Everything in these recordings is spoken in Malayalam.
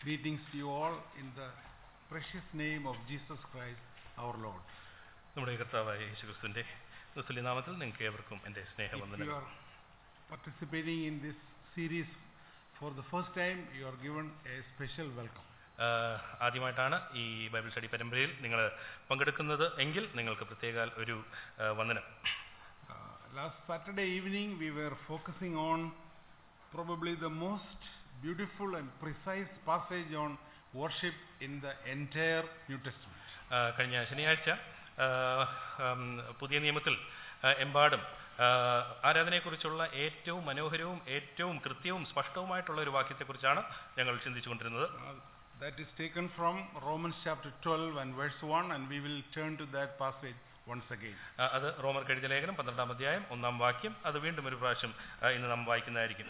Greetings to you all in the precious name of Jesus Christ our Lord. നമ്മുടെ കർത്താവായ യേശുക്രിസ്തുവിന്റെ ക്രിസ്തുല്യ നാമത്തിൽ നിങ്ങൾക്ക് ഏവർക്കും എൻ്റെ If you സ്നേഹവന്ദനം are participating in this series for the first time, you are given a special welcome. ആഹ് ആദ്യമായിട്ടാണ് ഈ ബൈബിൾ സ്റ്റഡി പരമ്പരയിൽ നിങ്ങൾ പങ്കെടുക്കുന്നത് എങ്കിൽ നിങ്ങൾക്ക് പ്രത്യേക ഒരു ആഹ് വന്ദനം Uh, last Saturday evening, we were focusing on probably the most beautiful and precise passage on worship in the entire New Testament. ആഹ് കഴിഞ്ഞ ശനിയാഴ്ച ആഹ് ഉം, പുതിയ നിയമത്തിൽ ആഹ് എമ്പാടും ആഹ് ആരാധനയെക്കുറിച്ചുള്ള ഏറ്റവും മനോഹരവും ഏറ്റവും കൃത്യവും സ്പഷ്ടവുമായിട്ടുള്ള ഒരു വാക്യത്തെക്കുറിച്ചാണ് ഞങ്ങൾ ചിന്തിച്ചുകൊണ്ടിരുന്നത് Uh, that is taken from Romans chapter 12 and verse 1, and we will turn to that passage once again. ആഹ് അത് റോമർ കഴുതിയ ലേഖനം പന്ത്രണ്ടാം അധ്യായം ഒന്നാം വാക്യം അത് വീണ്ടും ഒരു പ്രാവശ്യം ആഹ് ഇന്ന് നാം വായിക്കുന്നതായിരിക്കും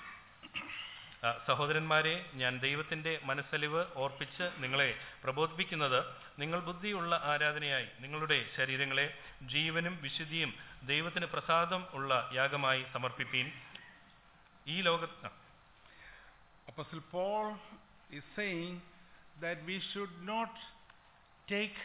ആഹ് സഹോദരന്മാരെ ഞാൻ ദൈവത്തിന്റെ മനസ്സലിവ് ഓർപ്പിച്ച് നിങ്ങളെ പ്രബോധിപ്പിക്കുന്നത് നിങ്ങൾ ബുദ്ധിയുള്ള ആരാധനയായി നിങ്ങളുടെ ശരീരങ്ങളെ ജീവനും വിശുദ്ധിയും ദൈവത്തിന് പ്രസാദം ഉള്ള യാഗമായി സമർപ്പിപ്പീൻ ഈ ലോക ആ, Apostle Paul is saying that we should not take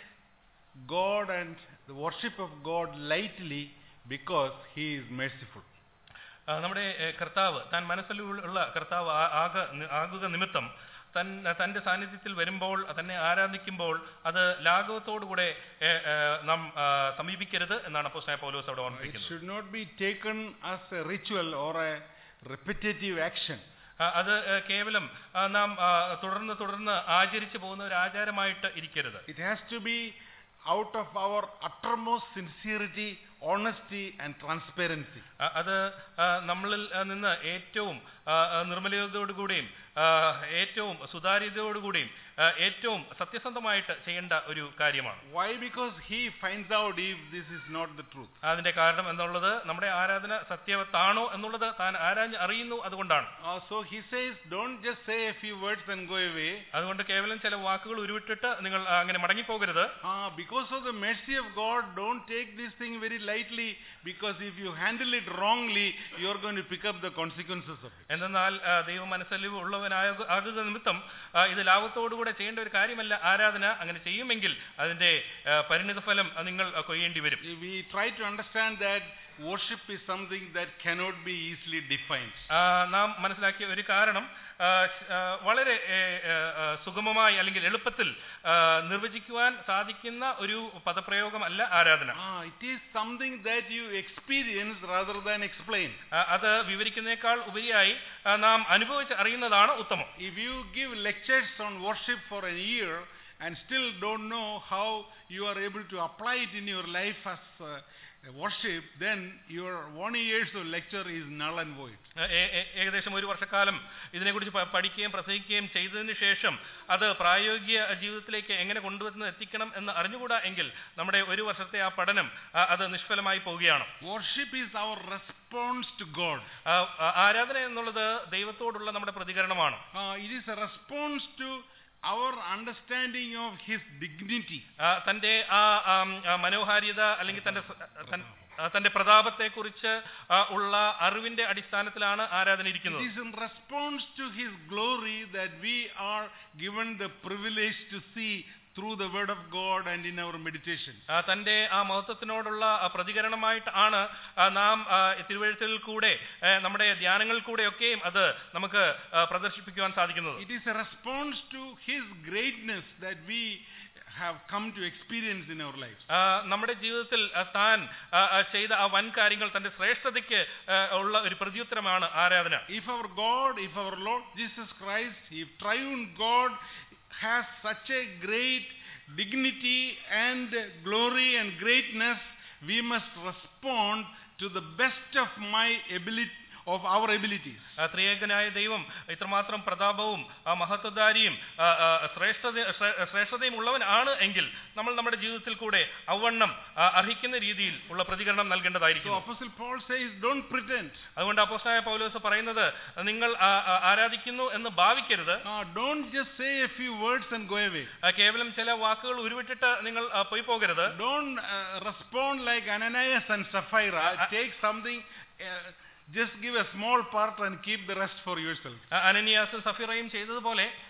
God and the worship of God lightly because He is merciful. ആ, നമ്മുടെ ഏഹ്, കർത്താവ് താൻ മനസ്സിലുള്ള കർത്താവ് ആ- ആക ആകുക നിമിത്തം തൻ തന്റെ സാന്നിധ്യത്തിൽ വരുമ്പോൾ തന്നെ ആരാധിക്കുമ്പോൾ അത് ലാഘവത്തോടുകൂടെ ഏഹ്, ഏഹ്, നാം ആ, സമീപിക്കരുത് എന്നാണ് അപ്പോസ്തലനായ പൗലോസ് അവിടെ It ഓർമ്മിപ്പിക്കുന്നത് should not be taken as a ritual or a repetitive action. ആ, അത് ഏഹ്, കേവലം ആ, നാം ആ, തുടർന്ന് തുടർന്ന് ആചരിച്ചു പോകുന്ന ഒരു ആചാരമായിട്ട് ഇരിക്കരുത് It has to be out of our uttermost sincerity, honesty, and transparency. ആ, അത് ആ, നമ്മളിൽ ആ, നിന്ന് ഏറ്റവും ആ, ആ, നിർമ്മലതയോടുകൂടിയും ആ, ഏറ്റവും സുതാര്യതയോടുകൂടിയും ആ, ഏറ്റവും സത്യസന്ധമായിട്ട് ചെയ്യേണ്ട ഒരു കാര്യമാണ് Why? Because He finds out if this is not the truth. അതിന്റെ കാരണം എന്നുള്ളത് നമ്മുടെ ആരാധന സത്യവത്താണോ എന്നുള്ളത് താൻ ആരാഞ്ഞ് അറിയുന്നു അതുകൊണ്ടാണ് Uh, so He says, don't just say a few words and go away. അതുകൊണ്ട് കേവലം ചില വാക്കുകൾ ഉരുവിട്ടിട്ട് നിങ്ങൾ ആ, അങ്ങനെ മടങ്ങിപ്പോകരുത് Ah, because of the mercy of God, don't take this thing very lightly because if you handle it wrongly, you are going to pick up the consequences of it. എന്തെന്നാൽ ആ, ദൈവ മനസ്സലിവ് ഉള്ളവനായ ആകുക നിമിത്തം ആ, ഇത് ലാഭത്തോടുകൂടെ ചെയ്യേണ്ട ഒരു കാര്യമല്ല ആരാധന അങ്ങനെ ചെയ്യുമെങ്കിൽ അതിന്റെ ആ, പരിണിത ഫലം ആ, നിങ്ങൾ ആ, കൊയ്യേണ്ടി വരും We try to understand that worship is something that cannot be easily defined. ആ, നാം മനസ്സിലാക്കിയ ഒരു കാരണം ആ, ശ്- ആ, വളരെ ഏ, ഏ, ആ, സുഗമമായി അല്ലെങ്കിൽ എളുപ്പത്തിൽ ആ, നിർവചിക്കുവാൻ സാധിക്കുന്ന ഒരു പദപ്രയോഗമല്ല ആരാധന Ah, it is something that you experience rather than explain. ആ, അത് വിവരിക്കുന്നേക്കാൾ ഉപരിയായി ആ, നാം അനുഭവിച്ച് അറിയുന്നതാണ് ഉത്തമം If you give lectures on worship for a year and still don't know how you are able to apply it in your life as uh, worship, then your one year's of lecture is null and void. ഏ- ഏ- ഏകദേശം ഒരു വർഷക്കാലം ഇതിനെക്കുറിച്ച് പ- പഠിക്കുകയും പ്രസംഗിക്കുകയും ചെയ്തതിന് ശേഷം അത് പ്രായോഗിക ജീവിതത്തിലേക്ക് എങ്ങനെ കൊണ്ടുവന്ന് എത്തിക്കണം എന്ന് അറിഞ്ഞുകൂടാ എങ്കിൽ നമ്മുടെ ഒരു വർഷത്തെ ആ പഠനം ആ, അത് നിഷ്ഫലമായി പോവുകയാണ് Worship is our response to God. ആ, ആ, ആരാധന എന്നുള്ളത് ദൈവത്തോടുള്ള നമ്മുടെ പ്രതികരണമാണ് Uh, it is a response to our understanding of His dignity. ആ, തന്റെ ആ ആം, ആ, മനോഹാരിത അല്ലെങ്കിൽ തന്റെ സ- തൻ- ആ, തന്റെ പ്രതാപത്തെക്കുറിച്ച് ആ, ഉള്ള അറിവിന്റെ അടിസ്ഥാനത്തിലാണ് ആരാധന It ഇരിക്കുന്നത് is in response to His glory that we are given the privilege to see through the Word of God and in our meditation. ആ, തന്റെ ആ മഹത്വത്തിനോടുള്ള ആ, പ്രതികരണമായിട്ട് ആണ് ആ, നാം ആ, തിരുവഴുത്തിൽ കൂടെ ഏ, നമ്മുടെ ധ്യാനങ്ങളിൽ കൂടെയൊക്കെയും അത് നമുക്ക് ആ, പ്രദർശിപ്പിക്കുവാൻ സാധിക്കുന്നത് It is a response to His greatness that we have come to experience in our lives. ആ, നമ്മുടെ ജീവിതത്തിൽ ആ, താൻ ആ, ആ, ചെയ്ത ആ വൻ കാര്യങ്ങൾ തന്റെ ശ്രേഷ്ഠതയ്ക്ക് ആ, ഉള്ള ഒരു പ്രത്യുത്തരമാണ് ആരാധന If our God, if our Lord Jesus Christ, if triune God has such a great dignity and glory and greatness, we must respond to the best of my ability of our abilities. ആ, ത്രിയേകനായ ദൈവം ഇത്രമാത്രം പ്രതാപവും ആ, മഹത്വധാരിയും ആ, ആ, ശ്രേഷ്ഠത ശ്രേ- ശ്രേഷ്ഠതയും ഉള്ളവനാണ് എങ്കിൽ നമ്മൾ നമ്മുടെ ജീവിതത്തിൽ കൂടെ അവണ്ണം ആ, അർഹിക്കുന്ന രീതിയിൽ ഉള്ള പ്രതികരണം So നൽകേണ്ടതായിരിക്കും Apostle Paul says, don't pretend. അതുകൊണ്ട് അപ്പോസ്തലനായ പൗലോസ് പറയുന്നത് നിങ്ങൾ ആ, ആ, ആരാധിക്കുന്നു എന്ന് ഭാവിക്കരുത് Uh, don't just say a few words and go away. ആ, കേവലം ചില വാക്കുകൾ ഉരുവിട്ടിട്ട് നിങ്ങൾ ആ, പോയി പോകരുത് Don't uh, respond like Ananias and Sapphira. Take something, uh, just give a small part and keep the rest for yourself. ആ, അനനിയാസും സഫീറയും ചെയ്തതുപോലെ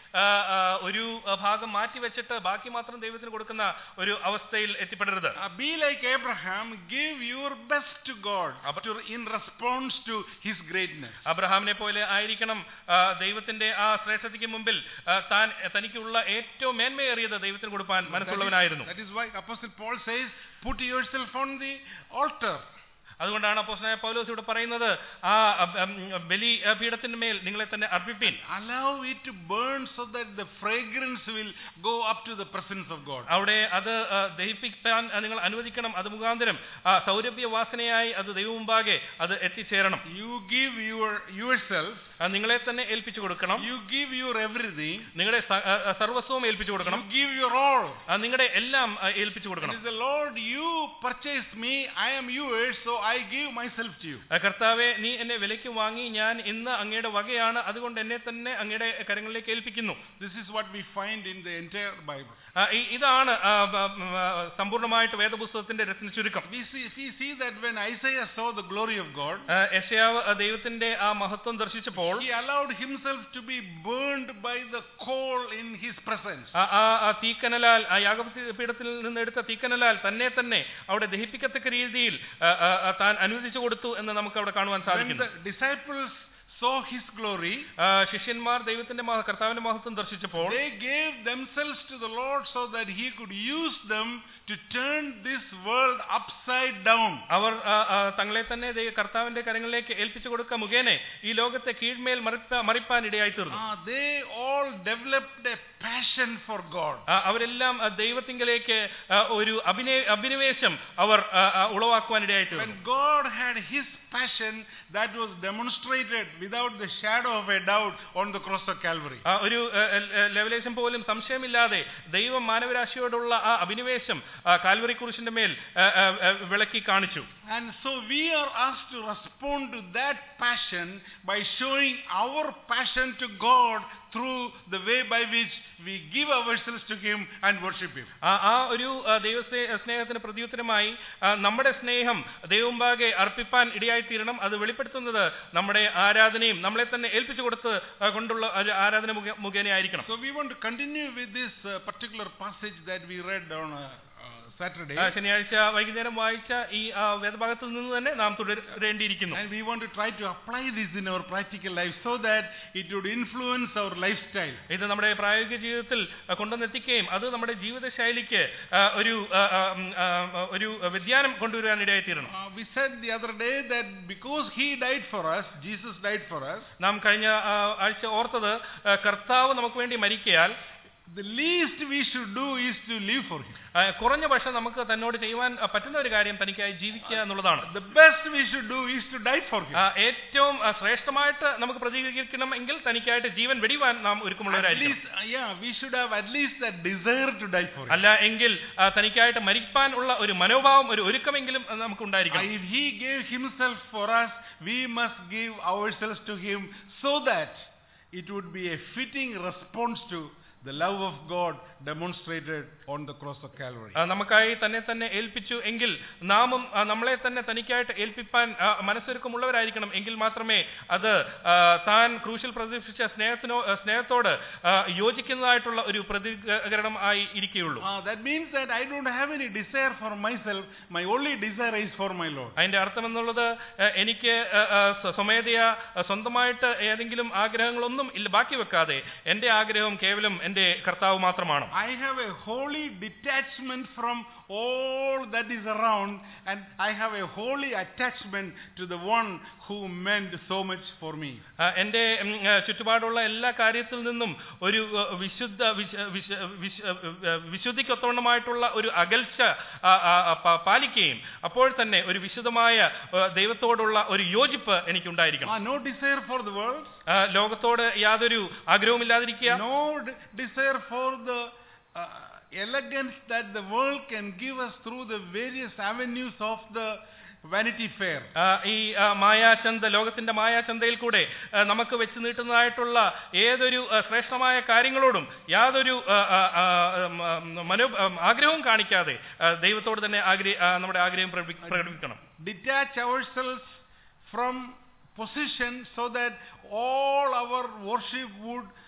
ആ, ആ, ഒരു ആ, ഭാഗം മാറ്റി വെച്ചിട്ട് ബാക്കി മാത്രം ദൈവത്തിന് കൊടുക്കുന്ന ഒരു അവസ്ഥയിൽ എത്തിപ്പെടരുത് Uh, be like Abraham, give your best to God to- in response to his greatness. അബ്രഹാമിനെ പോലെ ആയിരിക്കണം ആ, ദൈവത്തിന്റെ ആ ശ്രേഷ്ഠതയ്ക്ക് മുമ്പിൽ ആ, താൻ തനിക്കുള്ള ഏറ്റവും മേന്മയേറിയത് ദൈവത്തിന് കൊടുക്കാൻ മനസ്സുള്ളവനായിരുന്നു That is why Apostle Paul says, put yourself on the altar. അതുകൊണ്ടാണ് അപ്പോസ്തലനായ പൗലോസ് ഇവിടെ പറയുന്നത് ആ അം, അം, ബലി ആ, പീഠത്തിന്റെ മേൽ നിങ്ങളെ തന്നെ അർപ്പിപ്പീൻ Allow it to burn so that the fragrance will go up to the presence of God. അവിടെ അത് ആ, ദഹിപ്പിക്കാൻ ആ, നിങ്ങൾ അനുവദിക്കണം അത് മുഖാന്തരം ആ, സൗരഭ്യ വാസനയായി അത് ദൈവം മുമ്പാകെ അത് എത്തിച്ചേരണം You give your yourself, ആ, നിങ്ങളെ തന്നെ ഏൽപ്പിച്ചു കൊടുക്കണം you give your everything, നിങ്ങളുടെ സ- ആ, ആ, സർവസ്വവും ഏൽപ്പിച്ചു കൊടുക്കണം you give your all. ആ, നിങ്ങളുടെ എല്ലാം ആ, ഏൽപ്പിച്ചു It കൊടുക്കണം is the Lord, you purchased me, I am yours, so I give myself to you. ആ, കർത്താവെ നീ എന്നെ വിലയ്ക്ക് വാങ്ങി ഞാൻ ഇന്ന് അങ്ങയുടെ വകയാണ് അതുകൊണ്ട് എന്നെ തന്നെ അങ്ങയുടെ കരങ്ങളിലേക്ക് ഏൽപ്പിക്കുന്നു This is what we find in the entire Bible. ആ, ഈ- ഇതാണ് ആ, ബ- ആ, സമ്പൂർണ്ണമായിട്ട് വേദപുസ്തകത്തിന്റെ രത്ന ചുരുക്കം We see, we see that when Isaiah saw the glory of God, ആ, യെശയ്യാവ് ആ, ദൈവത്തിന്റെ ആ മഹത്വം ദർശിച്ചപ്പോൾ he allowed himself to be burned by the coal in his presence. ആ ആ ആ തീക്കനലാൽ ആ യാഗപീഠത്തിൽ നിന്ന് എടുത്ത തീക്കനലാൽ തന്നെ തന്നെ അവിടെ ദഹിപ്പിക്കത്തക്ക രീതിയിൽ ആ, ആ, ആ, താൻ അനുവദിച്ചു കൊടുത്തു എന്ന് നമുക്ക് അവിടെ കാണുവാൻ When സാധിക്കുന്നു the disciples saw his glory, ആ, ശിഷ്യന്മാർ ദൈവത്തിന്റെ മഹ- കർത്താവിന്റെ മഹത്വം ദർശിച്ചപ്പോൾ they gave themselves to the Lord so that he could use them to turn this world upside down. അവർ ആ, ആ, തങ്ങളെ തന്നെ ദൈ- കർത്താവിന്റെ കരങ്ങളിലേക്ക് ഏൽപ്പിച്ചു കൊടുക്ക മുഖേന ഈ ലോകത്തെ കീഴ്മേൽ മറിപ്പ- മറിപ്പാൻ ഇടയായി തീർന്നു Ah, they all developed a passion for God. ആ, അവരെല്ലാം ആ, ദൈവത്തിങ്കലേക്ക് ആ, ഒരു അഭിനയ അഭിനിവേശം അവർ ആ, ആ, ഉളവാക്കുവാൻ ഇടയായി തീർന്നു When God had his passion, that was demonstrated without the shadow of a doubt on the cross of Calvary. ആ, ഒരു ഏ, ഏ, ലെവലേശം പോലും സംശയമില്ലാതെ ദൈവം മാനവരാശിയോടുള്ള ആ അഭിനിവേശം ആ, കാൽവറി കുരിശിന്റെ മേൽ ആ, ആ, ആ, വിളക്കി കാണിച്ചു And so we are asked to respond to that passion by showing our passion to God through the way by which we give ourselves to Him and worship Him. ആ ആ ഒരു ആ, ദൈവ സ്നേ- സ്നേഹത്തിന് പ്രത്യുത്തരമായി ആ, നമ്മുടെ സ്നേഹം ദൈവമുമ്പാകെ അർപ്പിപ്പാൻ ഇടയായി തീരണം അത് വെളിപ്പെടുത്തുന്നത് നമ്മുടെ ആരാധനയും നമ്മളെ തന്നെ ഏൽപ്പിച്ചു കൊടുത്ത് ആ, കൊണ്ടുള്ള ഒരു ആരാധന മുഖേ- മുഖേനയായിരിക്കണം So we want to continue with this uh, particular passage that we read on uh, uh, Saturday. ആ, ശനിയാഴ്ച വൈകുന്നേരം വായിച്ച ഈ ആ, വേദഭാഗത്തിൽ നിന്ന് തന്നെ നാം തുടരേണ്ടിയിരിക്കുന്നു And we want to try to apply this in our practical life so that it would influence our lifestyle. ഇത് നമ്മുടെ പ്രായോഗിക ജീവിതത്തിൽ ആ, കൊണ്ടുവന്നെത്തിക്കുകയും അത് നമ്മുടെ ജീവിത ശൈലിക്ക് ആ, ഒരു ആ, ആ, ഉം, ആ, ആ, ഒരു വ്യതിയാനം കൊണ്ടുവരാൻ ഇടയായി തീരണം Uh, we said the other day that because He died for us, Jesus died for us, നാം കഴിഞ്ഞ ആ, ആഴ്ച ഓർത്തത് ആ, കർത്താവ് നമുക്ക് വേണ്ടി മരിക്കയാൽ the least we should do is to live for Him. ആ, കുറഞ്ഞ പക്ഷം നമുക്ക് തന്നോട് ചെയ്യുവാൻ ആ, പറ്റുന്ന ഒരു കാര്യം തനിക്കായി ജീവിക്കുക എന്നുള്ളതാണ് The best we should do is to die for Him. ആ, ഏറ്റവും ആ, ശ്രേഷ്ഠമായിട്ട് നമുക്ക് പ്രതികരിക്കണം എങ്കിൽ തനിക്കായിട്ട് ജീവൻ വെടിവാൻ നാം At ഒരുക്കമുള്ളവരായിരിക്കും least, uh, yeah, we should have at least that desire to die for Him. അല്ല എങ്കിൽ ആ, തനിക്കായിട്ട് മരിപ്പാൻ ഉള്ള ഒരു മനോഭാവം ഒരു ഒരുക്കമെങ്കിലും ആ, നമുക്ക് Uh, ഉണ്ടായിരിക്കണം If He gave Himself for us, we must give ourselves to Him so that it would be a fitting response to the love of God demonstrated on the cross of Calvary. ആ, നമുക്കായി തന്നെ തന്നെ ഏൽപ്പിച്ചു എങ്കിൽ നാമും ആ, നമ്മളെ തന്നെ തനിക്കായിട്ട് ഏൽപ്പിപ്പാൻ ആ, മനസ്സൊരുക്കമുള്ളവരായിരിക്കണം എങ്കിൽ മാത്രമേ അത് ആ, താൻ ക്രൂശിൽ പ്രദർശിച്ച സ്നേഹത്തിനോ ആ, സ്നേഹത്തോട് ആ, യോജിക്കുന്നതായിട്ടുള്ള ഒരു പ്രതികരണം ആയി ഇരിക്കുകയുള്ളൂ Uh, that means that I don't have any desire for myself. My only desire is for my Lord. അതിന്റെ അർത്ഥം എന്നുള്ളത് ആ, എനിക്ക് ആ, ആ, സ്വ- സ്വമേധയാ ആ, സ്വന്തമായിട്ട് ഏതെങ്കിലും ആഗ്രഹങ്ങളൊന്നും ഇല്ല ബാക്കി വെക്കാതെ എന്റെ ആഗ്രഹം കേവലം എന്റെ കർത്താവ് മാത്രമാണ് I have a holy detachment from all that is around, and I have a holy attachment to the one who meant so much for me. ആ, എന്റെ ഉം, ആ, ചുറ്റുപാടുള്ള എല്ലാ കാര്യത്തിൽ നിന്നും ഒരു ആ, വിശുദ്ധ വിശ- വിശ- വിശ- ആ, വിശുദ്ധിക്കൊത്തവണ്ണമായിട്ടുള്ള ഒരു അകൽച്ച ആ, ആ, ആ, പ- പാലിക്കുകയും അപ്പോൾ തന്നെ ഒരു വിശുദ്ധമായ ആ, ദൈവത്തോടുള്ള ഒരു യോജിപ്പ് എനിക്കുണ്ടായിരിക്കണം Ah, no desire for the world, ആ, ലോകത്തോട് യാതൊരു ആഗ്രഹവുമില്ലാതിരിക്കുക no d- desire for the uh, elegance that the world can give us through the various avenues of the Vanity Fair. ആ, ഈ ആ, മായാചന്ത ലോകത്തിന്റെ മായാചന്തയിൽ കൂടെ ആ, നമുക്ക് വെച്ച് നീട്ടുന്നതായിട്ടുള്ള ഏതൊരു ആ, ശ്രേഷ്ഠമായ കാര്യങ്ങളോടും യാതൊരു ആ, ആ, ആ, ഉം, ആ, മനോ ആ, ആഗ്രഹവും കാണിക്കാതെ ആ, ദൈവത്തോട് തന്നെ ആഗ്രഹ ആ, നമ്മുടെ ആഗ്രഹം പ്രകടി- പ്രകടിപ്പിക്കണം Detach ourselves from position so that all our worship would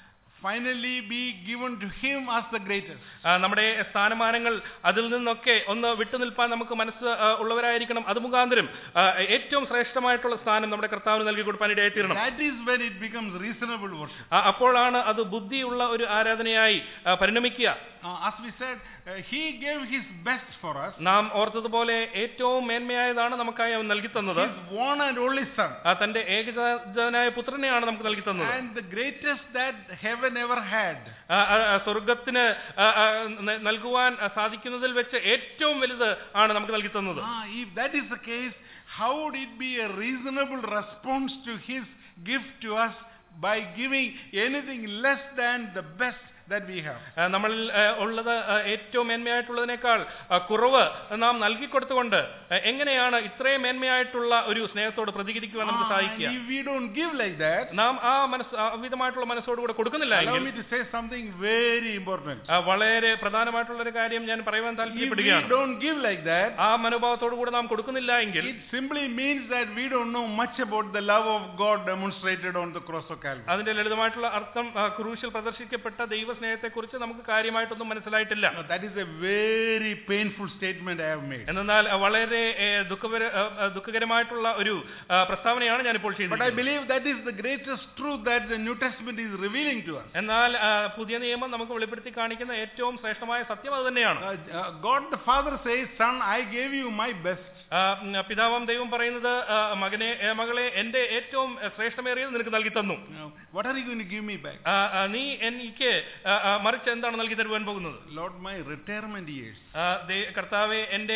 finally be given to him as the greatest. ആ, നമ്മുടെ സ്ഥാനമാനങ്ങൾ അതിൽ നിന്നൊക്കെ ഒന്ന് വിട്ടുനിൽപ്പാൻ നമുക്ക് മനസ്സ് ആ, ഉള്ളവരായിരിക്കണം അത് മുഖാന്തരം ആ, ഏറ്റവും ശ്രേഷ്ഠമായിട്ടുള്ള സ്ഥാനം നമ്മുടെ കർത്താവിന് നൽകി കൊടുക്കാൻ ഇടയായിത്തീരണം That is when it becomes reasonable worship. ആ, അപ്പോഴാണ് അത് ബുദ്ധിയുള്ള ഒരു ആരാധനയായി ആ, പരിണമിക്കുക Uh, as we said, uh, he gave his best for us. നാം ഓർത്തതുപോലെ ഏറ്റവും മേന്മയായതാണ് നമുക്കായി അവൻ നൽകി തന്നത് His one and only son. ആ, തന്റെ ഏകജാതനായ പുത്രനെയാണ് നമുക്ക് നൽകി തന്നത് And the greatest that heaven ever had. ആ, ആ, ആ, സ്വർഗത്തിന് ആ, ആ, ന- നൽകുവാൻ ആ, സാധിക്കുന്നതിൽ വെച്ച് ഏറ്റവും വലുത് ആണ് നമുക്ക് നൽകി തന്നത് Ah, if that is the case, how would it be a reasonable response to his gift to us by giving anything less than the best that we have? ആ, നമ്മളിൽ ആ, ഉള്ളത് ആ, ഏറ്റവും മേന്മയായിട്ടുള്ളതിനേക്കാൾ ആ, കുറവ് നാം നൽകിക്കൊടുത്തുകൊണ്ട് ആ, എങ്ങനെയാണ് ഇത്രയും മേന്മയായിട്ടുള്ള ഒരു സ്നേഹത്തോട് പ്രതികരിക്കുവാൻ നമുക്ക് Ah, and സാധിക്കുക if we don't give like that, നാം ആ മനസ്സ് ആ വിധമായിട്ടുള്ള മനസ്സോടുകൂടെ കൊടുക്കുന്നില്ല allow എങ്കിൽ me to say something very important. ആ, വളരെ പ്രധാനമായിട്ടുള്ള ഒരു കാര്യം ഞാൻ പറയുവാൻ If we താല്പര്യപ്പെടുകയാണ് don't give like that, ആ മനോഭാവത്തോടു കൂടെ നാം കൊടുക്കുന്നില്ല എങ്കിൽ it simply means that we don't know much about the love of God demonstrated on the cross of Calvary. അതിന്റെ ലളിതമായിട്ടുള്ള അർത്ഥം ആ, ക്രൂശിൽ പ്രദർശിക്കപ്പെട്ട ദൈവസ്നേഹത്തെക്കുറിച്ച് നമുക്ക് കാര്യമായിട്ടൊന്നും മനസ്സിലായിട്ടില്ല Now, that is a very painful statement I have made. എന്നാൽ ആ, വളരെ ഏ, ദുഃഖപര ആ, ആ, ദുഃഖകരമായിട്ടുള്ള ഒരു ആ, പ്രസ്താവനയാണ് ഞാനിപ്പോൾ But I ചെയ്യുന്നത് believe that is the greatest truth that the New Testament is revealing to us. എന്നാൽ ആ, പുതിയ നിയമം നമുക്ക് വെളിപ്പെടുത്തി കാണിക്കുന്ന ഏറ്റവും ശ്രേഷ്ഠമായ സത്യം അത് തന്നെയാണ് Uh, uh, God the Father says, Son, I gave you my best. ആ, ഉം, പിതാവാം ദൈവം പറയുന്നത് ആ, മകനെ ഏ, മകളെ എന്റെ ഏറ്റവും ഏ, ശ്രേഷ്ഠമേറിയത് നിനക്ക് നൽകി തന്നു Now, what are you going to give me back? ആ, ആ, നീ എനിക്ക് ആ, ആ, മറിച്ച് എന്താണ് നൽകി തരുവാൻ പോകുന്നത് Lord, my retirement years. ആ, ദേ- കർത്താവെ എന്റെ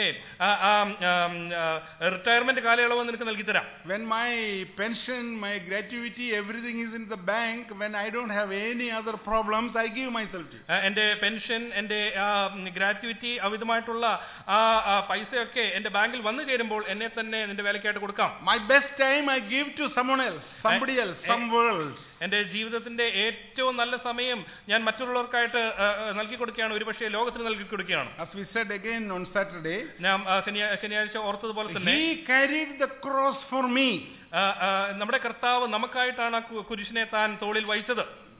റിട്ടയർമെന്റ് കാലയളവ് നിനക്ക് നൽകി തരാം When my pension, my gratuity, everything is in the bank, when I don't have any other problems, I give myself to you. ആ, എന്റെ പെൻഷൻ എന്റെ ഗ്രാറ്റുവിറ്റി അവിധമായിട്ടുള്ള ആ ആ, പൈസയൊക്കെ എന്റെ ബാങ്കിൽ വന്നു ചേരുമ്പോൾ എന്നെ തന്നെ നിന്റെ വേലക്കായിട്ട് കൊടുക്കാം My best time I give to someone else, somebody else, some world. എന്റെ ജീവിതത്തിന്റെ ഏറ്റവും നല്ല സമയം ഞാൻ മറ്റുള്ളവർക്കായിട്ട് ആ, ആ, നൽകി കൊടുക്കുകയാണ് ഒരുപക്ഷെ ലോകത്തിന് നൽകി കൊടുക്കുകയാണ് As we said again on Saturday, ഞാൻ ആ, ശനിയാ- ശനിയാഴ്ച ഓർത്തതുപോലെ തന്നെ He carried the cross for me. ആ, ആ, നമ്മുടെ കർത്താവ് നമുക്കായിട്ടാണ് ആ കു- കുരിശിനെ താൻ തോളിൽ വഹിച്ചത്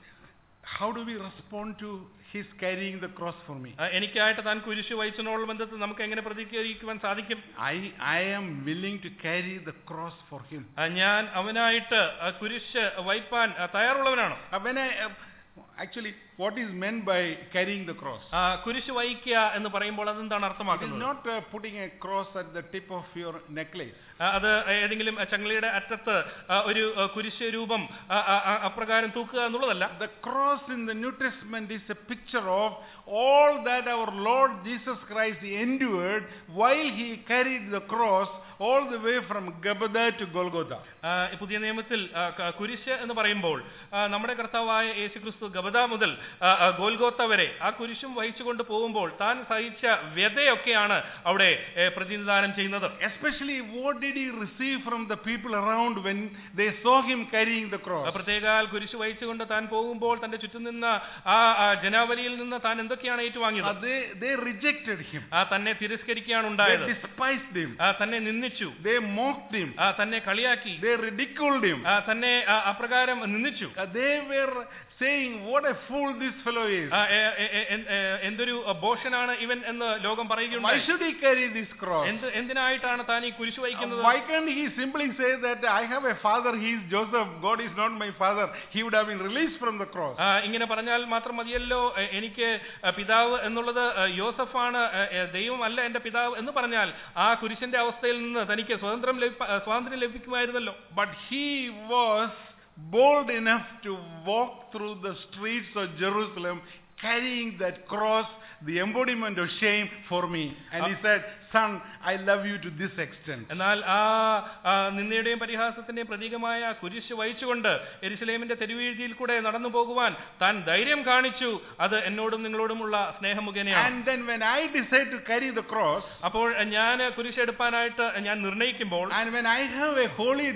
How do we respond to His carrying the cross for me? ആ, എനിക്കായിട്ട് താൻ കുരിശ് വഹിച്ചതിനോടുള്ള ബന്ധത്തിൽ നമുക്ക് എങ്ങനെ പ്രതികരിക്കുവാൻ സാധിക്കും I, I am willing to carry the cross for Him. ആ, ഞാൻ അവനായിട്ട് ആ കുരിശ് വഹിപ്പാൻ ആ, തയ്യാറുള്ളവനാണ് Uh, when I, uh, actually, what is meant by carrying the cross? ആ, കുരിശ് വഹിക്കുക എന്ന് പറയുമ്പോൾ അതെന്താണ് It is അർത്ഥമാക്കുന്നത് not uh, putting a cross at the tip of your necklace. ആ, അത് ഏതെങ്കിലും ചങ്ങലയുടെ അറ്റത്ത് ആ, ഒരു ആ, കുരിശ് രൂപം ആ, ആ, ആ, അപ്രകാരം തൂക്കുക എന്നുള്ളതല്ല The cross in the New Testament is a picture of all that our Lord Jesus Christ endured while He carried the cross all the way from Gabada to Golgotha. ആ, ഈ പുതിയ നിയമത്തിൽ ആ, ക- കുരിശ് എന്ന് പറയുമ്പോൾ ആ, നമ്മുടെ കർത്താവായ യേശുക്രിസ്തു ഗബദ മുതൽ ആ, ആ, ഗോൽഗോത്ത വരെ ആ കുരിശും വഹിച്ചുകൊണ്ട് പോകുമ്പോൾ താൻ സഹിച്ച വ്യതയൊക്കെയാണ് അവിടെ ഏ, പ്രതിനിധാനം ചെയ്യുന്നത് Especially, what did He receive from the people around when they saw Him carrying the ആ, cross? പ്രത്യേകാൽ കുരിശ് വഹിച്ചുകൊണ്ട് താൻ പോകുമ്പോൾ തന്റെ ചുറ്റും നിന്ന ആ ആ, ജനാവലിയിൽ നിന്ന് താൻ എന്തൊക്കെയാണ് Uh, ഏറ്റുവാങ്ങിയത് they, they rejected Him. ആ തന്നെ തിരസ്കരിക്കുകയാണ് They ഉണ്ടായത് despised Him. ആ തന്നെ നിന്ദിച്ചു They mocked Him. ആ തന്നെ കളിയാക്കി They ridiculed Him. ആ തന്നെ ആ, അപ്രകാരം നിന്ദിച്ചു Uh, they were saying, What a fool this fellow is. ആ, എ- എ- എ- എ- എ- എന്തൊരു ബോഷനാണ് ഇവൻ എന്ന് ലോകം Why പറയുകയുണ്ടായി should he carry this cross? എന്ത് എന്തിനായിട്ടാണ് താൻ ഈ കുരിശ് Uh, വഹിക്കുന്നത് Why can't he simply say that I have a father, he is Joseph, God is not my father? He would have been released from the cross. ആ, ഇങ്ങനെ പറഞ്ഞാൽ മാത്രം മതിയല്ലോ എ- എനിക്ക് ആ, പിതാവ് എന്നുള്ളത് ആ, യോസഫാണ് ആ, ആ, ദൈവമല്ല എന്റെ പിതാവ് എന്ന് പറഞ്ഞാൽ ആ കുരിശിന്റെ അവസ്ഥയിൽ നിന്ന് തനിക്ക് സ്വതന്ത്രം ലഭിപ്പ- ആ, സ്വാതന്ത്ര്യം ലഭിക്കുമായിരുന്നല്ലോ But he was bold enough to walk through the streets of Jerusalem carrying that cross, the embodiment of shame for me. And he said, Son, I love you to this extent. എന്നാൽ ആ ആ, നിന്ദയുടെയും പരിഹാസത്തിന്റെയും പ്രതീകമായ ആ കുരിശ് വഹിച്ചുകൊണ്ട് എരുസലേമിന്റെ തെരുവീഴ്തിയിൽ കൂടെ നടന്നു പോകുവാൻ താൻ ധൈര്യം കാണിച്ചു അത് എന്നോടും നിങ്ങളോടുമുള്ള സ്നേഹം മുഖേനയാണ് And then when I decide to carry the cross, അപ്പോൾ ഞാൻ കുരിശ് എടുപ്പാനായിട്ട് ഞാൻ നിർണയിക്കുമ്പോൾ and when I have a holy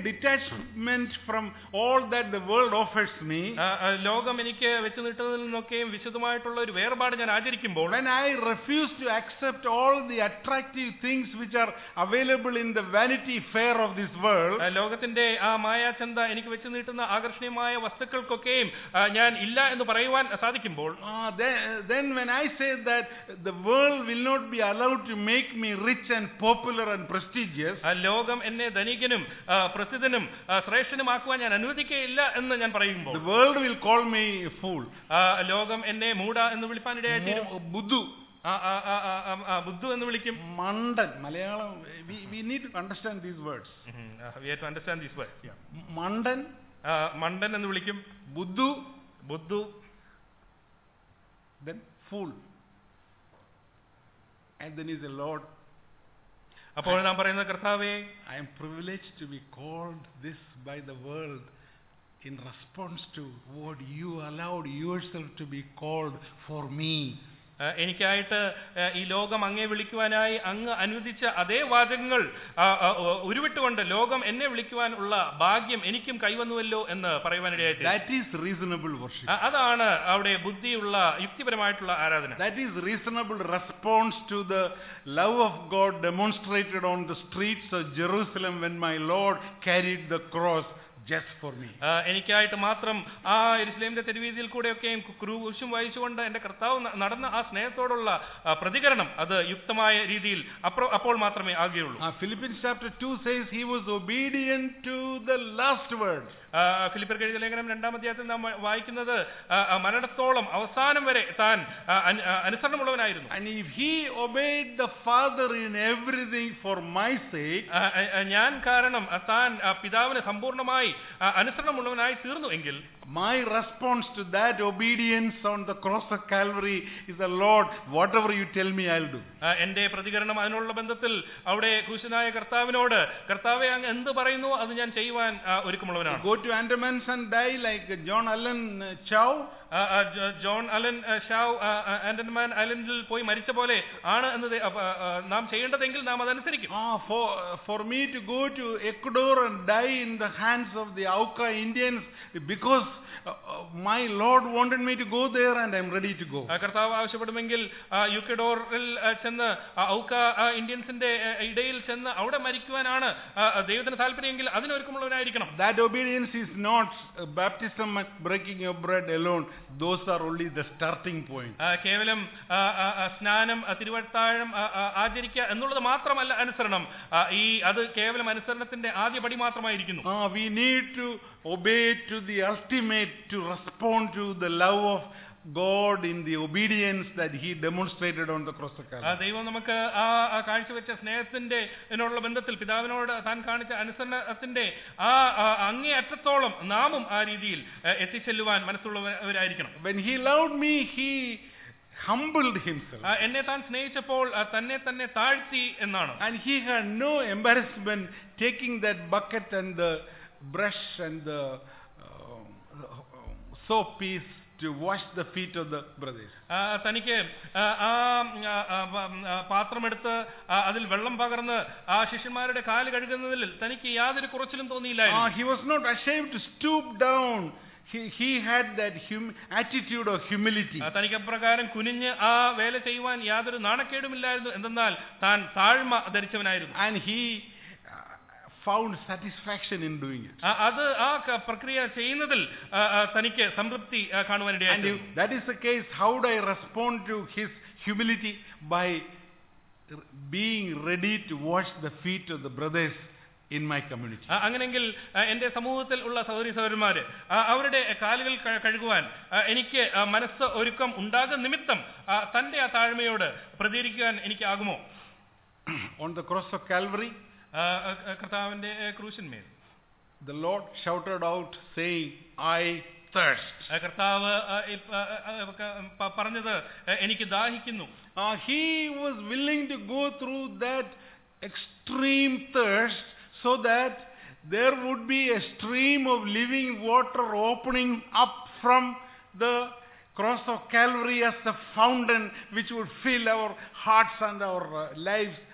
detachment from all that the world offers me, ആ, ആ, ലോകം എനിക്ക് വെച്ചു നീട്ടുന്നതിൽ നിന്നൊക്കെയും വിശുദ്ധമായ ദൈവവുമായിട്ടുള്ള ഒരു വേർപാട് ഞാൻ ആചരിക്കുമ്പോൾ when I refuse to accept all the attractive things which are available in the vanity fair of this world, ആ, ലോകത്തിന്റെ ആ മായാചന്ത എനിക്ക് വെച്ച് നീട്ടുന്ന ആകർഷണീയമായ വസ്തുക്കൾക്കൊക്കെയും ആ, ഞാൻ ഇല്ല എന്ന് പറയുവാൻ സാധിക്കുമ്പോൾ uh, then, then when I say that the world will not be allowed to make me rich and popular and prestigious, ആ, ലോകം എന്നെ ധനികനും ആ, പ്രസിദ്ധനും ആ, ശ്രേഷ്ഠനുമാക്കുവാൻ ഞാൻ അനുവദിക്കുകയില്ല എന്ന് ഞാൻ പറയുമ്പോൾ the world will call me a fool. ആ, ലോകം എന്നെ മൂട എന്ന് വിളിപ്പാനിടയായിത്തീരും Mo- Buddhu. ആ, ആ, ആ, ആ, ആ, ആ, ബുദ്ധു എന്ന് വിളിക്കും Mandan. Malayalam. We, we need to understand these words. To understand these word Yeah. Mandan, മണ്ടൻ എന്ന് വിളിക്കും Buddhu, ബുദ്ധു then fool. And then is the Lord. അപ്പോൾ നാം പറയുന്ന കർത്താവേ I am privileged to be called this by the world in response to what you allowed yourself to be called for me. ആ, എനിക്കായിട്ട് ആ, ഈ ലോകം അങ്ങേ വിളിക്കുവാനായി അങ്ങ് അനുവദിച്ച അതേ വാചകങ്ങൾ ആ, ആ, ഉ- ഉരുവിട്ടുകൊണ്ട് ലോകം എന്നെ വിളിക്കുവാനുള്ള ഭാഗ്യം എനിക്കും കൈവന്നുവല്ലോ എന്ന് പറയുവാനിടയായിട്ട് That is reasonable worship. ആ, അതാണ് അവിടെ ബുദ്ധിയുള്ള യുക്തിപരമായിട്ടുള്ള ആരാധന That is reasonable response to the love of God demonstrated on the streets of Jerusalem when my Lord carried the cross just for me. ആ, എനിക്കായിട്ട് മാത്രം ആ എരുസലേമിന്റെ തെരുവീതിയിൽ കൂടെയൊക്കെയും കു- ക്രൂശും വഹിച്ചുകൊണ്ട് എന്റെ കർത്താവ് ന- നടന്ന ആ സ്നേഹത്തോടുള്ള ആ, പ്രതികരണം അത് യുക്തമായ രീതിയിൽ അപ്ര- അപ്പോൾ മാത്രമേ ആകുകയുള്ളൂ Uh, Philippians chapter 2 says he was obedient to the last word. ആ, ഫിലിപ്പർ എഴുതിയ ലേഖനം രണ്ടാം അധ്യായത്തിൽ നാം വ- വായിക്കുന്നത് ആ, ആ, മരണത്തോളം അവസാനം വരെ താൻ ആ, അനു- ആ, അനുസരണമുള്ളവനായിരുന്നു And if he obeyed the Father in everything for my sake, ആ, ആ, ആ, ഞാൻ കാരണം ആ, താൻ ആ, പിതാവിന് സമ്പൂർണ്ണമായി ആ, അനുസരണമുള്ളവനായി തീർന്നു എങ്കിൽ my response to that obedience on the cross of Calvary is the Lord, whatever you tell me, I'll do. ആ, എന്റെ പ്രതികരണം അതിനുള്ള ബന്ധത്തിൽ അവിടെ ക്രൂശനായ കർത്താവിനോട് കർത്താവെ അങ്ങ് എന്ത് പറയുന്നു അത് ഞാൻ ചെയ്യുവാൻ ആ, ഒരുക്കമുള്ളവനാണ് Go to Andamans and die like John Allen uh, Chow. ആ, ആ, ജോ- ജോൺ അലൻ ആ, ഷാവ് ആ, ആ, ആൻഡൻമാൻ ഐലൻഡിൽ പോയി മരിച്ച പോലെ ആണ് എന്ന് ദേ- അപ്പ, ആ, നാം ചെയ്യേണ്ടതെങ്കിൽ നാം അതനുസരിക്കും Ah, for, for me to go to Ecuador and die in the hands of the Auca Indians because uh, uh, my Lord wanted me to go there and I'm ready to go. ആ, കർത്താവ് ആവശ്യപ്പെടുമെങ്കിൽ ആ, യുക്കെഡോറിൽ ആ, ചെന്ന് ആ, ഔക്ക ആ, ഇന്ത്യൻസിന്റെ ആ, ഇടയിൽ ചെന്ന് അവിടെ മരിക്കുവാനാണ് ആ, ആ, ദൈവത്തിന് താല്പര്യമെങ്കിൽ അതിനൊരുക്കമുള്ളവനായിരിക്കണം That obedience is not uh, baptism and breaking of bread alone. Those are only the starting point. ആ, കേവലം ആ, ആ, ആ, സ്നാനം ആ, തിരുവത്താഴം ആ, ആ, ആചരിക്കുക എന്നുള്ളത് മാത്രമല്ല അനുസരണം ആ, ഈ അത് കേവലം അനുസരണത്തിന്റെ ആദ്യ പടി മാത്രമായിരിക്കുന്നു Ah, we need to obey to the ultimate to respond to the love of God in the obedience that He demonstrated on the cross of ആ, Calvary. ദൈവം നമുക്ക് ആ ആ കാഴ്ചവെച്ച സ്നേഹത്തിന്റെ ഇതിനുള്ള ബന്ധത്തിൽ പിതാവിനോട് താൻ കാണിച്ച അനുസരണത്തിന്റെ ആ ആ, അങ്ങേ അറ്റത്തോളം നാമും ആ രീതിയിൽ ആ, എത്തിച്ചെല്ലുവാൻ മനസ്സുള്ളവരായിരിക്കണം When He loved me, He humbled Himself. ആ, എന്നെ താൻ സ്നേഹിച്ചപ്പോൾ ആ, തന്നെ തന്നെ താഴ്ത്തി എന്നാണ് And he had no embarrassment taking that bucket and the brush and the uh, soap piece to wash the feet of the brothers. ആ, തനിക്ക് ആ, ആ, ആ, ആ, ആ, പാത്രമെടുത്ത് ആ, അതിൽ വെള്ളം പകർന്ന് ആ ശിഷ്യന്മാരുടെ കാല് കഴുകുന്നതിൽ തനിക്ക് യാതൊരു കുറച്ചിലും Ah, തോന്നിയില്ലായിരുന്നു he was not ashamed to stoop down. He, he had that hum- attitude of humility. ആ, തനിക്ക് അപ്രകാരം കുനിഞ്ഞ് ആ വേല ചെയ്യുവാൻ യാതൊരു നാണക്കേടുമില്ലായിരുന്നു എന്തെന്നാൽ താൻ താഴ്മ ധരിച്ചവനായിരുന്നു And he uh, found satisfaction in doing it. ആ, അത് ആ ക- പ്രക്രിയ ചെയ്യുന്നതിൽ ആ, ആ, തനിക്ക് സംതൃപ്തി ആ, And കാണുവാനിടയായിരുന്നു if that is the case, how do I respond to his humility? By r- being ready to wash the feet of the brothers in my community. ആ, അങ്ങനെങ്കിൽ ആ, എന്റെ സമൂഹത്തിൽ ഉള്ള സഹോദരി സഹോദരന്മാര് ആ, അവരുടെ കാലുകൾ ക- കഴുകുവാൻ ആ, എനിക്ക് ആ, മനസ്സ് ഒരുക്കം ഉണ്ടാകുന്ന നിമിത്തം ആ, തന്റെ ആ താഴ്മയോട് പ്രതികരിക്കുവാൻ എനിക്കാകുമോ On the cross of Calvary, ആ, ആ, ആ, കർത്താവിന്റെ ആ, ക്രൂശന്മേൽ the Lord shouted out, saying, I thirst. ആ, കർത്താവ് ആ, ഇപ്പ- ആ, ആ, ക- പ- പറഞ്ഞത് ആ, എനിക്ക് ദാഹിക്കുന്നു Uh, he was willing to go through that extreme thirst so that there would be a stream of living water opening up from the cross of Calvary as the fountain which would fill our hearts and our uh, lives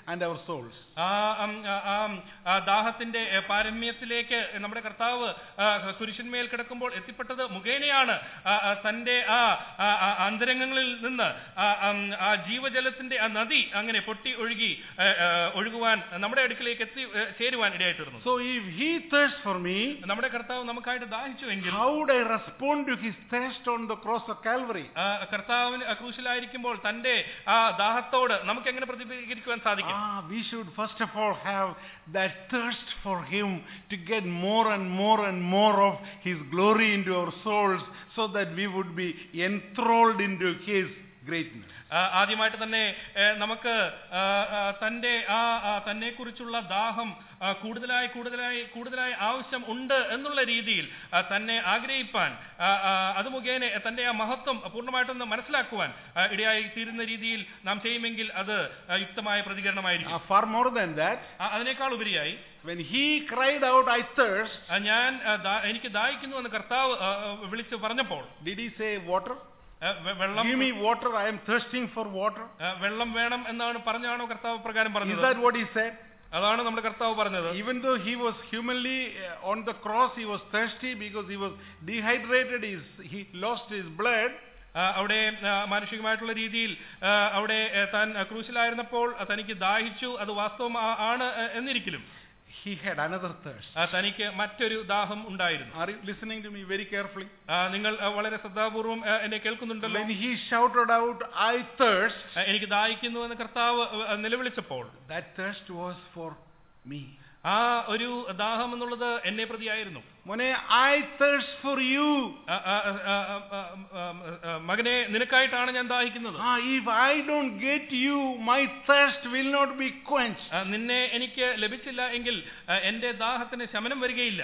and our souls. ആ ഉം, ആ, ആ, ഉം, ആ ദാഹത്തിന്റെ ഏ, പാരമ്യത്തിലേക്ക് നമ്മുടെ കർത്താവ് ആ, കുരിശന്മേൽ കിടക്കുമ്പോൾ എത്തിപ്പെട്ടത് മുഖേനയാണ് ആ, ആ, തന്റെ ആ ആ, ആ, അന്തരംഗങ്ങളിൽ നിന്ന് ആ, ഉം, ആ ജീവജലത്തിന്റെ ആ നദി അങ്ങനെ പൊട്ടി ഒഴുകി ഏ, ഏ, ഒഴുകുവാൻ നമ്മുടെ അടുക്കിലേക്ക് എത്തി ഏ, ചേരുവാൻ ഇടയായി തീർന്നു So if he thirsts for me, നമ്മുടെ കർത്താവ് നമുക്കായിട്ട് ദാഹിച്ചുവെങ്കിൽ how would I respond to his thirst on the cross of Calvary? ആ, കർത്താവിന് ആ ക്രൂശിലായിരിക്കുമ്പോൾ തന്റെ ആ ദാഹത്തോട് നമുക്ക് എങ്ങനെ പ്രതികരിക്കുവാൻ സാധിക്കും Ah, we should first of all have that thirst for him to get more and more and more of his glory into our souls so that we would be enthralled into his greatness. ആ, ആദ്യമായിട്ട് തന്നെ ഏ, നമുക്ക് ആ, ആ, തന്റെ ആ തന്നെ കുറിച്ചുള്ള ദാഹം ആ, കൂടുതലായി കൂടുതലായി കൂടുതലായി ആവശ്യം ഉണ്ട് എന്നുള്ള രീതിയിൽ ആ, തന്നെ ആഗ്രഹിപ്പാൻ ആ, ആ, അത് മുഖേന തന്റെ ആ മഹത്വം പൂർണ്ണമായിട്ടൊന്ന് മനസ്സിലാക്കുവാൻ ആ, ഇടയായി തീരുന്ന രീതിയിൽ നാം ചെയ്യുമെങ്കിൽ അത് ആ, യുക്തമായ പ്രതികരണമായിരിക്കും Ah, far more than that, ആ, അതിനേക്കാൾ ഉപരിയായി when he cried out, I thirst, ആ, ഞാൻ ആ, ദാ- എനിക്ക് ദാഹിക്കുന്നു എന്ന് കർത്താവ് ആ, ആ, വിളിച്ച് പറഞ്ഞപ്പോൾ did he say water? ആ, വെ- വെള്ളം Give me water, I am thirsting for water. ആ, വെള്ളം വേണം എന്നാണ് പറഞ്ഞാണോ കർത്താവ് പ്രകാരം Is പറഞ്ഞത് that what he said? അതാണ് നമ്മുടെ കർത്താവ് പറഞ്ഞത് Even though he was humanly uh, on the cross, he was thirsty because he was dehydrated, his, he lost his blood. ആ, അവിടെ ആ, മാനുഷികമായിട്ടുള്ള രീതിയിൽ ആ, അവിടെ ആ, താൻ ആ, ക്രൂശിലായിരുന്നപ്പോൾ ആ, തനിക്ക് ദാഹിച്ചു അത് വാസ്തവം ആ- ആണ് ആ, എന്നിരിക്കലും He had another thirst. ആ, തനിക്ക് മറ്റൊരു ദാഹം ഉണ്ടായിരുന്നു Are you listening to me very carefully? ആ, നിങ്ങൾ ആ, വളരെ ശ്രദ്ധാപൂർവം ആ, എന്നെ കേൾക്കുന്നുണ്ടല്ലോ When he shouted out, I thirst, ആ, എനിക്ക് ദാഹിക്കുന്നു എന്ന് കർത്താവ് ആ, നിലവിളിച്ചപ്പോൾ that thirst was for me. ആ ഒരു ദാഹം എന്നുള്ളത് എന്നെ പ്രതിയായിരുന്നു Mone, I thirst for you. ആ, ആ, ആ, ആ, ആ, ആ, ആ, മകനെ നിനക്കായിട്ടാണ് ഞാൻ ദാഹിക്കുന്നത് Ah, if I don't get you, my thirst will not be quenched. ആ, നിന്നെ എനിക്ക് ലഭിച്ചില്ല എങ്കിൽ ആ, എന്റെ ദാഹത്തിന് ശമനം വരികയില്ല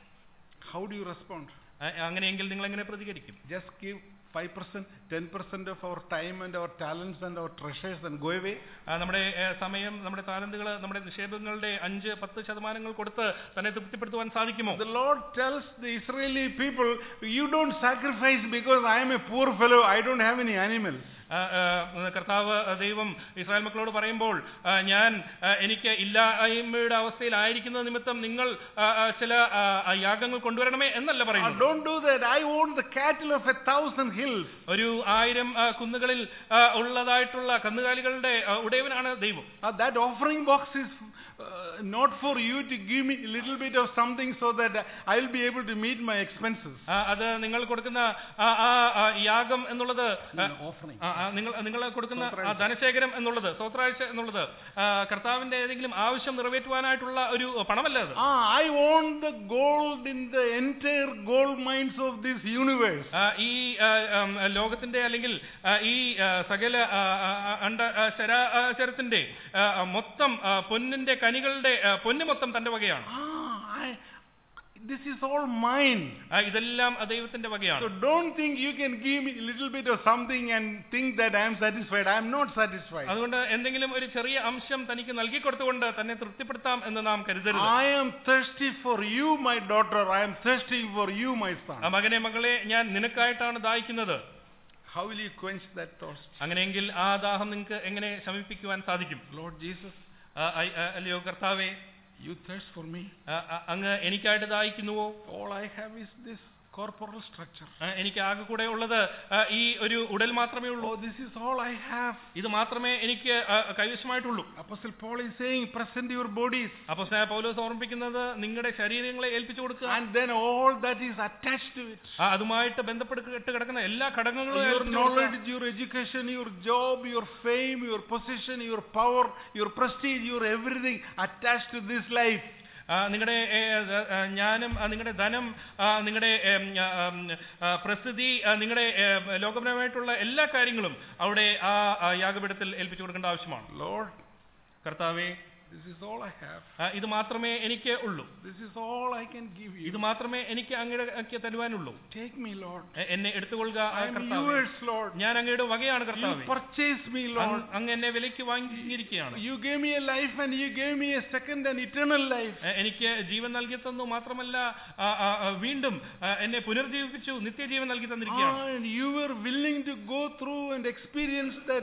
How do you respond? ആ, അങ്ങനെയെങ്കിൽ നിങ്ങൾ എങ്ങനെ പ്രതികരിക്കും Just give 5%, 10% of our time and our talents and our treasures and go away? ആ, നമ്മുടെ ഏ, സമയം നമ്മുടെ താലന്തുകൾ നമ്മുടെ നിക്ഷേപങ്ങളുടെ അഞ്ച് പത്ത് ശതമാനങ്ങൾ കൊടുത്ത് തന്നെ തൃപ്തിപ്പെടുത്തുവാൻ സാധിക്കുമോ The Lord tells the Israeli people, you don't sacrifice because I am a poor fellow, I don't have any animals. ആ, ആ, കർത്താവ് ആ, ദൈവം ഇസ്രായേൽ മക്കളോട് പറയുമ്പോൾ ആ, ഞാൻ ആ, എനിക്ക് ഇല്ലായ്മയുടെ അവസ്ഥയിലായിരിക്കുന്ന നിമിത്തം നിങ്ങൾ ആ, ആ, ചില ആ, ആ, യാഗങ്ങൾ കൊണ്ടുവരണമേ എന്നല്ല Ah, പറയുന്നത് don't do that. I own the cattle of a thousand hills. ഒരു ആയിരം ആ, കുന്നുകളിൽ ആ, ഉള്ളതായിട്ടുള്ള കന്നുകാലികളുടെ ആ, ഉടയവനാണ് ദൈവം Ah, that offering box is uh, not for you to give me a little bit of something so that uh, I will be able to meet my expenses. ആ, അത് നിങ്ങൾ കൊടുക്കുന്ന ആ ആ, ആ, യാഗം എന്നുള്ളത് ആ, offering. ആ, ആ, നിങ്ങൾ നിങ്ങൾ കൊടുക്കുന്ന ആ ധനശേഖരം എന്നുള്ളത് സ്വത്രാഴ്ച എന്നുള്ളത് ആ, കർത്താവിന്റെ ഏതെങ്കിലും ആവശ്യം നിറവേറ്റുവാനായിട്ടുള്ള ഒരു പണമല്ല അത് Ah, I own the gold in the entire gold mines of this universe. ആ, ഈ ആ, ഉം, ലോകത്തിന്റെ അല്ലെങ്കിൽ ആ, ഈ ആ, സകല ആ, ആ, ആ, അണ്ട ആ, ശരാചരത്തിന്റെ ആ, ആ, മൊത്തം ആ, പൊന്നിന്റെ കനികളുടെ ആ, പൊന്ന് മൊത്തം തന്റെ വകയാണ് Ah, I, this is all mine. ആ, ഇതെല്ലാം ആ ദൈവത്തിന്റെ So വകയാണ് don't think you can give me a little bit of something and think that I am satisfied. I am not satisfied. അതുകൊണ്ട് എന്തെങ്കിലും ഒരു ചെറിയ അംശം തനിക്ക് നൽകി കൊടുത്തുകൊണ്ട് തന്നെ തൃപ്തിപ്പെടുത്താം എന്ന് നാം കരുതരുത് I am thirsty for you, my daughter. I am thirsty for you, my ആ son. മകനെ മകളെ ഞാൻ നിനക്കായിട്ടാണ് ദാഹിക്കുന്നത് How will you quench that thirst? അങ്ങനെയെങ്കിൽ ആ ദാഹം നിങ്ങൾക്ക് എങ്ങനെ ശമിപ്പിക്കുവാൻ സാധിക്കും Lord Jesus, ആ, ഐ- ആ, അല്ലയോ കർത്താവേ you thirst for me. ആ, ആ, അങ്ങ് എനിക്കായിട്ട് ദാഹിക്കുന്നുവോ All I have is this corporal structure. ആ, എനിക്ക് ആകെ കൂടെ ഉള്ളത് ആ, ഈ ഒരു ഉടൽ മാത്രമേ ഉള്ളൂ Oh, this is all I have. ഇത് മാത്രമേ എനിക്ക് ആ, കൈവശമായിട്ടുള്ളൂ Apostle Paul is saying, present your bodies. അപ്പൊ സ്നേഹ പൗലോസ് ഓർമ്മിപ്പിക്കുന്നത് നിങ്ങളുടെ ശരീരങ്ങളെ ഏൽപ്പിച്ചു കൊടുക്കുക And then all that is attached to it. ആ, അതുമായിട്ട് ബന്ധപ്പെട്ട് കിടക്കുന്ന എല്ലാ ഘടകങ്ങളും Your ഏൽപ്പിച്ചു കൊടുക്കുക. knowledge, your education, your job, your fame, your position, your power, your prestige, your everything attached to this life. ആ, നിങ്ങളുടെ ഏ, ഏ, ഏ, ജ്ഞാനം ആ, നിങ്ങളുടെ ധനം ആ, നിങ്ങളുടെ ഏം, ആ, ഉം, ആ, പ്രസിദ്ധി ആ, നിങ്ങളുടെ ഏ, ലോകപരമായിട്ടുള്ള എല്ലാ കാര്യങ്ങളും അവിടെ ആ ആ യാഗപീഠത്തിൽ ഏൽപ്പിച്ചു കൊടുക്കേണ്ട ആവശ്യമാണ് Lord, കർത്താവേ this is all I have. ആ, ഇത് മാത്രമേ എനിക്ക് ഉള്ളൂ This is all I can give ഇത് you. മാത്രമേ എനിക്ക് അങ്ങയുടെ അങ്ങ് തരുവാനുള്ളൂ Take me, Lord. എ- എന്നെ എടുത്തുകൊള്ളുക ആ I am കർത്താവേ yours, Lord. ഞാൻ അങ്ങയുടെ വകയാണ് You കർത്താവേ purchased me, Lord. അങ്ങ് അങ്ങ് എന്നെ വിലയ്ക്ക് വാങ്ങിയിരിക്കുകയാണ് You gave me a life and you gave me a second and eternal life. എ- എനിക്ക് ജീവൻ നൽകി തന്നു മാത്രമല്ല ആ, ആ, ആ, വീണ്ടും ആ, എന്നെ പുനർജീവിപ്പിച്ചു നിത്യജീവൻ നൽകി തന്നിരിക്കുകയാണ് Ah, and you were willing to go through and experience that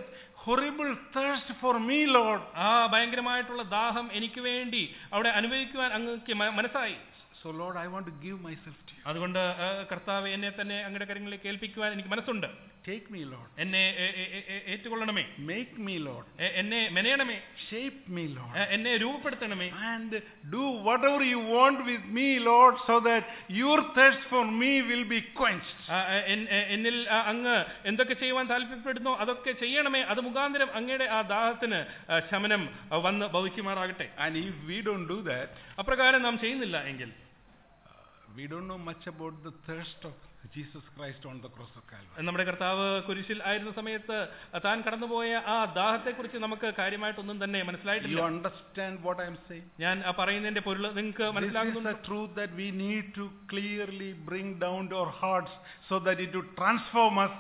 horrible thirst for me, Lord. ആ ഭയങ്കരമായിട്ടുള്ള ദാഹം എനിക്ക് വേണ്ടി അവിടെ അനുഭവിക്കുവാൻ അങ്ങക്ക് മ- മനസ്സായി So, Lord, I want to give myself to you. അതുകൊണ്ട് ആ, കർത്താവ് എന്നെ തന്നെ അങ്ങയുടെ കാര്യങ്ങളിലേക്ക് ഏൽപ്പിക്കുവാൻ എനിക്ക് മനസ്സുണ്ട് Take me, Lord. എന്നെ ഏ- ഏ- ഏ- ഏ- ഏറ്റുകൊള്ളണമേ Make me, Lord. എ- എന്നെ മെനയണമേ Shape me, Lord. എ- എന്നെ രൂപപ്പെടുത്തണമേ And do whatever you want with me, Lord, so that your thirst for me will be quenched. ആ, ആ, എൻ- എ- എന്നിൽ ആ, അങ്ങ് എന്തൊക്കെ ചെയ്യുവാൻ താല്പര്യപ്പെടുന്നോ അതൊക്കെ ചെയ്യണമേ അത് മുഖാന്തരം അങ്ങയുടെ ആ ദാഹത്തിന് ആ, ശമനം ആ, വന്ന് ഭവിക്കുമാറാകട്ടെ And if we don't do that, അപ്രകാരം നാം ചെയ്യുന്നില്ല എങ്കിൽ we don't know much about the thirst of Jesus Christ on the cross of Calvary. നമ്മുടെ കർത്താവ് കുരിശിൽ ആയിരുന്ന സമയത്ത് താൻ കടന്നുപോയ ആ ദാഹത്തെക്കുറിച്ച് നമുക്ക് കാര്യമായിട്ടൊന്നും തന്നെ You മനസ്സിലായിട്ടില്ല understand what I am saying? ഞാൻ ആ പറയുന്നതിന്റെ പൊരുൾ നിങ്ങൾക്ക് This is മനസ്സിലാകുന്നുണ്ട് a truth that we need to clearly bring down to our hearts so that it would transform us,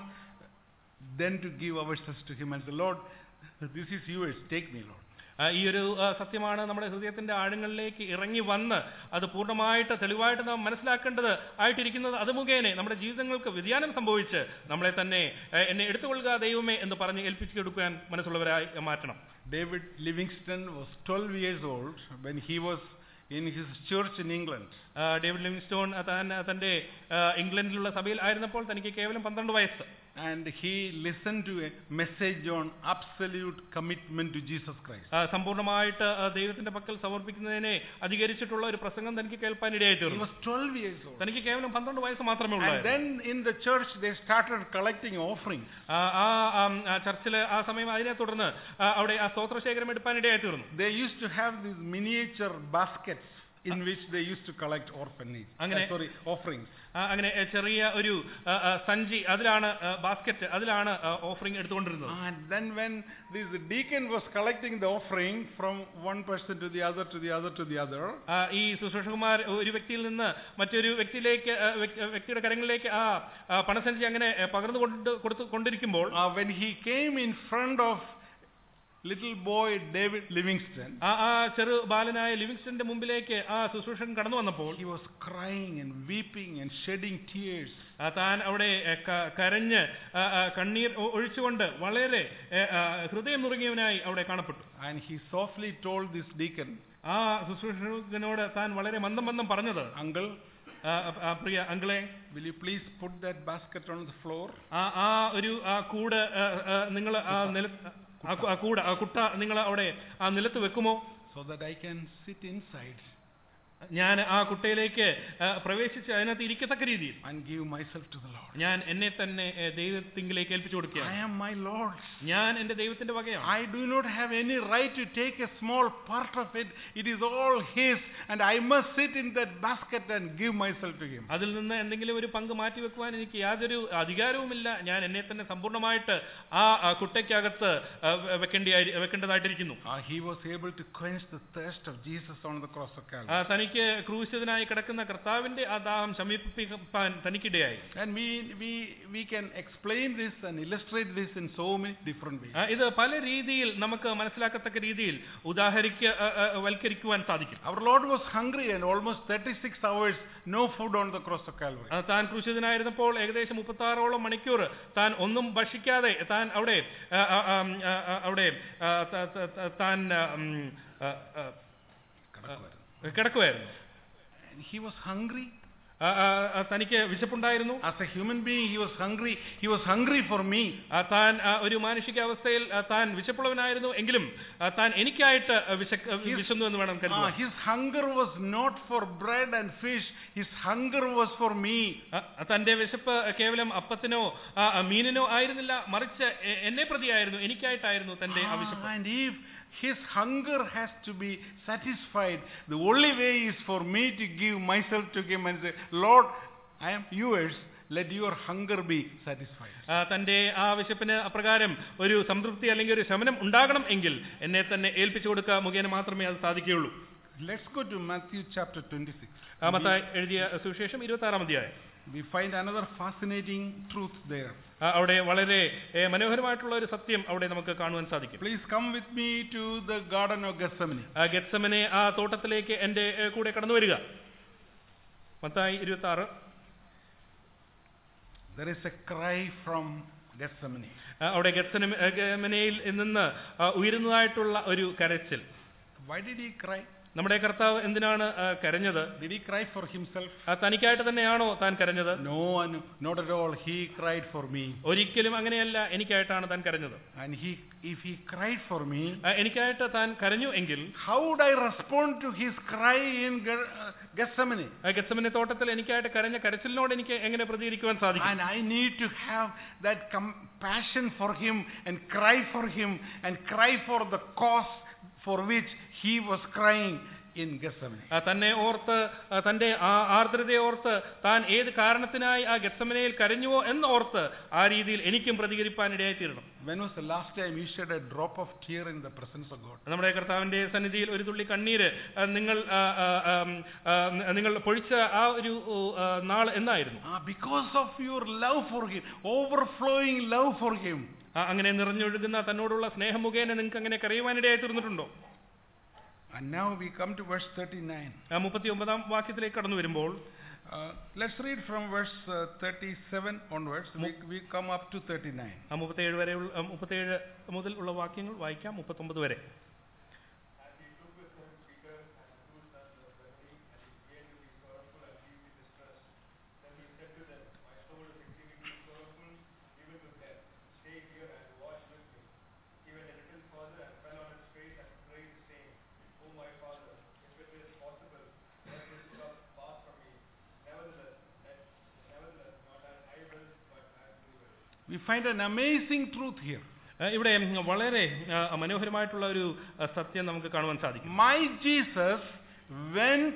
then to give ourselves to Him and say, Lord, this is yours, take me, Lord. ആ, ഈ ഒരു ആ, സത്യമാണ് നമ്മുടെ ഹൃദയത്തിന്റെ ആഴങ്ങളിലേക്ക് ഇറങ്ങി വന്ന് അത് പൂർണ്ണമായിട്ട് തെളിവായിട്ട് നാം മനസ്സിലാക്കേണ്ടത് ആയിട്ടിരിക്കുന്നത് അത് മുഖേന നമ്മുടെ ജീവിതങ്ങൾക്ക് വ്യതിയാനം സംഭവിച്ച് നമ്മളെ തന്നെ ആ, എന്നെ എടുത്തുകൊള്ളുക ദൈവമേ എന്ന് പറഞ്ഞ് ഏൽപ്പിച്ചു കൊടുക്കാൻ മനസ്സുള്ളവരായി മാറ്റണം David Livingston was 12 years old when he was in his church in England. ആ, ഡേവിഡ് ലിവിങ്സ്റ്റോൺ ആ, താൻ ആ, തന്റെ ആ, ഇംഗ്ലണ്ടിലുള്ള സഭയിൽ ആയിരുന്നപ്പോൾ തനിക്ക് കേവലം പന്ത്രണ്ട് വയസ്സ് And he listened to a message on absolute commitment to Jesus Christ. ആ, സമ്പൂർണ്ണമായിട്ട് ആ, ദൈവത്തിന്റെ പക്കൽ സമർപ്പിക്കുന്നതിനെ അധികരിച്ചിട്ടുള്ള ഒരു പ്രസംഗം തനിക്ക് കേൾപ്പാനിടയായി He തീർന്നു was 12 years old. തനിക്ക് കേവലം പന്ത്രണ്ട് വയസ്സ് മാത്രമേ And ഉള്ളൂ then in the church they started collecting offerings. ആ ആ, ആം, ആ ചർച്ചിൽ ആ സമയം അതിനെ തുടർന്ന് ആ, അവിടെ ആ സ്തോത്രശേഖരം എടുപ്പാനിടയായി തീർന്നു They used to have these miniature baskets in which they used to collect orphanage. അങ്ങനെ- uh, sorry, offerings. ആ, അങ്ങനെ എ, ചെറിയ ഒരു ആ, ആ, സഞ്ചി അതിലാണ് ബാസ്ക്കറ്റ് അതിലാണ് ഓഫറിംഗ് എടുത്തുകൊണ്ടിരുന്നത് And then when this deacon was collecting the offering from one person to the other to the other to the other, ആ, ഈ ശുശ്രൂഷകുമാർ ഒരു വ്യക്തിയിൽ നിന്ന് മറ്റൊരു വ്യക്തിയിലേക്ക് ആ, വ്യക്തി- വ്യക്തിയുടെ കരങ്ങളിലേക്ക് ആ ആ, പണസഞ്ചി അങ്ങനെ എ, പകർന്നു കൊണ്ട് കൊടുത്തു കൊണ്ടിരിക്കുമ്പോൾ uh, when he came in front of little boy David Livingston, ആ ആ ചെറു ബാലനായ ലിവിങ്സ്റ്റന്റെ മുമ്പിലേക്ക് ആ ശുശ്രൂഷൻ കടന്നു വന്നപ്പോൾ he was crying and weeping and shedding tears. ആ, താൻ അവിടെ എ, ക- കരഞ്ഞ് ആ, ആ, കണ്ണീർ ഒ- ഒഴിച്ചുകൊണ്ട് വളരെ എ, ആ, ഹൃദയം നുറുങ്ങിയവനായി അവിടെ കാണപ്പെട്ടു And he softly told this deacon, ആ ശുശ്രൂഷകനോട് താൻ വളരെ മന്ദം മന്ദം പറഞ്ഞത് Uncle, ആ, ആ, പ്രിയ അങ്കിളെ will you please put that basket on the floor? ആ ആ ഒരു ആ കൂട് നിങ്ങൾ ആ നില ആ കു- ആ കൂട് ആ കുട്ട നിങ്ങൾ അവിടെ ആ നിലത്ത് വെക്കുമോ so that I can sit inside ഞാൻ ആ കുട്ടയിലേക്ക് ആ, പ്രവേശിച്ച് അതിനകത്ത് ഇരിക്കത്തക്ക രീതിയിൽ and give myself to the Lord. ഞാൻ എന്നെ തന്നെ ഏ, ദൈവത്തിങ്കിലേക്ക് ഏൽപ്പിച്ചു I കൊടുക്കുകയാണ് am my Lord. ഞാൻ എന്റെ ദൈവത്തിന്റെ വകയാണ് I do not have any right to take a small part of it. It is all His, and I must sit in that basket and give myself to Him. അതിൽ നിന്ന് എന്തെങ്കിലും ഒരു പങ്ക് മാറ്റി വെക്കുവാൻ എനിക്ക് യാതൊരു അധികാരവുമില്ല ഞാൻ എന്നെ തന്നെ സമ്പൂർണ്ണമായിട്ട് ആ ആ കുട്ടയ്ക്കകത്ത് ആ, വെ- വെക്കേണ്ടിയായി വെക്കേണ്ടതായിട്ടിരിക്കുന്നു Ah, he was able to quench the thirst of Jesus on the cross of ആ, Calvary. തനിക്ക് ക്രൂശിതനായി കിടക്കുന്ന കർത്താവിന്റെ ആ ദാഹം ശമീപിക്കാൻ തനിക്കിടയായി And we, we, we can explain this and illustrate this in so many different ways. ആ, ഇത് പല രീതിയിൽ നമുക്ക് മനസ്സിലാക്കത്തക്ക രീതിയിൽ ഉദാഹരിക്ക ആ, ആ, വൽക്കരിക്കുവാൻ സാധിക്കും Our Lord was hungry and almost 36 hours, no food on the cross of Calvary. ആ, താൻ ക്രൂശിതനായിരുന്നപ്പോൾ ഏകദേശം മുപ്പത്തി ആറോളം മണിക്കൂർ താൻ ഒന്നും ഭക്ഷിക്കാതെ താൻ അവിടെ ആ, ആ, ആ, ആ, ആ, അവിടെ ആ, ത- ത- ത- താൻ ആ, ഉം, ആ, ആ, കിടക്കുമായിരുന്നു And he was hungry. ആ, ആ, ആ, തനിക്ക് വിശപ്പുണ്ടായിരുന്നു As a human being, he was hungry. He was hungry for me. ആ, താൻ ആ, ഒരു മാനുഷിക അവസ്ഥയിൽ ആ, താൻ വിശപ്പുള്ളവനായിരുന്നു എങ്കിലും ആ, താൻ എനിക്കായിട്ട് ആ, വിശക്ക് വിശന്നു എന്ന് വേണം Ah, കരുതുക his hunger was not for bread and fish. His hunger was for me. ആ, തന്റെ വിശപ്പ് കേവലം അപ്പത്തിനോ ആ, ആ, മീനിനോ ആയിരുന്നില്ല മറിച്ച് എ- എന്നെ പ്രതിയായിരുന്നു എനിക്കായിട്ടായിരുന്നു തന്റെ ആ Ah, വിശപ്പ് and if his hunger has to be satisfied, the only way is for me to give myself to him and say, Lord, I am yours. Let your hunger be satisfied. ആ, തന്റെ ആ വിശപ്പിന് അപ്രകാരം ഒരു സംതൃപ്തി അല്ലെങ്കിൽ ഒരു ശമനം ഉണ്ടാകണം എങ്കിൽ എന്നെ തന്നെ ഏൽപ്പിച്ചു കൊടുക്കുക മുഖേന മാത്രമേ അത് സാധിക്കുകയുള്ളൂ Let's go to Matthew chapter 26. ആ, മത്തായി എഴുതിയ സുവിശേഷം ഇരുപത്തി ആറാം അധ്യായം We find another fascinating truth there. ആ, അവിടെ വളരെ ഏ, മനോഹരമായിട്ടുള്ള ഒരു സത്യം അവിടെ നമുക്ക് കാണുവാൻ സാധിക്കും Please come with me to the Garden of Gethsemane. ആ ഗെത്സമനെ ആ തോട്ടത്തിലേക്ക് എന്റെ ഏ, കൂടെ കടന്നു വരിക മത്തായി ഇരുപത്തി ആറ് There is a cry from Gethsemane. ആ, അവിടെ ഗത്സനയിൽ നിന്ന് ആ, ഉയരുന്നതായിട്ടുള്ള ഒരു കരച്ചിൽ Why did he cry? നമ്മുടെ കർത്താവ് എന്തിനാണ് ആ, കരഞ്ഞത് Did he cry for himself? ആ, തനിക്കായിട്ട് തന്നെയാണോ താൻ കരഞ്ഞത് No, one, not at all. He cried for me. ഒരിക്കലും അങ്ങനെയല്ല എനിക്കായിട്ടാണ് താൻ കരഞ്ഞത് And he, if he cried for me, ആ, എനിക്കായിട്ട് താൻ കരഞ്ഞു എങ്കിൽ how would I respond to his cry in Ge- uh, Gethsemane? ഗത്സമന തോട്ടത്തിൽ എനിക്കായിട്ട് കരഞ്ഞ കരച്ചിലിനോട് എനിക്ക് എങ്ങനെ പ്രതികരിക്കുവാൻ സാധിക്കും And I need to have that compassion for him and cry for him and cry for the cause for which he was crying in Gethsemane. ആ, തന്നെ ഓർത്ത് ആ, തന്റെ ആ ആർദ്രതയെ ഓർത്ത് താൻ ഏത് കാരണത്തിനായി ആ ഗത്സമനയിൽ കരഞ്ഞുവോ എന്ന് ഓർത്ത് ആ രീതിയിൽ എനിക്കും പ്രതികരിപ്പാൻ ഇടയായി തീരണം When was the last time you shed a drop of tear in the presence of God? നമ്മുടെ കർത്താവിന്റെ സന്നിധിയിൽ ഒരു തുള്ളി കണ്ണീര് ആ, നിങ്ങൾ ആ, ആ, ആം, ആ, നിങ്ങൾ പൊഴിച്ച ആ ഒരു ആ, നാൾ എന്നായിരുന്നു Ah, because of your love for him, overflowing love for him. ആ, അങ്ങനെ നിറഞ്ഞൊഴുകുന്ന തന്നോടുള്ള സ്നേഹം മുഖേന നിങ്ങൾക്ക് അങ്ങനെ കരയുവാനിടയായി തീർന്നിട്ടുണ്ടോ And now we come to verse 39. ആ മുപ്പത്തി ഒമ്പതാം വാക്യത്തിലേക്ക് കടന്നു വരുമ്പോൾ Uh, let's read from verse uh, 37 onwards. We, we come up to 39. ആ മുപ്പത്തേഴ് വരെ മുപ്പത്തേഴ് മുതൽ ഉള്ള വാക്യങ്ങൾ വായിക്കാം മുപ്പത്തൊമ്പത് വരെ And he took with him Peter and the two sons of Zebedee, and he began to be sorrowful and deeply distressed. Then he said to them, My soul is exceedingly sorrowful, even to death. Stay here and watch with me. He went a little further and fell on his face and prayed, saying, O my father, if it is possible, let this cup pass from me. Nevertheless, let, nevertheless, not as I will, but as you will. We find an amazing truth here. ആ, ഇവിടെ വളരെ ആ, മനോഹരമായിട്ടുള്ള ഒരു ആ, സത്യം നമുക്ക് കാണുവാൻ സാധിക്കും My Jesus went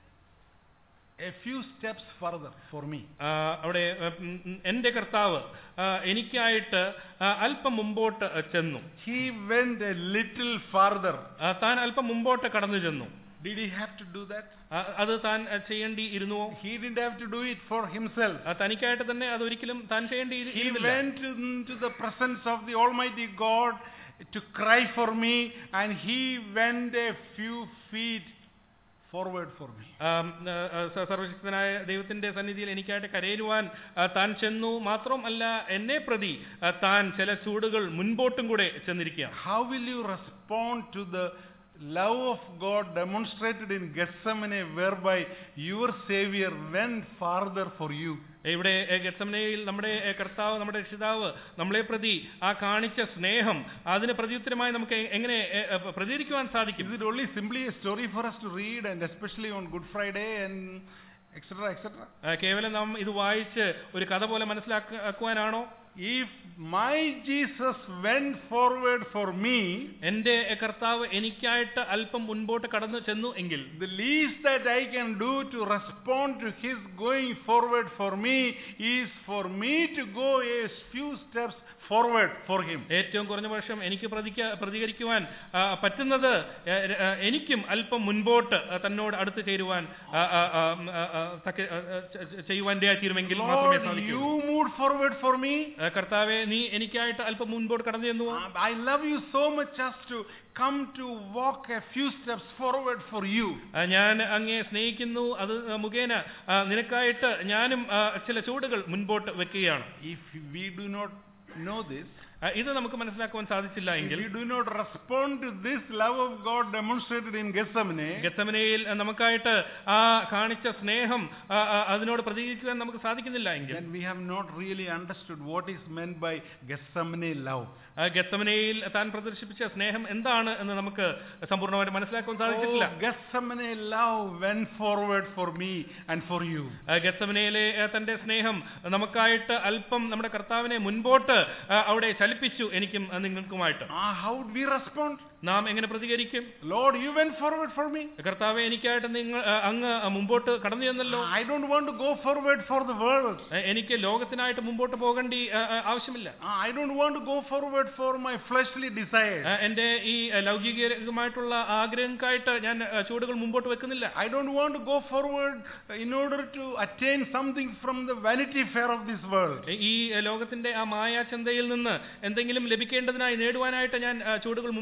a few steps further for me. ആ, അവിടെ ആ, ഉം, ഉം, എൻ്റെ കർത്താവ് ആ, എനിക്കായിട്ട് ആ, അല്പം മുമ്പോട്ട് ചെന്നു He went a little farther. ആ, താൻ അല്പം മുമ്പോട്ട് കടന്നു ചെന്നു Did he have to do that? ആ, അത് താൻ ആ, ചെയ്യേണ്ടി ഇരുന്നുവോ He didn't have to do it for himself. ആ, തനിക്കായിട്ട് തന്നെ അതൊരിക്കലും താൻ ചെയ്യേണ്ടി ഇരു- He ഇരുന്നില്ല went into the presence of the Almighty God to cry for me, and he went a few feet forward for me. ആം, ആ, ആ, സ- സർവശക്തനായ ദൈവത്തിന്റെ സന്നിധിയിൽ എനിക്കായിട്ട് കരയുവാൻ ആ, താൻ ചെന്നു മാത്രമല്ല എന്നെ പ്രതി ആ, താൻ ചില ചൂടുകൾ മുൻപോട്ടും കൂടെ ചെന്നിരിക്കുകയാണ് How will you respond to the love of God demonstrated in Gethsemane, whereby your Savior went farther for you? ഇവിടെ ഏ, ഗെത്സമനയിൽ നമ്മുടെ ഏ, കർത്താവ് നമ്മുടെ രക്ഷിതാവ് നമ്മളെ പ്രതി ആ കാണിച്ച സ്നേഹം അതിന് പ്രത്യുത്തരമായി നമുക്ക് എ- എങ്ങനെ ഏ, ഏ, പ്രതികരിക്കുവാൻ സാധിക്കും Is it only simply a story for us to read, and especially on Good Friday and etc. etc.? ആ, കേവലം നാം ഇത് വായിച്ച് ഒരു കഥ പോലെ മനസ്സിലാക്കുവാനാണോ If my Jesus went forward for me, എന്റെ കർത്താവ് എനിക്കായിട്ട് അല്പം മുൻപോട്ട് കടന്നു ചെന്നു എങ്കിൽ the least that I can do to respond to his going forward for me is for me to go a few steps forward for him. ഏറ്റവും കുറഞ്ഞ പക്ഷം എനിക്ക് പ്രതിക്ക പ്രതികരിക്കുവാൻ ആ, പറ്റുന്നത് ഏ, ആ, എനിക്കും അല്പം മുൻപോട്ട് ആ, തന്നോട് അടുത്ത് ചേരുവാൻ ആ, ആ, ആ, ആ, ആ, തക്ക- ആ, ആ, ചെ- ചെ- ചെയ്യുവാൻ തീരുമെങ്കിൽ മാത്രമേ Lord, സാധിക്കൂ you moved forward for me. ആ, കർത്താവെ നീ എനിക്കായിട്ട് അല്പം മുൻപോട്ട് കടന്നു ചെന്നുവോ I love you so much as to come to walk a few steps forward for you. ആ, ഞാൻ അങ്ങേ സ്നേഹിക്കുന്നു അത് മുഖേന ആ, നിനക്കായിട്ട് ഞാനും ആ, ചില ചൂടുകൾ മുൻപോട്ട് വെക്കുകയാണ് If we do not know this, ആ, ഇത് നമുക്ക് മനസ്സിലാക്കുവാൻ സാധിച്ചില്ല if എങ്കിൽ we do not respond to this love of God demonstrated in Gethsemane, ഗത്തമനയിൽ നമുക്കായിട്ട് ആ കാണിച്ച സ്നേഹം ആ, ആ, അതിനോട് പ്രതികരിക്കുവാൻ നമുക്ക് സാധിക്കുന്നില്ല എങ്കിൽ then we have not really understood what is meant by Gethsemane love. ആ ഗത്തമനയിൽ താൻ പ്രദർശിപ്പിച്ച സ്നേഹം എന്താണ് എന്ന് നമുക്ക് സമ്പൂർണ്ണമായിട്ട് മനസ്സിലാക്കാൻ സാധിച്ചിട്ടില്ല Oh, Gethsemane love went forward for me and for you. ആ ഗത്തമനയിലെ ആ, തന്റെ സ്നേഹം നമുക്കായിട്ട് അല്പം നമ്മുടെ കർത്താവിനെ മുൻപോട്ട് ആ, അവിടെ ചലിപ്പിച്ചു എനിക്കും ആ, നിങ്ങൾക്കുമായിട്ട് Ah, how would we respond? നാം എങ്ങനെ പ്രതികരിക്കും Lord, you went forward for me. കർത്താവെ എനിക്കായിട്ട് നിങ്ങൾ ആ, അങ്ങ് മുമ്പോട്ട് കടന്നു ചെന്നല്ലോ I don't want to go forward for the world. ആ, എനിക്ക് ലോകത്തിനായിട്ട് മുമ്പോട്ട് പോകേണ്ടി ആ, ആ, ആവശ്യമില്ല Ah, I don't want to go forward for my fleshly desires. ആ, എന്റെ ഈ ആ, ലൗകികമായിട്ടുള്ള ആഗ്രഹങ്ങൾക്കായിട്ട് ഞാൻ ആ, ചുവടുകൾ മുമ്പോട്ട് വെക്കുന്നില്ല I don't want to go forward in order to attain something from the vanity fair of this world. ഈ ലോകത്തിന്റെ ആ മായാചന്തയിൽ നിന്ന് എന്തെങ്കിലും ലഭിക്കേണ്ടതിനായി നേടുവാനായിട്ട് ഞാൻ ആ, ചുവടുകൾ മുമ്പോട്ട് വെക്കുന്നില്ല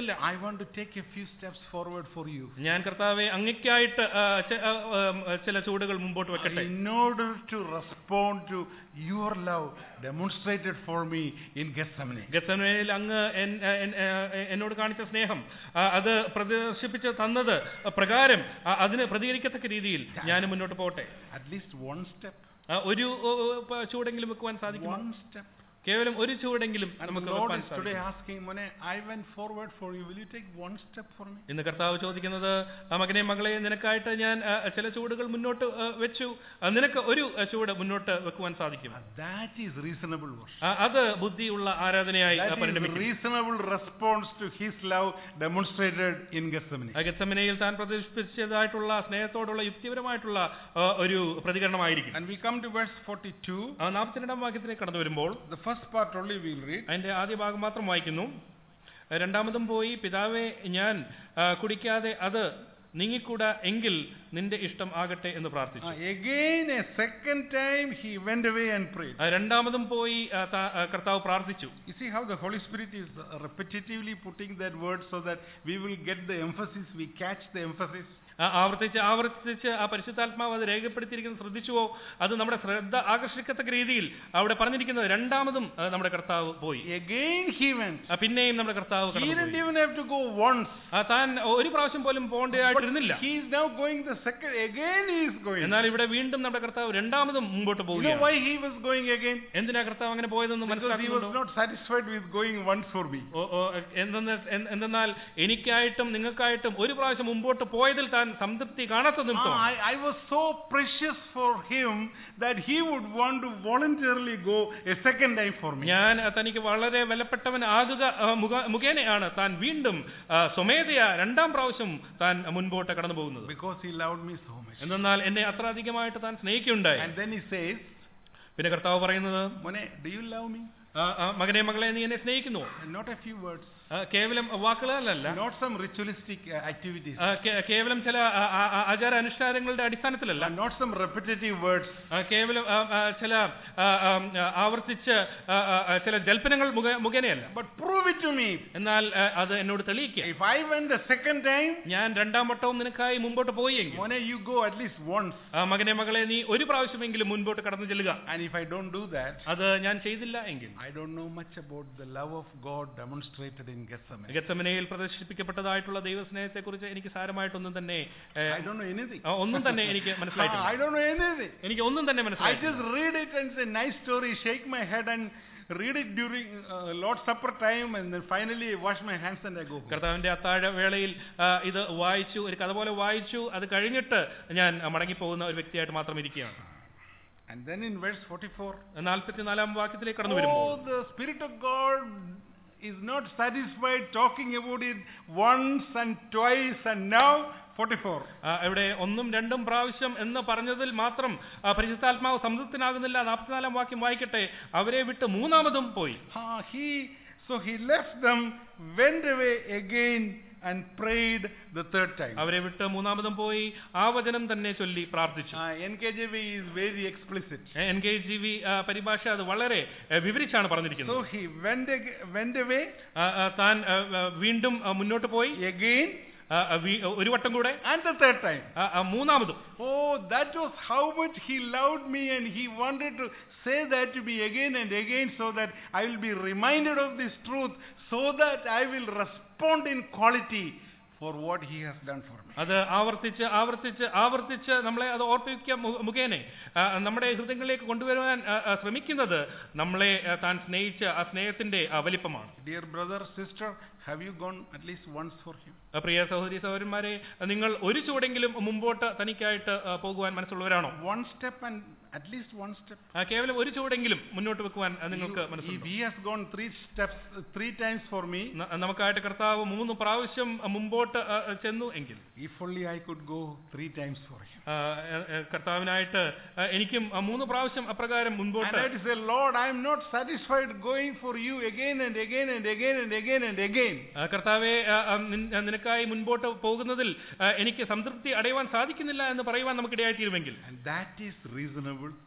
കഴിയുന്നില്ല I want to take a few steps forward for you. ഞാൻ കർത്താവെ അങ്ങയ്ക്കായിട്ട് ആ, ചെ- ആ, ആ, ചില ചൂടുകൾ മുമ്പോട്ട് വെക്കട്ടെ In order to respond to your love demonstrated for me in Gethsemane. ഗസനയിൽ അങ്ങ് എൻ- എൻ- എ- എന്നോട് കാണിച്ച സ്നേഹം ആ, അത് പ്രദർശിപ്പിച്ച് തന്നത് പ്രകാരം ആ, അതിന് പ്രതികരിക്കത്തക്ക രീതിയിൽ ഞാൻ മുന്നോട്ട് പോട്ടെ At least one step. ആ, ഒരു ഓ, ഓ, പ- ചൂടെങ്കിലും വെക്കുവാൻ സാധിക്കുമോ One step. കേവലം ഒരു ചൂടെങ്കിലും And the നമുക്ക് Lord വെക്കാൻ is today സാധിക്കും asking, Mone, I went forward for you. Will you take one step for me? ഇന്ന് കർത്താവ് ചോദിക്കുന്നത് ആ മകനെ മകളെ നിനക്കായിട്ട് ഞാൻ ആ, ചില ചൂടുകൾ മുന്നോട്ട് ആ, വെച്ചു ആ, നിനക്ക് ഒരു ആ, ചൂട് മുന്നോട്ട് വെക്കുവാൻ സാധിക്കും And that is reasonable worship. ആ, അത് ബുദ്ധിയുള്ള ആരാധനയായി ആ, That is പരിണമിക്കും reasonable response to His love demonstrated in Gethsemane. ഗത്തമനയിൽ താൻ പ്രദർശിപ്പിച്ചതായിട്ടുള്ള സ്നേഹത്തോടുള്ള യുക്തിപരമായിട്ടുള്ള ആ, ഒരു പ്രതികരണമായിരിക്കും And we come to verse 42. ആ നാൽപ്പത്തിരണ്ടാം വാക്യത്തിലേക്ക് കടന്നു വരുമ്പോൾ The first part only we'll read. അതിന്റെ ആദ്യ ഭാഗം മാത്രം വായിക്കുന്നു രണ്ടാമതും പോയി പിതാവെ ഞാൻ ആ, കുടിക്കാതെ അത് നീങ്ങിക്കൂടാ എങ്കിൽ നിന്റെ ഇഷ്ടം ആകട്ടെ എന്ന് പ്രാർത്ഥിച്ചു Uh, again, a second time, he went away and prayed. ആ, രണ്ടാമതും പോയി ആ, താ- ആ, കർത്താവ് പ്രാർത്ഥിച്ചു You see how the Holy Spirit is uh, repetitively putting that word so that we will get the emphasis, we catch the emphasis. ആ, ആവർത്തിച്ച് ആവർത്തിച്ച് ആ പരിശുദ്ധാത്മാവ് അത് രേഖപ്പെടുത്തിയിരിക്കുന്നത് ശ്രദ്ധിച്ചുവോ അത് നമ്മുടെ ശ്രദ്ധ ആകർഷിക്കത്തക്ക രീതിയിൽ അവിടെ പറഞ്ഞിരിക്കുന്നത് രണ്ടാമതും ആ, നമ്മുടെ കർത്താവ് പോയി Again, he went. ആ, പിന്നെയും നമ്മുടെ കർത്താവ് He didn't കടന്നുപോയി. even have to go once. ആ, താൻ ഒരു പ്രാവശ്യം പോലും But പോകേണ്ടതായിട്ടിരുന്നില്ല he is now going the second, again he is going. എന്നാൽ ഇവിടെ വീണ്ടും നമ്മുടെ കർത്താവ് രണ്ടാമതും മുമ്പോട്ട് You know പോവുകയാണ് why he was going again? എന്തിനാ കർത്താവ് അങ്ങനെ പോയതെന്ന് Because he was മനസ്സിലാക്കുന്നുണ്ടോ not satisfied with going once for me. ഓ, ഓ, എന്തെന്ന് എൻ- എന്തെന്നാൽ എനിക്കായിട്ടും നിങ്ങൾക്കായിട്ടും ഒരു പ്രാവശ്യം മുമ്പോട്ട് പോയതിൽ താൻ സംതൃപ്തി കാണാത്ത നിമിത്തം Ah, I, I was so precious for him that he would want to voluntarily go a second time for me. ഞാൻ അഹ്, തനിക്ക് വളരെ വിലപ്പെട്ടവനാകുക അഹ്, മുഖ- മുഖേനയാണ് താൻ വീണ്ടും അഹ്, സ്വമേധയാ രണ്ടാം പ്രാവശ്യം താൻ മുൻപോട്ട് കടന്നു പോകുന്നത് Because he loved me so much. എന്തെന്നാൽ എന്നെ അത്ര അധികമായിട്ട് താൻ സ്നേഹിക്കുണ്ടായി And then he says, പിന്നെ കർത്താവ് പറയുന്നത് Mone, do you love me? ആ, ആ, മകനെ മകളെ നീ എന്നെ സ്നേഹിക്കുന്നു And not a few words. കേവലം വാക്കുകളല്ല Not some ritualistic uh, activities. ആ, കേ- കേവലം ചില ആ, ആ, ആ, ആചാര അനുഷ്ഠാനങ്ങളുടെ അടിസ്ഥാനത്തിലല്ല And not some repetitive words. ആ, കേവലം ആ, ആ, ചില ആ, ആ, ആ, ആവർത്തിച്ച് ആ, ആ, ആ, ചില ജൽപ്പനങ്ങൾ മുഖ- മുഖേനയല്ല But prove it to me. എന്നാൽ ആ, അത് എന്നോട് തെളിയിക്കുക If I went the second time, ഞാൻ രണ്ടാം വട്ടവും niനക്കായി മുമ്പോട്ട് പോയെങ്കിൽ Mone, you go at least once. ആ, മകനെ മകളെ നീ ഒരു പ്രാവശ്യമെങ്കിലും മുൻപോട്ട് കടന്നു ചെല്ലുക And if I don't do that, അത് ഞാൻ ചെയ്തില്ല എങ്കിൽ I don't know much about the love of God demonstrated in Gethsemane. ഗത്തമനയിൽ പ്രദർശിപ്പിക്കപ്പെട്ടതായിട്ടുള്ള ദൈവസ്നേഹത്തെക്കുറിച്ച് എനിക്ക് സാരമായിട്ടൊന്നും തന്നെ ഏ, I don't know anything. ആ, ഒന്നും തന്നെ എനിക്ക് Ah, മനസ്സിലായിട്ടില്ല I don't know anything. എനിക്ക് ഒന്നും തന്നെ I മനസ്സിലായിട്ടില്ല just read it and say nice story, shake my head and read it during uh, Lord's Supper time and then finally wash my hands and I go home. കർത്താവിന്റെ അത്താഴ വേളയിൽ ആ, ഇത് വായിച്ചു ഒരു കഥ പോലെ വായിച്ചു അത് കഴിഞ്ഞിട്ട് ഞാൻ മടങ്ങിപ്പോകുന്ന ഒരു വ്യക്തിയായിട്ട് മാത്രം ഇരിക്കുകയാണ് And then in verse 44, നാൽപ്പത്തിനാലാം വാക്യത്തിലേക്ക് കടന്നു വരുമ്പോൾ oh, the Spirit of God is not satisfied talking about it once and twice and now 44. ആ, ഇവിടെ ഒന്നും രണ്ടും പ്രാവശ്യം എന്ന് പറഞ്ഞതിൽ മാത്രം ആ, പരിശുദ്ധാത്മാവ് സംതൃപ്തനാകുന്നില്ല നാൽപ്പത്തിനാലാം വാക്യം വായിക്കട്ടെ അവരെ വിട്ട് മൂന്നാമതും പോയി Ah, he, so he left them, went away again and prayed the third time. അവരെ വിട്ട് മൂന്നാമതും പോയി ആ വചനം തന്നെ ചൊല്ലി പ്രാർത്ഥിച്ചു Ah, NKJV is very explicit. N K J V പരിഭാഷ അത് വളരെ ആ, വിവരിച്ചാണ് So പറഞ്ഞിരിക്കുന്നത് he went, ag- went away ആ, ആ, താൻ ആ, ആ, വീണ്ടും ആ, മുന്നോട്ട് പോയി again ആ, ആ, വീ- ഒരു വട്ടം കൂടെ and the third time. ആ, ആ, മൂന്നാമതും Oh, that was how much he loved me and he wanted to say that to me again and again so that I will be reminded of this truth so that I will respond in quality for what he has done for me. അത് ആവർത്തിച്ച് ആവർത്തിച്ച് ആവർത്തിച്ച് നമ്മളെ അത് ഓർപ്പിക്കുക മു- മുഖേന ആ, നമ്മുടെ ഹൃദയങ്ങളിലേക്ക് കൊണ്ടുവരുവാൻ ആ, ആ, ശ്രമിക്കുന്നത് നമ്മളെ ആ, താൻ സ്നേഹിച്ച ആ സ്നേഹത്തിന്റെ ആ വലിപ്പമാണ് Dear brother, sister, have you gone at least once for him? ആ, പ്രിയ സഹോദരി സഹോദരന്മാരെ നിങ്ങൾ ഒരു ചൂടെങ്കിലും മുമ്പോട്ട് തനിക്കായിട്ട് ആ, പോകുവാൻ മനസ്സുള്ളവരാണോ One step and at least one step. ആ, കേവലം ഒരു ചൂടെങ്കിലും മുന്നോട്ട് വെക്കുവാൻ ആ, നിങ്ങൾക്ക് You- if മനസ്സുണ്ടോ he has gone three steps, uh, three times for me, ന- നമുക്കായിട്ട് കർത്താവ് മൂന്ന് പ്രാവശ്യം മുമ്പോട്ട് ആ, ആ, ചെന്നു എങ്കിൽ if only I could go three times for him. ആ, ആ, ആ, കർത്താവിനായിട്ട് ആ, എനിക്കും ആ, മൂന്ന് പ്രാവശ്യം അപ്രകാരം And മുൻപോട്ട് I had to say, Lord, I am not satisfied going for you again and again and again and again and again. ആ, കർത്താവെ ആ, ആ, നിൻ- ആ, നിനക്കായി മുൻപോട്ട് പോകുന്നതിൽ ആ, എനിക്ക് സംതൃപ്തി അടയുവാൻ സാധിക്കുന്നില്ല എന്ന് പറയുവാൻ നമുക്കിടയായിത്തീരുമെങ്കിൽ And that is reasonable response.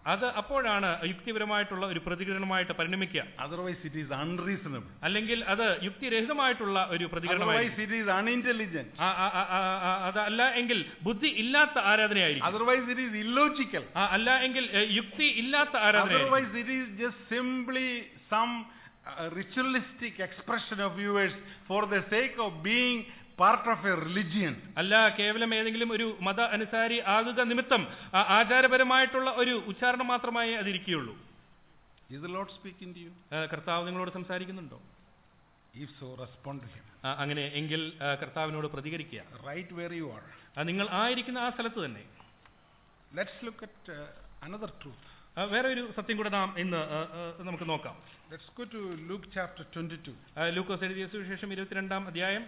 അത് അപ്പോഴാണ് യുക്തിപരമായിട്ടുള്ള ഒരു പ്രതികരണമായിട്ട് പരിണമിക്കുക Otherwise, it is unreasonable. അല്ലെങ്കിൽ അത് യുക്തിരഹിതമായിട്ടുള്ള ഒരു പ്രതികരണമായി Otherwise, it is unintelligent. അതല്ല എങ്കിൽ ബുദ്ധി ഇല്ലാത്ത ആരാധനയായിരിക്കും Otherwise, it is illogical. ആ, അല്ല എങ്കിൽ ഏ, യുക്തി ഇല്ലാത്ത ആരാധന Otherwise, it is just simply some uh, ritualistic expression of yours for the sake of being part of a religion. അല്ല കേവലം ഏതെങ്കിലും ഒരു മത അനുസാരി ആകുക നിമിത്തം ആ, ആചാരപരമായിട്ടുള്ള ഒരു ഉച്ചാരണം മാത്രമേ അതിരിക്കുകയുള്ളൂ Is the Lord speaking to you? ആ, കർത്താവ് നിങ്ങളോട് സംസാരിക്കുന്നുണ്ടോ If so, respond to Him. ആ, അങ്ങനെ എങ്കിൽ ആ, കർത്താവിനോട് പ്രതികരിക്കുക Right where you are. ആ, നിങ്ങൾ ആയിരിക്കുന്ന ആ സ്ഥലത്ത് തന്നെ Let's look at uh, another truth. ആ, വേറെ ഒരു സത്യം കൂടെ നാം ഇന്ന് ആ, ആ, നമുക്ക് നോക്കാം Let's go to Luke chapter 22. ആ, ലൂക്കോസ് എഴുതിയ സുവിശേഷം ഇരുപത്തിരണ്ടാം അധ്യായം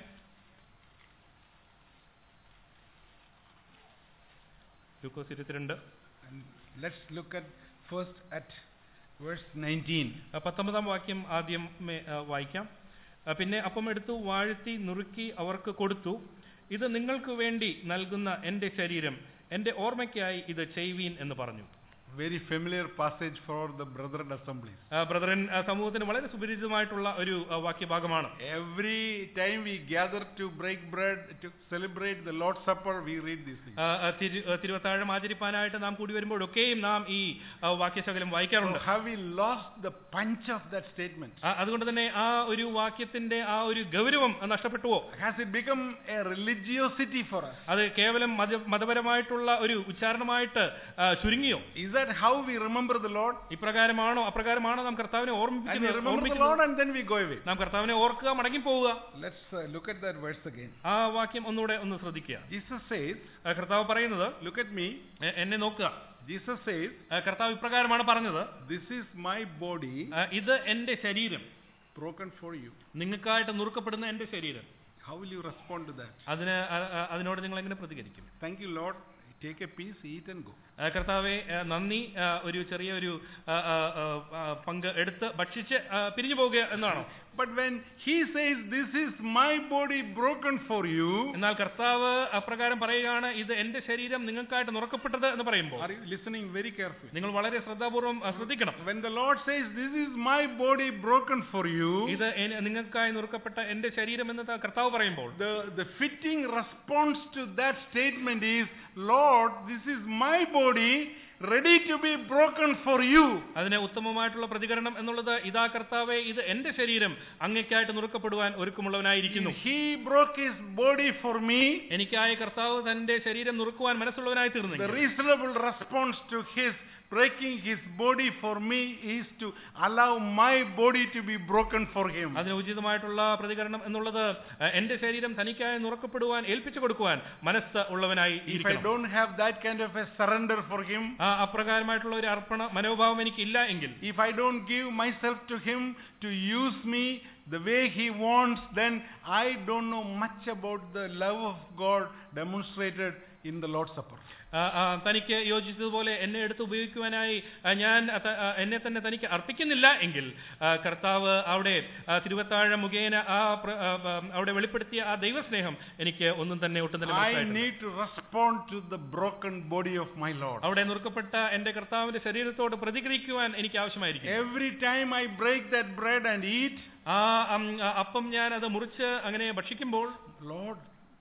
ലൂക്കോസ് ഇരുപത്തിരണ്ട് And let's look at first at verse 19. ആ, പത്തൊമ്പതാം വാക്യം ആദ്യം മേ- ആ, വായിക്കാം ആ, പിന്നെ അപ്പം എടുത്തു വാഴ്ത്തി നുറുക്കി അവർക്ക് കൊടുത്തു ഇത് നിങ്ങൾക്ക് വേണ്ടി നൽകുന്ന എൻ്റെ ശരീരം എൻ്റെ ഓർമ്മയ്ക്കായി ഇത് ചെയ്യുവീൻ എന്ന് പറഞ്ഞു Very familiar passage for the brethren assemblies. ആ, ബ്രദറൻ ആ, സമൂഹത്തിന് വളരെ സുപരിചിതമായിട്ടുള്ള ഒരു ആ, വാക്യഭാഗമാണ് Every time we gather to break bread, to celebrate the Lord's Supper, we read these things. ആ, ആ, തിരു ആ, തിരുവത്താഴം ആചരിപ്പാനായിട്ട് നാം കൂടി വരുമ്പോഴൊക്കെയും നാം ഈ ആ, വാക്യശകലം So വായിക്കാറുണ്ട് have we lost the punch of that statement? ആ, അതുകൊണ്ട് തന്നെ ആ ഒരു വാക്യത്തിന്റെ ആ ഒരു ഗൗരവം നഷ്ടപ്പെട്ടുവോ Has it become a religiosity for us? അത് കേവലം മത മതപരമായിട്ടുള്ള ഒരു ഉച്ചാരണമായിട്ട് ആ, ചുരുങ്ങിയോ Is that how we remember the Lord? ഇപ്രകാരമാണോ അപ്രകാരമാണോ നാം കർത്താവിനെ And we ഓർമ്മിപ്പിക്കുന്നത് remember the ഓർമ്മിക്കുന്നത്? Lord and then we go away. നാം കർത്താവിനെ ഓർക്കുക മടങ്ങി പോവുക Let's uh, look at that verse again. ആ വാക്യം ഒന്നുകൂടെ ഒന്ന് ശ്രദ്ധിക്കുക Jesus says, ആ, കർത്താവ് പറയുന്നത് Look at me. എ- എന്നെ നോക്കുക Jesus says, ആ, കർത്താവ് ഇപ്രകാരമാണ് പറഞ്ഞത് This is my body ആ, ഇത് എന്റെ ശരീരം broken for you. നിങ്ങൾക്കായിട്ട് നുറുക്കപ്പെടുന്ന എന്റെ ശരീരം How will you respond to that? അതിന് ആ- ആ- അതിനോട് നിങ്ങൾ എങ്ങനെ പ്രതികരിക്കും Thank you, Lord. Take a piece, eat, and go. ആ, കർത്താവെ ആ, നന്ദി ആ, ഒരു ചെറിയ ഒരു ആ, ആ, ആ, ആ, പങ്ക് എടുത്ത് ഭക്ഷിച്ച് ആ, പിരിഞ്ഞു പോവുക എന്നാണോ But when he says, This is my body broken for you, എന്നാൽ കർത്താവ് അപ്രകാരം പറയുകയാണ് ഇത് എന്റെ ശരീരം നിങ്ങൾക്കായിട്ട് നുറക്കപ്പെട്ടത് എന്ന് പറയുമ്പോൾ are you listening very carefully? നിങ്ങൾ വളരെ ശ്രദ്ധാപൂർവം ആ, ശ്രദ്ധിക്കണം When the Lord says, This is my body broken for you, ഇത് എനി- നിങ്ങൾക്കായി നുറുക്കപ്പെട്ട എന്റെ ശരീരം എന്ന് ത- കർത്താവ് പറയുമ്പോൾ the, the fitting response to that statement is, Lord, this is my body ready to be broken for you. അതിന് ഉത്തമമായിട്ടുള്ള പ്രതികരണം എന്നുള്ളത് ഇതാ കർത്താവെ ഇത് എന്റെ ശരീരം അങ്ങയ്ക്കായിട്ട് നുറുക്കപ്പെടുവാൻ ഒരുക്കമുള്ളവനായിരിക്കുന്നു He broke his body for me. എനിക്കായി കർത്താവ് തന്റെ ശരീരം നുറുക്കുവാൻ മനസ്സുള്ളവനായി The തീർന്നു reasonable response to his breaking his body for me is to allow my body to be broken for him. അതിന് ഉചിതമായിട്ടുള്ള പ്രതികരണം എന്നുള്ളത് അഹ്, എന്റെ ശരീരം തനിക്കായി നുറക്കപ്പെടുവാൻ ഏൽപ്പിച്ചു കൊടുക്കുവാൻ മനസ്സ് ഉള്ളവനായി If I ഇരിക്കണം don't have that kind of a surrender for him, ആ അപ്രകാരമായിട്ടുള്ള ഒരു അർപ്പണ മനോഭാവം എനിക്കില്ല എങ്കിൽ if I don't give myself to him to use me the way he wants, then I don't know much about the love of God demonstrated in the Lord's Supper. ആ, ആ, തനിക്ക് യോജിച്ചതുപോലെ എന്നെ എടുത്ത് ഉപയോഗിക്കുവാനായി ആ, ഞാൻ ത- ആ, എന്നെ തന്നെ തനിക്ക് അർപ്പിക്കുന്നില്ല എങ്കിൽ ആ, കർത്താവ് അവിടെ ആ, തിരുവത്താഴ മുഖേന ആ പ്ര- ആ, ആ, അവിടെ വെളിപ്പെടുത്തിയ ആ ദൈവസ്നേഹം എനിക്ക് ഒന്നും തന്നെ ഒട്ടും തന്നെ I മനസ്സിലായിട്ടില്ല. need to respond to the broken body of my Lord. അവിടെ നുറുക്കപ്പെട്ട എന്റെ കർത്താവിന്റെ ശരീരത്തോട് പ്രതികരിക്കുവാൻ എനിക്ക് ആവശ്യമായിരിക്കും Every time I break that bread and eat, ആ അം, ആ അപ്പം ഞാൻ അത് മുറിച്ച് അങ്ങനെ ഭക്ഷിക്കുമ്പോൾ Lord,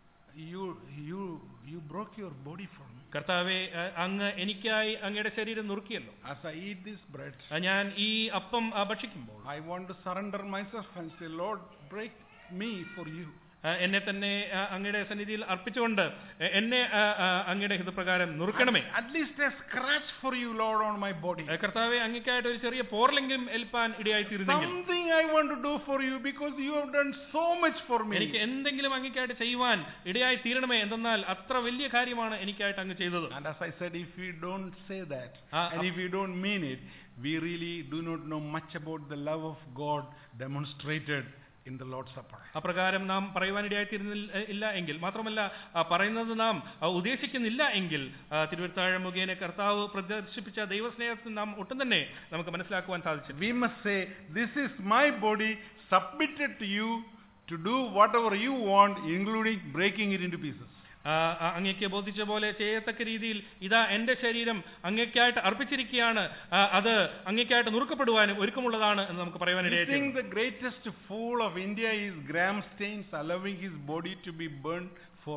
you you you broke your body for me. കർത്താവെ ആ, അങ്ങ് എനിക്കായി അങ്ങയുടെ ശരീരം നുറുക്കിയല്ലോ As I eat this bread, ആ, ഞാൻ ഈ അപ്പം ആ, ഭക്ഷിക്കുമ്പോൾ I want to surrender myself and say, Lord, break me for you. ആ, എന്നെ തന്നെ ആ, അങ്ങയുടെ സന്നിധിയിൽ അർപ്പിച്ചുകൊണ്ട് എ- എന്നെ ആ, ആ, അങ്ങയുടെ ഹിതപ്രകാരം നുറുക്കണമേ At least a scratch for you, Lord, on my body. ആ, കർത്താവെ അങ്ങക്കായിട്ട് ഒരു ചെറിയ പോറലെങ്കിലും ഏൽപ്പാൻ ഇടയായി തീരുന്നെങ്കിൽ Something I want to do for you because you have done so much for എനിക്ക് me. എന്തെങ്കിലും അങ്ങക്കായിട്ട് ചെയ്യുവാൻ ഇടയായി തീരണമേ എന്തെന്നാൽ അത്ര വലിയ കാര്യമാണ് എനിക്കായിട്ട് അങ്ങ് ചെയ്തത് And as I said, if we don't say that, Ah, and ah. if we don't mean it, we really do not know much about the love of God demonstrated in the Lord's Supper. അപ്രകാരം നാം പറയുവാനിടയായി തീരുന്നില്ല ഇല്ല എങ്കിൽ മാത്രമല്ല ആ, പറയുന്നത് നാം ആ, ഉദ്ദേശിക്കുന്നില്ല എങ്കിൽ ആ, തിരുവത്താഴ മുഖേന കർത്താവ് പ്രദർശിപ്പിച്ച ദൈവസ്നേഹത്തിൽ നാം ഒട്ടും തന്നെ നമുക്ക് മനസ്സിലാക്കുവാൻ സാധിച്ചു We must say, This is my body submitted to you to do whatever you want, including breaking it into pieces. ആ, ആ, അങ്ങയ്ക്ക് ബോധിച്ച പോലെ ചെയ്യത്തക്ക രീതിയിൽ ഇതാ എന്റെ ശരീരം അങ്ങയ്ക്കായിട്ട് അർപ്പിച്ചിരിക്കുകയാണ് ആ, അത് അങ്ങയ്ക്കായിട്ട് നുറുക്കപ്പെടുവാനും ഒരുക്കമുള്ളതാണ് എന്ന് നമുക്ക് You പറയുവാനിടയായിട്ട് think the greatest fool of India is Graham Staines allowing his body to be burned for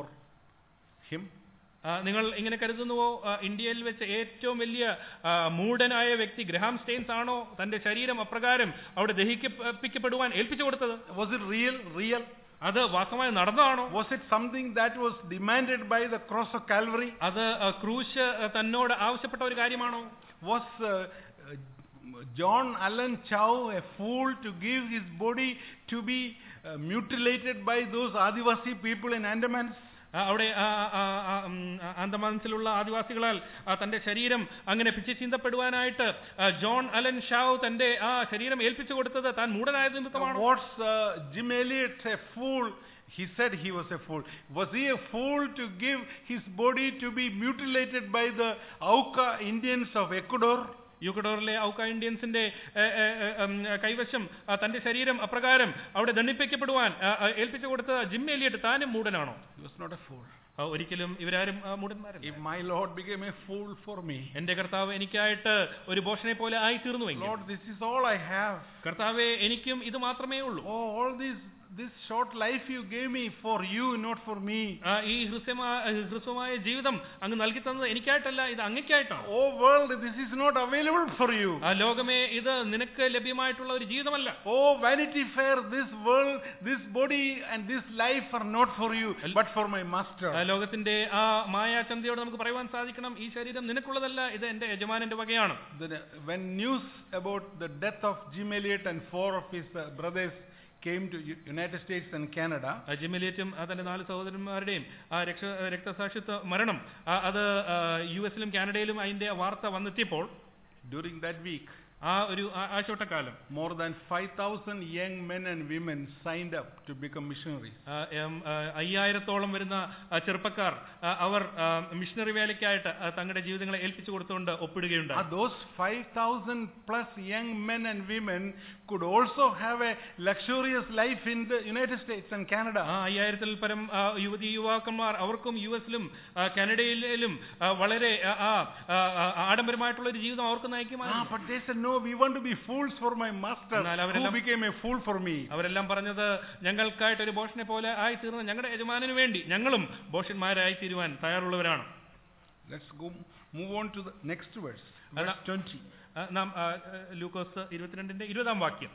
him? ആ, നിങ്ങൾ ഇങ്ങനെ കരുതുന്നുവോ ആ, ഇന്ത്യയിൽ വെച്ച് ഏറ്റവും വലിയ ആ, മൂഢനായ വ്യക്തി ഗ്രഹാം സ്റ്റെയിൻസ് ആണോ തന്റെ ശരീരം അപ്രകാരം അവിടെ ദഹിക്കപ്പെടുവാൻ ഏൽപ്പിച്ചു കൊടുത്തത് Was it real? Real? അത് വാസ്തവമായി നടന്നതാണോ Was it something that was demanded by the cross of Calvary? അത് ആ, ക്രൂശ് ആ, തന്നോട് ആവശ്യപ്പെട്ട ഒരു കാര്യമാണോ Was uh, uh, John Allen Chow a fool to give his body to be uh, mutilated by those Adivasi people in Andamans? ആ, അവിടെ ആ, ആ, ആ, ഉം, ആ, ആൻഡമാൻസിലുള്ള ആദിവാസികളാൽ ആ, തന്റെ ശരീരം അങ്ങനെ പിച്ചി ചീന്തപ്പെടുവാനായിട്ട് ആ, ജോൺ അലൻ ഷാവ് തന്റെ ആ ശരീരം ഏൽപ്പിച്ചു കൊടുത്തത് താൻ മൂടനായത് നിമിത്തമാണോ What's uh, Jim Elliot a fool? He said he was a fool. Was he a fool to give his body to be mutilated by the Auca Indians of Ecuador? യുക്കഡോറിലെ ഔക്ക ഇന്ത്യൻസിന്റെ ഏ, ഏ, ഏ, ഉം, കൈവശം ആ, തന്റെ ശരീരം അപ്രകാരം അവിടെ ദണ്ഡിപ്പിക്കപ്പെടുവാൻ ആ, ആ, ഏൽപ്പിച്ചു കൊടുത്ത ജിം എലിയട്ട് താനും മൂടനാണോ He was not a fool. ആ, ഒരിക്കലും ഇവരാരും ആ, മൂടന്മാരല്ല If my Lord became a fool for me, എന്റെ കർത്താവ് എനിക്കായിട്ട് ഒരു ഭോഷനെ പോലെ ആയി തീർന്നുവെങ്കിൽ Lord, this is all I have. കർത്താവെ എനിക്കും ഇത് മാത്രമേ ഉള്ളൂ Oh, all this this short life you gave me for you, not for me. ആ, ഈ ഹ്രസ്വമായ ഹ്രസ്വമായ ജീവിതം അങ്ങ് നൽകി തന്നത് എനിക്കായിട്ടല്ല ഇത് അങ്ങയ്ക്കായിട്ടാണ് Oh world, this is not available for you. ആ ലോകമേ ഇത് നിനക്ക് ലഭ്യമായിട്ടുള്ള ഒരു ജീവിതമല്ല Oh Vanity Fair, this world, this body and this life are not for you, but for my master. ആ ലോകത്തിന്റെ ആ മായാചന്തയോട് നമുക്ക് പറയുവാൻ സാധിക്കണം ഈ ശരീരം നിനക്കുള്ളതല്ല ഇത് എന്റെ യജമാനന്റെ വകയാണ് The, when news about the death of Jim Elliot and four of his uh, brothers came to U- United States and Canada, ആ ജിമിലേറ്റും ആ തന്റെ നാല് സഹോദരന്മാരുടെയും ആ രക്ഷ രക്തസാക്ഷിത്വ മരണം ആ, അത് ആ, യു എസിലും കാനഡയിലും അതിന്റെ വാർത്ത വന്നെത്തിയപ്പോൾ during that week, ആ ഒരു ആ- ആഴ്ചവട്ടക്കാലം more than 5,000 young men and women signed up to become missionaries. ആ, എം, ആ, അയ്യായിരത്തോളം വരുന്ന ആ, ചെറുപ്പക്കാർ ആ, അവർ ആ, മിഷണറി വേലയ്ക്കായിട്ട് ആ, തങ്ങളുടെ ജീവിതങ്ങളെ ഏൽപ്പിച്ചു കൊടുത്തുകൊണ്ട് ഒപ്പിടുകയുണ്ടായി Are those 5,000 plus young men and women could also have a luxurious life in the United States and Canada? ആ അയ്യായിരത്തിൽ പരം ആ, യുവതി യുവാക്കന്മാർ അവർക്കും യു എസിലും ആ, കാനഡയിലും ആ, വളരെ ആ, ആ, ആ, ആ, ആഡംബരമായിട്ടുള്ള ഒരു ജീവിതം അവർക്ക് Ah, നയിക്കുമായിരുന്നു but they said, no, we want to be fools for my master എന്നാൽ who അവരെല്ലാം- became a fool for me. അവരെല്ലാം പറഞ്ഞത് ഞങ്ങൾക്കായിട്ട് ഒരു ബോഷനെ പോലെ ആയി തീർന്ന ഞങ്ങളുടെ യജമാനു വേണ്ടി ഞങ്ങളും ബോഷന്മാരായി തീരുവാൻ തയ്യാറുള്ളവരാണ് Let's go move on to the next verse, അല്ല. verse 20. ആ, നാം ആ, ആ, ലൂക്കോസ് ഇരുപത്തിരണ്ടിന്റെ ഇരുപതാം വാക്യം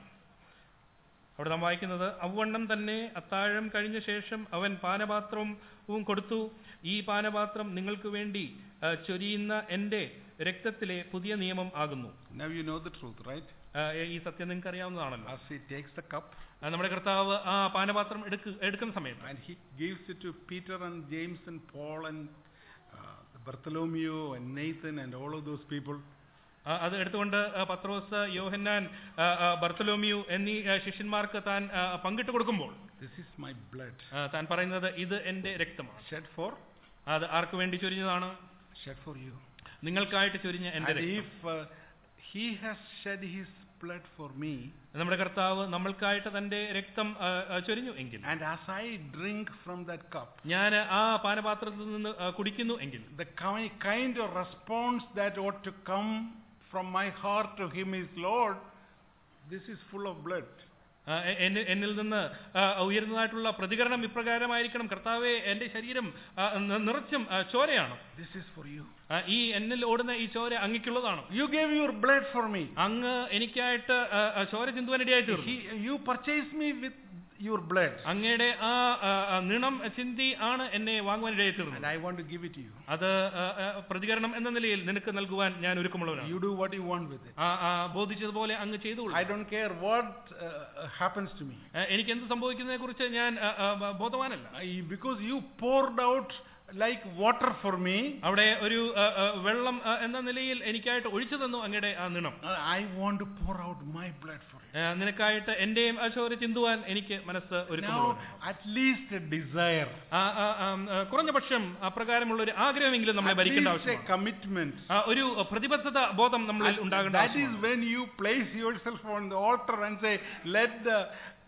അവിടെ നാം വായിക്കുന്നത് അവണ്ണം തന്നെ അത്താഴം കഴിഞ്ഞ ശേഷം അവൻ പാനപാത്രവും കൊടുത്തു ഈ പാനപാത്രം നിങ്ങൾക്ക് വേണ്ടി ആ, ചൊരിയുന്ന എന്റെ രക്തത്തിലെ പുതിയ നിയമം ആകുന്നു Now you know the truth, right? ആ, ഈ സത്യം നിങ്ങൾക്ക് അറിയാവുന്നതാണല്ലോ As he takes the cup ആ, നമ്മുടെ കർത്താവ് ആ പാനപാത്രം എടുക്ക എടുക്കുന്ന സമയത്ത് and he gives it to Peter and James and Paul and uh, Bartholomew and Nathan and all of those people. ആ, അത് എടുത്തുകൊണ്ട് ആ, പത്രോസ് യോഹന്നാൻ ആ, ആ, ബർത്തലോമിയു എന്നീ ആ, ശിഷ്യന്മാർക്ക് താൻ ആ, പങ്കിട്ട് കൊടുക്കുമ്പോൾ This is my blood ആ, താൻ പറയുന്നത് ഇത് എന്റെ രക്തമാണ് shed for അത് ആർക്ക് വേണ്ടി ചൊരിഞ്ഞതാണ് shed for you. നിങ്ങൾക്കായിട്ട് ചൊരിഞ്ഞ എന്റെ And രക്തം if uh, he has shed his blood for me, നമ്മുടെ കർത്താവ് നമ്മൾക്കായിട്ട് തന്റെ രക്തം ആ, ആ, ചൊരിഞ്ഞു എങ്കിൽ and as I drink from that cup, ഞാൻ ആ പാനപാത്രത്തിൽ നിന്ന് ആ, കുടിക്കുന്നു എങ്കിൽ the ki- kind of response that ought to come from my heart to him is, Lord, this is full of blood. ആ, എ- എന്നെ- എന്നിൽ നിന്ന് ആ, ഉയരുന്നതായിട്ടുള്ള പ്രതികരണം ഇപ്രകാരമായിരിക്കണം കർത്താവെ എന്റെ ശരീരം ആ, നി- നിറച്ചും ആ, ചോരയാണ് This is for you. ആ, ഈ എന്നിൽ ഓടുന്ന ഈ ചോര അങ്ങക്കുള്ളതാണ് You gave your blood for me. അങ്ങ് എനിക്കായിട്ട് ആ, ആ, ചോര ചിന്തുവാനിടയായി തീർന്നു He, you purchased me with your blood, അങ്ങയുടെ ആ ആ, ആ, നിണം ചിന്തി ആണ് എന്നെ വാങ്ങുവാനിടയായി and തീർന്നത് I want to give it to you. അത് ആ, ആ, പ്രതികരണം എന്ന നിലയിൽ നിനക്ക് നൽകുവാൻ ഞാൻ ഒരുക്കമുള്ളവനാണ് You do what you want with it. ആ, ആ, ബോധിച്ചതുപോലെ അങ്ങ് ചെയ്തുകൊള്ളു I don't care what uh, happens to me. ആ, എനിക്ക് എന്ത് സംഭവിക്കുന്നതിനെ കുറിച്ച് ഞാൻ ആ, ആ, ബ- ബോധവാനല്ല I, because you poured out like water for me, അവിടെ ഒരു ആ, ആ, വെള്ളം ആ, എന്ന നിലയിൽ എനിക്കായിട്ട് ഒഴിച്ചു തന്നു അങ്ങയുടെ ആ നിണം uh, I want to pour out my blood for you. ആ, നിനക്കായിട്ട് എന്റെയും ആ ചോര ചിന്തുവാൻ എനിക്ക് മനസ്സ് Now, ഒരുക്കമുള്ളവനാണ് at least a desire, ആ, ആ, ആ, ആ, കുറഞ്ഞ പക്ഷം അപ്രകാരമുള്ള ഒരു ആഗ്രഹമെങ്കിലും നമ്മളെ at ഭരിക്കേണ്ട least a ആവശ്യമാണ് commitment. ആ, ഒരു പ്രതിബദ്ധത ബോധം നമ്മളിൽ And ഉണ്ടാകേണ്ട that is ആവശ്യമാണ് when you place yourself on the altar and say, let the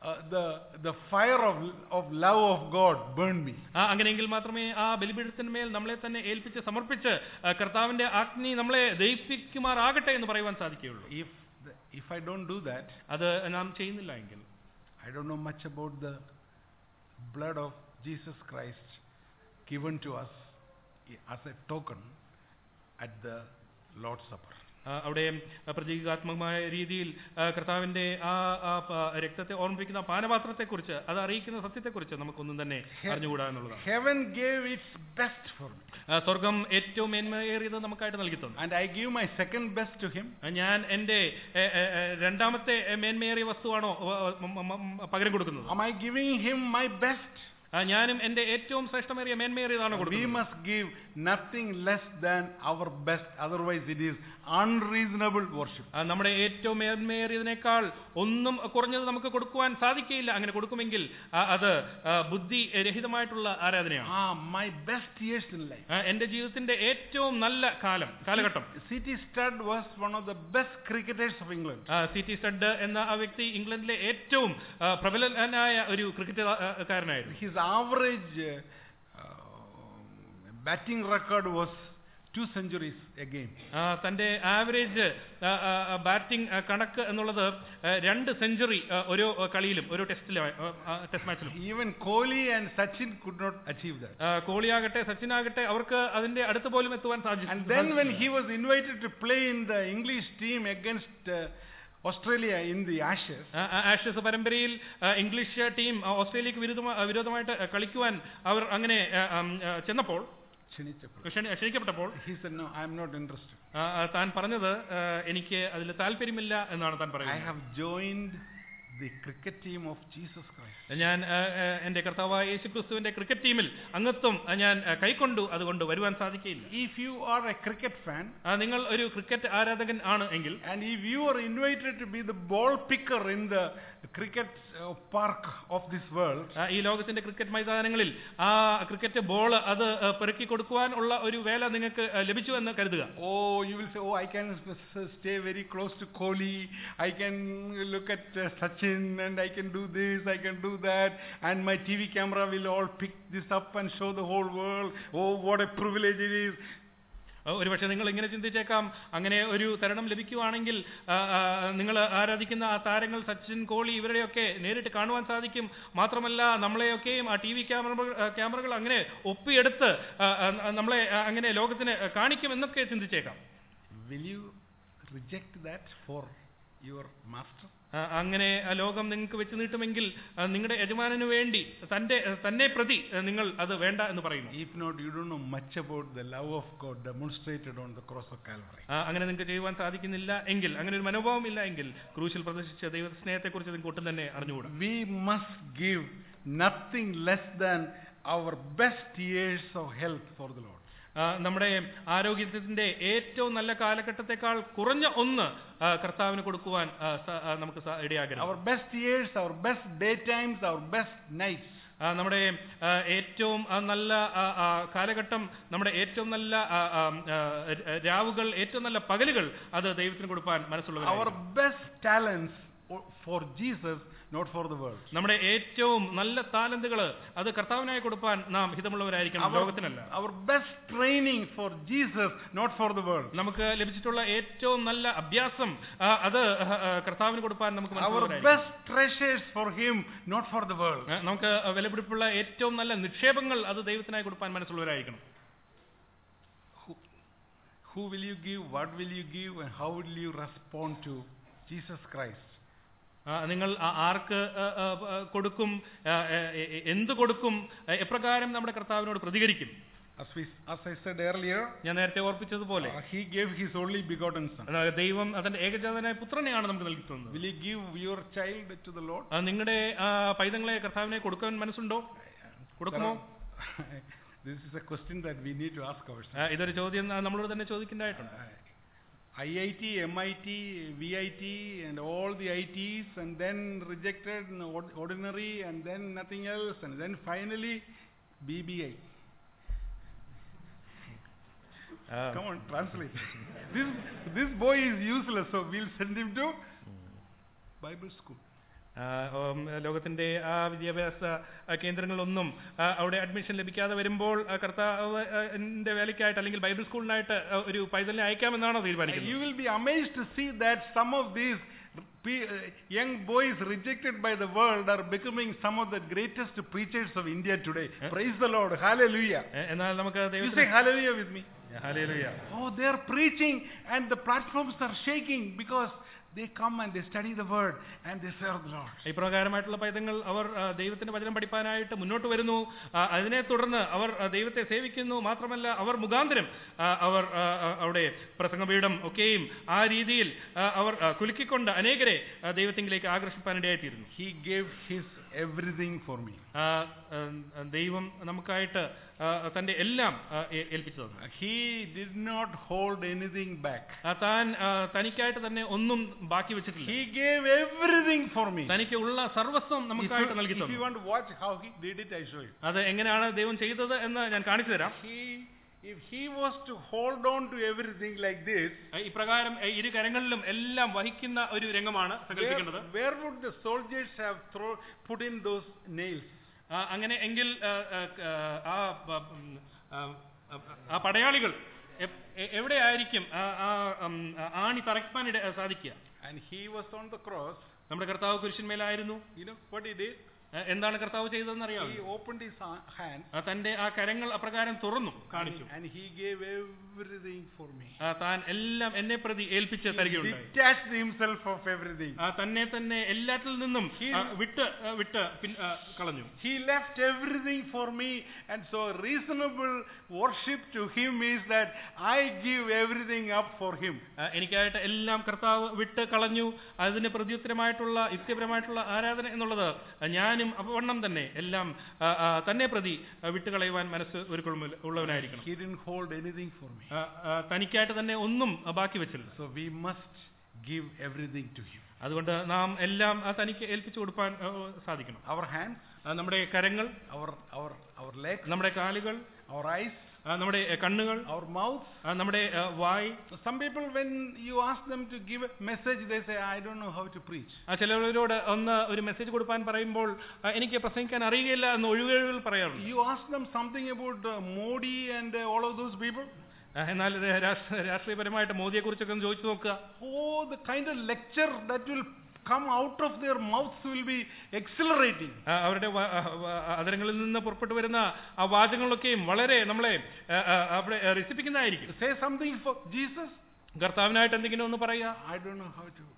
uh, the, the fire of, of love of God burned me. ആ അങ്ങനെയെങ്കിൽ മാത്രമേ ആ ബലിപീഠത്തിന്മേൽ നമ്മളെ തന്നെ ഏൽപ്പിച്ച് സമർപ്പിച്ച് ആ, കർത്താവിന്റെ അഗ്നി നമ്മളെ ദയിപ്പിക്കുമാറാകട്ടെ എന്ന് പറയുവാൻ സാധിക്കുകയുള്ളൂ If, the, if I don't do that, അത് നാം ചെയ്യുന്നില്ല എങ്കിൽ I don't know much about the blood of Jesus Christ given to us as a token at the Lord's Supper. ആ, അവിടെ ആ, പ്രതീകാത്മകമായ രീതിയിൽ ആ, കർത്താവിന്റെ ആ ആ പ- രക്തത്തെ ഓർമ്മിപ്പിക്കുന്ന ആ പാനപാത്രത്തെക്കുറിച്ച് അത് അറിയിക്കുന്ന സത്യത്തെക്കുറിച്ച് നമുക്കൊന്നും തന്നെ അറിഞ്ഞുകൂടാ എന്നുള്ളതാണ് Heaven gave its best for me. ആ, സ്വർഗം ഏറ്റവും മേന്മയേറിയത് നമുക്കായിട്ട് നൽകി തന്നു And I give my second best to him. ആ, ഞാൻ എന്റെ എ, എ, എ, രണ്ടാമത്തെ എ, മേന്മയേറിയ വസ്തുവാണോ വ- വ- മ- മ- മ- പകരം കൊടുക്കുന്നത് Am I giving him my best? ആ, ഞാനും എന്റെ ഏറ്റവും ശ്രേഷ്ഠമേറിയ മേന്മയേറിയതാണോ We കൊടുക്കുന്നത് must give nothing less than our best, otherwise, it is unreasonable worship. ആ, നമ്മുടെ ഏറ്റവും മേന്മയേറിയതിനേക്കാൾ ഒന്നും കുറഞ്ഞത് നമുക്ക് കൊടുക്കുവാൻ സാധിക്കുകയില്ല അങ്ങനെ കൊടുക്കുമെങ്കിൽ ആ, അത് ആ, ബുദ്ധി രഹിതമായിട്ടുള്ള ആരാധനയാണ് Ah, my best years in life. ആ, എന്റെ ജീവിതത്തിന്റെ ഏറ്റവും നല്ല കാലം കാലഘട്ടം C.T. Studd was one of the best cricketers of England. ആ, സി ടി സ്റ്റഡ് എന്ന ആ വ്യക്തി ഇംഗ്ലണ്ടിലെ ഏറ്റവും ആ, പ്രബലനായ ഒരു ക്രിക്കറ്റുകാരനായിരുന്നു His average uh, uh, batting record was two centuries a game. ആ, തന്റെ ആവറേജ് ബാറ്റിംഗ് കണക്ക് എന്നുള്ളത് ആ, രണ്ട് സെഞ്ചുറി ഓരോ കളിയിലും ഓരോ ടെസ്റ്റിലും ടെസ്റ്റ് മാച്ചിലും Even Kohli and Sachin could not achieve that. ആ, കോഹ്ലിയാകട്ടെ സച്ചിനാകട്ടെ അവർക്ക് അതിന്റെ അടുത്ത് പോലും എത്തുവാൻ സാധിച്ചു And then when he was invited to play in the English team against uh, Australia in the Ashes, ആ, ആ, ആഷസ് പരമ്പരയിൽ ആ, ഇംഗ്ലീഷ് ടീം ആ, ഓസ്ട്രേലിയക്ക് വിരുദ്ധമാ- വിരോധമായിട്ട് ആ, കളിക്കുവാൻ അവർ അങ്ങനെ ആ, ആം, ആ, ചെന്നപ്പോൾ Chinichapal, ക്ഷണി- ക്ഷണിക്കപ്പെട്ടപ്പോൾ he said, No, I am not interested. ആ, ആ, താൻ പറഞ്ഞത് ആ, എനിക്ക് അതിൽ താല്പര്യമില്ല എന്നാണ് താൻ I പറയുന്നത് have joined the cricket team of Jesus Christ. ഞാൻ ആ, ആ, എന്റെ കർത്താവായ യേശു ക്രിസ്തുവിന്റെ ക്രിക്കറ്റ് ടീമിൽ അംഗത്വം ആ, ഞാൻ ആ, കൈക്കൊണ്ടു അതുകൊണ്ട് വരുവാൻ സാധിക്കില്ല If you are a cricket fan, ആ, നിങ്ങൾ ഒരു ക്രിക്കറ്റ് ആരാധകൻ ആണ് എങ്കിൽ and if you are invited to be the ball picker in the cricket uh, park of this world, ആ, ഈ ലോകത്തിന്റെ ക്രിക്കറ്റ് മൈതാനങ്ങളിൽ ആ ക്രിക്കറ്റ് ബോൾ അത് ആ, പെറുക്കി കൊടുക്കുവാൻ ഉള്ള ഒരു വേല നിങ്ങൾക്ക് ആ, ലഭിച്ചു എന്ന് കരുതുക oh, you will say, oh, I can s- s- stay very close to Kohli, I can look at uh, Sachin, and I can do this, I can do that, and my TV camera will all pick this up and show the whole world. Oh, what a privilege it is. ആ, ഒരുപക്ഷെ നിങ്ങൾ ഇങ്ങനെ ചിന്തിച്ചേക്കാം അങ്ങനെ ഒരു തരണം ലഭിക്കുവാണെങ്കിൽ ആ, ആ, നിങ്ങൾ ആരാധിക്കുന്ന ആ താരങ്ങൾ സച്ചിൻ കോഹ്ലി ഇവരെയൊക്കെ നേരിട്ട് കാണുവാൻ സാധിക്കും മാത്രമല്ല നമ്മളെയൊക്കെയും ആ ടി വി ക്യാമറ ക്യാമറകൾ അങ്ങനെ ഒപ്പിയെടുത്ത് ആ, ആ, നമ്മളെ ആ, അങ്ങനെ ലോകത്തിന് കാണിക്കും എന്നൊക്കെ ചിന്തിച്ചേക്കാം Will you reject that for your master? ആ, അങ്ങനെ ആ ലോകം നിങ്ങൾക്ക് വെച്ച് നീട്ടുമെങ്കിൽ ആ, നിങ്ങളുടെ യജമാനു വേണ്ടി തന്റെ തന്നെ പ്രതി ആ, നിങ്ങൾ അത് വേണ്ട എന്ന് പറയുന്നു If not, you don't know much about the love of God demonstrated on the cross of Calvary. ആ, അങ്ങനെ നിങ്ങൾക്ക് ചെയ്യുവാൻ സാധിക്കുന്നില്ല എങ്കിൽ അങ്ങനെ ഒരു മനോഭാവം ഇല്ല എങ്കിൽ ക്രൂശിൽ പ്രദർശിച്ച ദൈവ സ്നേഹത്തെക്കുറിച്ച് നിങ്ങൾക്ക് ഒട്ടും തന്നെ അറിഞ്ഞുകൂടാ We must give nothing less than our best years of health for the Lord. ആ, നമ്മുടെ ആരോഗ്യത്തിന്റെ ഏറ്റവും നല്ല കാലഘട്ടത്തെക്കാൾ കുറഞ്ഞ ഒന്ന് ആ, കർത്താവിന് കൊടുക്കുവാൻ ആ, സ- ആ, നമുക്ക് സ- ഇടയാകരുത് Our best years, our best daytimes, our best nights. ആ, നമ്മുടെ ആ, ഏറ്റവും ആ, നല്ല ആ, ആ, കാലഘട്ടം നമ്മുടെ ഏറ്റവും നല്ല ആ, ആ, ആ, രാവുകൾ ഏറ്റവും നല്ല പകലുകൾ അത് ദൈവത്തിന് കൊടുക്കാൻ Our മനസ്സുള്ളവർ best talents o- for Jesus, not for the world. നമ്മുടെ ഏറ്റവും നല്ല താലന്തുകൾ അത് കർത്താവിനായി കൊടുക്കാൻ നാം ഹിതമുള്ളവരായിരിക്കണം Our, ലോകത്തിനല്ല our best training for Jesus, not for the world. നമുക്ക് ലഭിച്ചിട്ടുള്ള ഏറ്റവും നല്ല അഭ്യാസം ആ, അത് ആ, ആ, കർത്താവിന് കൊടുക്കാൻ നമുക്ക് Our മനസ്സുള്ളവരായിരിക്കണം. best treasures for Him, not for the world. ആ, നമുക്ക് വിലപിടിപ്പുള്ള ഏറ്റവും നല്ല നിക്ഷേപങ്ങൾ അത് ദൈവത്തിനായി കൊടുക്കാൻ മനസ്സുള്ളവരായിരിക്കണം Who will you give? What will you give? And how will you respond to Jesus Christ? ആ, നിങ്ങൾ ആ- ആർക്ക് ആ, ആ, ആ, കൊടുക്കും ആ, ആ, എ- എ- എന്ത് കൊടുക്കും ആ, എപ്രകാരം നമ്മുടെ കർത്താവിനോട് പ്രതികരിക്കും As, we, as I said earlier, ഞാൻ നേരത്തെ ഓർപ്പിച്ചതുപോലെ uh, He gave His only begotten Son. ആ, ദൈവം അതിന്റെ ഏകജാതനായ പുത്രനെയാണ് നമുക്ക് നൽകിയിട്ടുള്ളത് Will you give your child to the Lord? ആ, നിങ്ങളുടെ ആ, പൈതങ്ങളെ കർത്താവിനെ കൊടുക്കാൻ മനസ്സുണ്ടോ കൊടുക്കുമോ this is a question that we need to ask ourselves. ആ, ഇതൊരു ചോദ്യം ആ, നമ്മളോട് തന്നെ ചോദിക്കേണ്ടതായിട്ടുണ്ട് IIT, MIT, VIT, and all the ITs, and then rejected in ord- ordinary, and then nothing else, and then finally BBI. ആ, Come on, translate. this this boy is useless, so we'll send him to Bible school. ആ, ഉം, ലോകത്തിന്റെ ആ വിദ്യാഭ്യാസ ആ, കേന്ദ്രങ്ങളിലൊന്നും ആ, അവിടെ അഡ്മിഷൻ ലഭിക്കാതെ വരുമ്പോൾ ആ, കർത്താവ് ആ, ന്റെ വേലയ്ക്കായിട്ട് അല്ലെങ്കിൽ ബൈബിൾ സ്കൂളിനായിട്ട് ആ, ഒരു പൈതലിനെ അയക്കാമെന്നാണോ തീരുമാനിക്കുന്നത് You will be amazed to see that some of these pe- uh, young boys rejected by the world are becoming some of the greatest preachers of India today. Praise the Lord. Hallelujah. എ- എന്നാൽ നമുക്ക് You say ദൈവത്തിന് hallelujah with me. Hallelujah. Oh, they are preaching and the platforms are shaking because they come and they study the word and they serve the Lord. ഇപ്രകാരമായിട്ടുള്ള പൈതങ്ങൾ അവർ ആ, ദൈവത്തിന്റെ വചനം പഠിപ്പാനായിട്ട് മുന്നോട്ട് വരുന്നു ആ, അതിനെ തുടർന്ന് അവർ ആ, ദൈവത്തെ സേവിക്കുന്നു മാത്രമല്ല അവർ മുഖാന്തരം ആ, അവർ ആ, ആ, അവിടെ പ്രസംഗപീഠം ഒക്കെയും ആ രീതിയിൽ ആ, അവർ ആ, കുലുക്കിക്കൊണ്ട് അനേകരെ ആ, ദൈവത്തിങ്കിലേക്ക് ആകർഷിപ്പാനിടയായിത്തീരുന്നു He gave his everything for me. ആ, ആ, ദൈവം നമുക്കായിട്ട് ആ, തന്റെ എല്ലാം ആ, ഏ- ഏൽപ്പിച്ചു തന്നു He did not hold anything back. ആ, താൻ ആ, തനിക്കായിട്ട് തന്നെ ഒന്നും ബാക്കി വെച്ചിട്ടില്ല He gave everything for me. തനിക്ക് ഉള്ള സർവസ്വം If നമുക്കായിട്ട് you, നൽകി if you തന്നു want to watch how he did it, I show you. അത് എങ്ങനെയാണ് ദൈവം ചെയ്തത് എന്ന് ഞാൻ കാണിച്ചു തരാം He, if he was to hold on to everything like this, ഇപ്രകാരം ഏ, ഇരു കരങ്ങളിലും എല്ലാം വഹിക്കുന്ന ഒരു രംഗമാണ് where, സങ്കല്പിക്കേണ്ടത് where would the soldiers have throw, put in those nails? ആ, അങ്ങനെ എങ്കിൽ ആ, ആ, ആ, ആ, ഉം, ആ, ആ, ആ പടയാളികൾ എ- എ- എവിടെയായിരിക്കും ആ ആ, ഉം, ആ, ആണി തറയ്ക്കാൻ ഇട സാധിക്കുക And he was on the cross. നമ്മുടെ കർത്താവ് കുരിശന്മേലായിരുന്നു You know what he did? ആ, എന്താണ് കർത്താവ് ചെയ്തതെന്ന് അറിയാമോ He opened his ha- hand ആ, തന്റെ ആ കരങ്ങൾ അപ്രകാരം തുറന്നു കാണിച്ചു and he gave everything for me. ആ, താൻ എല്ലാം എന്നെ പ്രതി ഏൽപ്പിച്ച് തരികയുണ്ടായി Detached himself of everything. ആ, തന്നെ തന്നെ എല്ലാറ്റിൽ നിന്നും ആ, വിട്ട് ആ, വിട്ട് പിൻ- ആ, കളഞ്ഞു He left everything for me, and so reasonable worship to him is that I give everything up for him. ആ, എനിക്കായിട്ട് എല്ലാം കർത്താവ് വിട്ട് കളഞ്ഞു അതിന് പ്രത്യുത്തരമായിട്ടുള്ള യുക്തിപരമായിട്ടുള്ള ആരാധന എന്നുള്ളത് ആ, ഞാനും അവണ്ണം തന്നെ എല്ലാം ആ, ആ, തന്നെ പ്രതി ആ, വിട്ടുകളയുവാൻ മനസ്സ് ഒരു ഉള്ളവനായിരിക്കണം He didn't hold anything for me. ആ, ആ, തനിക്കായിട്ട് തന്നെ ഒന്നും ആ, ബാക്കി വെച്ചില്ല So we must give everything to him. അതുകൊണ്ട് നാം എല്ലാം ആ, തനിക്ക് ഏൽപ്പിച്ചു കൊടുക്കാൻ ആ, സാധിക്കണം Our hands, ആ, നമ്മുടെ കരങ്ങൾ our our our legs, നമ്മുടെ കാലുകൾ our eyes, ആ, നമ്മുടെ ആ, കണ്ണുകൾ our mouths. ആ, നമ്മുടെ ആ, വായ് Some people, when you ask them to give a message, they say, "I don't know how to preach." ആ, ചിലവരോട് ഒന്ന് ഒരു മെസ്സേജ് കൊടുക്കാൻ പറയുമ്പോൾ ആ, എനിക്ക് പ്രസംഗിക്കാൻ അറിയുകയില്ല എന്ന് ഒഴിവുകൾ പറയാറുണ്ട് You ask them something about uh, Modi and uh, all of those people. ആ, എന്നാൽ ഇത് രാഷ്ട്ര- രാഷ്ട്രീയപരമായിട്ട് മോദിയെ കുറിച്ചൊക്കെ ഒന്ന് ചോദിച്ചു നോക്കുക Oh, the kind of lecture that will come out of their mouths will be exhilarating. ആ, അവരുടെ വ- ആ, വ- അതരങ്ങളിൽ നിന്ന് പുറപ്പെട്ടു വരുന്ന ആ വാചകങ്ങളൊക്കെയും വളരെ നമ്മളെ ആ, ആ, അവിടെ രസിപ്പിക്കുന്നതായിരിക്കും Say something for Jesus. കർത്താവിനായിട്ട് എന്തെങ്കിലും ഒന്ന് പറയുക I don't know how to.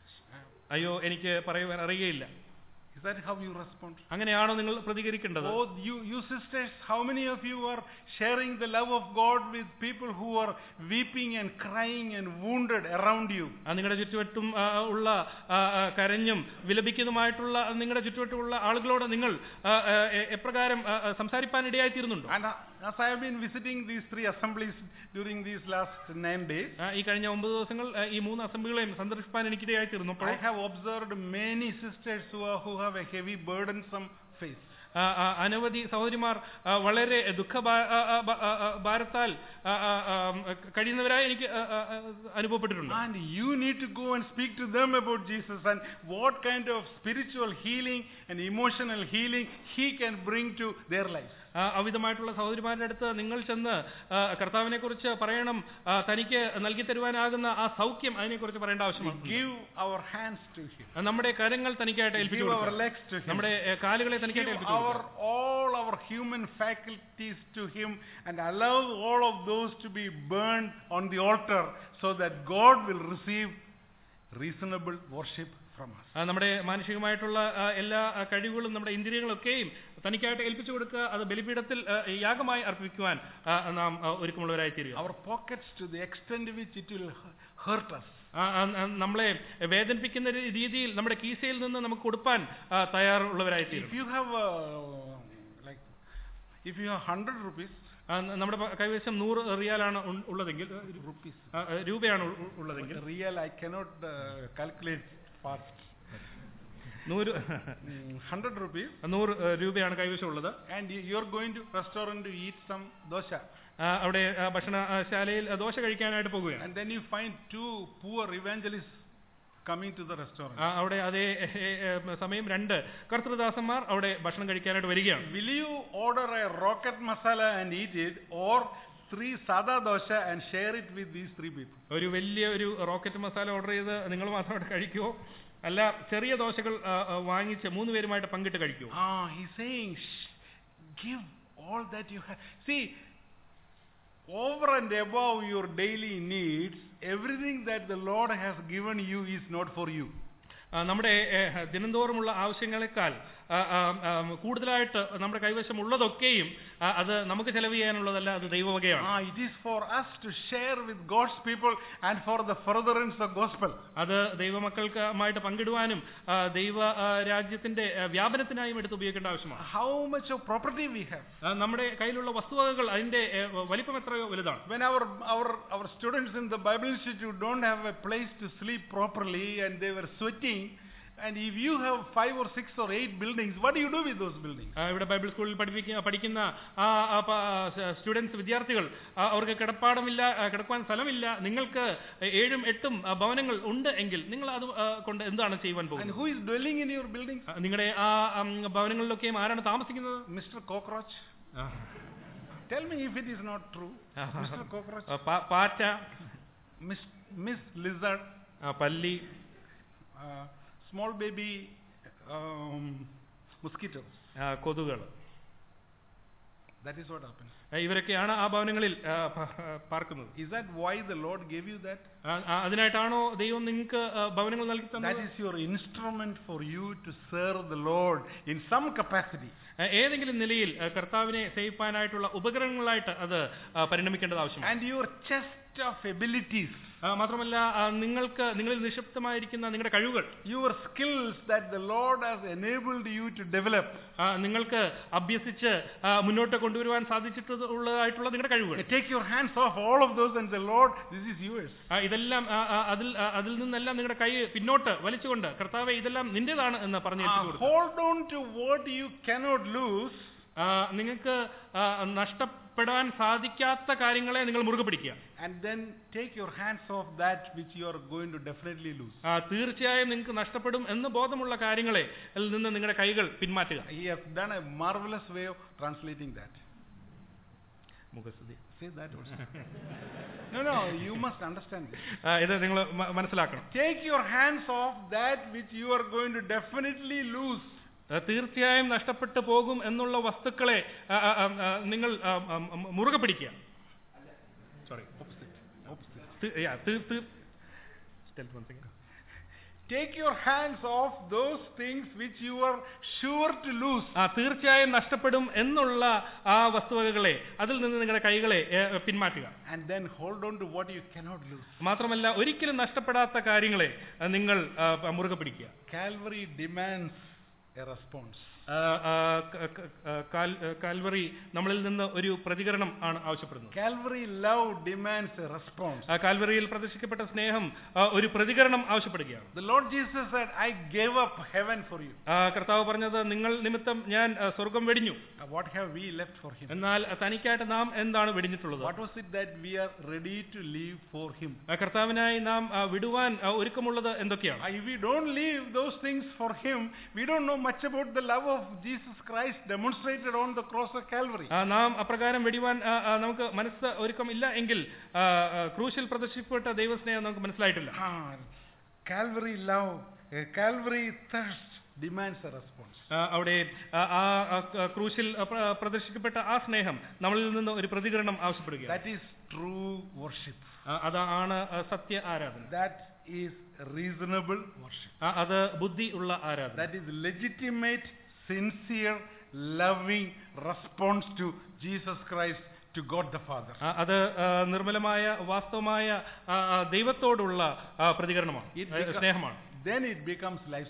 അയ്യോ എനിക്ക് പറയുവാൻ അറിയുകയില്ല Is that how you respond? അങ്ങനെയാണോ നിങ്ങൾ പ്രതികരിക്കേണ്ടത് Oh, you, you sisters, how many of you are sharing the love of God with people who are weeping and crying and wounded around you? ആ, നിങ്ങളുടെ ചുറ്റുവട്ടും ആ, ഉള്ള ആ, ആ, കരഞ്ഞും വിലപിക്കുന്നതുമായിട്ടുള്ള നിങ്ങളുടെ ചുറ്റുവട്ടുമുള്ള ആളുകളോട് നിങ്ങൾ ആ, ആ, എ- എപ്രകാരം ആ, ആ, സംസാരിപ്പാൻ ഇടയായിത്തീരുന്നുണ്ടോ And uh, as I have been visiting these three assemblies during these last nine days, ആ, ഈ കഴിഞ്ഞ ഒമ്പത് ദിവസങ്ങൾ ആ, ഈ മൂന്ന് അസംബ്ലികളെയും സന്ദർശിപ്പാൻ എനിക്കിടയായിത്തീർന്നപ്പോൾ I have observed many sisters who, are, who have a heavy, burdensome face. ആ, ആ, അനവധി സഹോദരിമാർ ആ, വളരെ ദുഃഖ ഭാ- ആ, ആ, ബ- ആ, ആ, ഭാരത്താൽ ആ, ആ, ആ, കഴിയുന്നവരായി എനിക്ക് ആ, ആ, ആ, അനുഭവപ്പെട്ടിട്ടുണ്ട് And you need to go and speak to them about Jesus and what kind of spiritual healing and emotional healing he can bring to their lives. ആ, അവിധമായിട്ടുള്ള സഹോദരിമാരുടെ അടുത്ത് നിങ്ങൾ ചെന്ന് ആ, കർത്താവിനെ കുറിച്ച് പറയണം ആ, തനിക്ക് നൽകി തരുവാനാകുന്ന ആ സൗഖ്യം അതിനെക്കുറിച്ച് പറയേണ്ട ആവശ്യമാണ് Give our hands to him. ആ, നമ്മുടെ കരങ്ങൾ തനിക്കായിട്ട് ഏൽപ്പിച്ചു Give our കൊടുക്കുക. legs to him. നമ്മുടെ ഏ, കാലുകളെ തനിക്കായിട്ട് Give ഏൽപ്പിച്ചു our കൊടുക്കുക. all our human faculties to him and allow all of those to be burned on the altar so that God will receive reasonable worship from us. ആ, നമ്മുടെ മാനുഷികമായിട്ടുള്ള ആ, എല്ലാ ആ, കഴിവുകളും നമ്മുടെ ഇന്ദ്രിയങ്ങളൊക്കെയും തനിക്കായിട്ട് ഏൽപ്പിച്ചു കൊടുക്കുക അത് ബലിപീഠത്തിൽ ആ, യാഗമായി അർപ്പിക്കുവാൻ ആ, നാം ആ, ഒരുക്കമുള്ളവരായി തീരുക Our pockets to the extent which it will hu- hurt us. ആ, ആ, ആ, നമ്മളെ വേദനിപ്പിക്കുന്ന ഒരു രീതിയിൽ നമ്മുടെ കീസയിൽ നിന്ന് നമുക്ക് കൊടുപ്പാൻ ആ, തയ്യാറുള്ളവരായി If തീരും you have uh, like if you have 100 rupees ആ, നമ്മുടെ പ- കൈവശം നൂറ് റിയാലാണ് ഉൾ- ഉള്ളതെങ്കിൽ ആ, ഒരു- rupees ആ, ആ, രൂപയാണ് ഉൾ- ഉള്ളതെങ്കിൽ But real I cannot uh, calculate fast. നൂറ് Mm, 100 rupees നൂറ് ആ, രൂപയാണ് കൈവശം ഉള്ളത് and you- you're going to restaurant to eat some dosha ആ, അവിടെ ആ, ഭക്ഷണശാലയിൽ ആ, ദോശ കഴിക്കാനായിട്ട് പോകുകയാണ് and then you find two poor evangelists coming to the restaurant. ആ, അവിടെ അതേ ഏ, ഏ, സമയം രണ്ട് കർത്തൃദാസന്മാർ അവിടെ ഭക്ഷണം കഴിക്കാനായിട്ട് വരികയാണ് Will you order a rocket masala and eat it, or three sada dosha and share it with these three people? ഒരു വലിയ ഒരു റോക്കറ്റ് മസാല ഓർഡർ ചെയ്ത് നിങ്ങൾ മാത്രമായിട്ട് കഴിക്കുമോ അല്ല ചെറിയ ദോശകൾ ആ, ആ, വാങ്ങിച്ച് മൂന്ന് പേരുമായിട്ട് പങ്കിട്ട് കഴിക്കുമോ Ah, he's saying, "Shh, give all that you have. See, over and above your daily needs, everything that the Lord has given you is not for you. ആ, നമ്മുടെ ഏ, ദിനംതോറുമുള്ള ആവശ്യങ്ങളെക്കാൾ ആ, ആ, ആ, കൂടുതലായിട്ട് നമ്മുടെ കൈവശം ഉള്ളതൊക്കെയും ആ, അത് നമുക്ക് ചെലവ് ചെയ്യാനുള്ളതല്ല അത് ദൈവവകയാണ് Ah, it is for us to share with God's people and for the furtherance of gospel. അത് ദൈവമക്കൾക്കുമായിട്ട് പങ്കിടുവാനും ആ, ദൈവ ആ, രാജ്യത്തിന്റെ ആ, വ്യാപനത്തിനായും എടുത്ത് ഉപയോഗിക്കേണ്ട ആവശ്യമാണ് How much of property we have. ആ, നമ്മുടെ കയ്യിലുള്ള വസ്തുവകകൾ അതിന്റെ ഏ, വലിപ്പം എത്രയോ വലുതാണ് When our, our, our students in the Bible Institute don't have a place to sleep properly and they were sweating, and if you have five or six or eight buildings, what do you do with those buildings? ആ, ഇവിടെ ബൈബിൾ സ്കൂളിൽ പഠിപ്പിക്കുന്ന പഠിക്കുന്ന ആ സ്റ്റുഡൻസ് വിദ്യാർത്ഥികൾ ആ, അവർക്ക് കിടപ്പാടമില്ല ആ, കിടക്കുവാൻ സ്ഥലമില്ല നിങ്ങൾക്ക് ഏഴും എട്ടും ആ, ഭവനങ്ങൾ ഉണ്ട് എങ്കിൽ നിങ്ങൾ അത് ആ, കൊണ്ട് എന്താണ് ചെയ്യുവാൻ And പോകുന്നത് who is dwelling in your buildings? ആ, നിങ്ങളുടെ ആ ഉം, ഭവനങ്ങളിലൊക്കെയും ആരാണ് താമസിക്കുന്നത് Mr. Cockroach? ആ, Tell me if it is not true. ആ, Mr. Cockroach? ആ, പാ- പാറ്റ Miss, Miss Lizard? ആ, പല്ലി Uh, small baby um, mosquitoes. ആ, കൊതുകുകൾ That is what happens. ആ, ഇവരൊക്കെയാണ് ആ ഭവനങ്ങളിൽ ആ, പ- ആ, പാർക്കുന്നത് Is that why the Lord gave you that? ആ, ആ, അതിനായിട്ടാണോ ദൈവം നിങ്ങൾക്ക് ആ, ഭവനങ്ങൾ നൽകി That തന്നത് is your instrument for you to serve the Lord in some capacity. ആ, ഏതെങ്കിലും നിലയിൽ ആ, കർത്താവിനെ സേവിപ്പാനായിട്ടുള്ള ഉപകരണങ്ങളായിട്ട് അത് ആ, പരിണമിക്കേണ്ടത് ആവശ്യമാണ് And your chest of abilities, ആ, മാത്രമല്ല ആ, നിങ്ങൾക്ക് നിങ്ങളിൽ നിക്ഷിപ്തമായിരിക്കുന്ന നിങ്ങളുടെ കഴിവുകൾ your skills that the Lord has enabled you to develop. ആ, നിങ്ങൾക്ക് അഭ്യസിച്ച് ആ, മുന്നോട്ട് കൊണ്ടുവരുവാൻ സാധിച്ചിട്ടുള്ളതായിട്ടുള്ള നിങ്ങളുടെ കഴിവുകൾ Take your hands off all of those and say, Lord, this is yours. ആ, ഇതെല്ലാം ആ, ആ, അതിൽ ആ, അതിൽ നിന്നെല്ലാം നിങ്ങളുടെ കൈ പിന്നോട്ട് വലിച്ചുകൊണ്ട് കർത്താവെ ഇതെല്ലാം നിന്റേതാണ് എന്ന് പറഞ്ഞു Uh, ഏൽപ്പിച്ചു കൊടുക്കുക. hold on to what you cannot lose ആ, നിങ്ങൾക്ക് ആ, നഷ്ടപ്പെടാൻ സാധിക്കാത്ത കാര്യങ്ങളെ നിങ്ങൾ മുറുകെ പിടിക്കുക and then take your hands off that which you are going to definitely lose. ആ, തീർച്ചയായും നിങ്ങൾക്ക് നഷ്ടപ്പെടും എന്ന് ബോധമുള്ള കാര്യങ്ങളെ അതിൽ നിന്ന് നിങ്ങളുടെ കൈകൾ പിന്മാറ്റുക He has done a marvelous way of translating that. മുഖസ്തുതി Say that also. no, no, you must understand this. ആ, ഇത് നിങ്ങൾ മ- മനസ്സിലാക്കണം Take your hands off that which you are going to definitely lose. ആ, തീർച്ചയായും നഷ്ടപ്പെട്ടു പോകും എന്നുള്ള വസ്തുക്കളെ ആ, ആ, ആ, ആ, നിങ്ങൾ ആ, ആ, ആ, മുറുകെ പിടിക്കുക sorry Opposite. Opposite. Take your hands off those things which you are sure to lose. ആ തീർച്ചയായും നഷ്ടപ്പെടും എന്നുള്ള ആ വസ്തുവകകളെ അതിൽ നിന്ന് നിങ്ങളുടെ കൈകളെ ഏ, പിന്മാറ്റുക And then hold on to what you cannot lose. മാത്രമല്ല ഒരിക്കലും നഷ്ടപ്പെടാത്ത കാര്യങ്ങളെ ആ, നിങ്ങൾ ആ, മുറുകെ പിടിക്കുക Calvary demands a response. ആ, ആ, ക- ക- ആ, കാൽ- ആ, കാൽവറി നമ്മളിൽ നിന്ന് ഒരു പ്രതികരണം ആണ് ആവശ്യപ്പെടുന്നത് Calvary love demands a response. ആ കാൽവറിയിൽ പ്രദർശിക്കപ്പെട്ട സ്നേഹം ആ, ഒരു പ്രതികരണം ആവശ്യപ്പെടുകയാണ് The Lord Jesus said, I gave up heaven for you. ആ, കർത്താവ് പറഞ്ഞത് നിങ്ങൾ നിമിത്തം ഞാൻ ആ, സ്വർഗം വെടിഞ്ഞു Now, What have we left for him? എന്നാൽ തനിക്കായിട്ട് നാം എന്താണ് വെടിഞ്ഞിട്ടുള്ളത് What was it that we are ready to leave for him? ആ, കർത്താവിനായി നാം ആ, വിടുവാൻ ആ, ഒരുക്കമുള്ളത് എന്തൊക്കെയാണ് Uh, If we don't leave those things for him, we don't know much about the love of Jesus Christ demonstrated on the cross of Calvary. ആ, നാം അപ്രകാരം വെടിവാൻ ആ, ആ, നമുക്ക് മനസ്സ് ഒരുക്കം ഇല്ല എങ്കിൽ ആ, ആ, ക്രൂശിൽ പ്രദർശിക്കപ്പെട്ട ദൈവസ്നേഹം നമുക്ക് മനസ്സിലായിട്ടില്ല Ah, Calvary love, a Calvary thirst demands a response. ആ, അവിടെ ആ, ആ, ആ, ആ, ക്രൂശിൽ ആ, പ്ര- പ്രദർശിക്കപ്പെട്ട ആ സ്നേഹം നമ്മളിൽ നിന്ന് ഒരു പ്രതികരണം ആവശ്യപ്പെടുക That is true worship. അതാണ് ആ, സത്യ ആരാധന That is reasonable worship. ആ, അത് ബുദ്ധി ഉള്ള ആരാധന That is legitimate, sincere, loving response to Jesus Christ, to God the Father. ആ, അത് ആ, നിർമ്മലമായ വാസ്തവമായ ആ, ആ, ദൈവത്തോടുള്ള ആ, പ്രതികരണമാണ് It ആ, beca- സ്നേഹമാണ് Then it becomes lifestyle. ആ,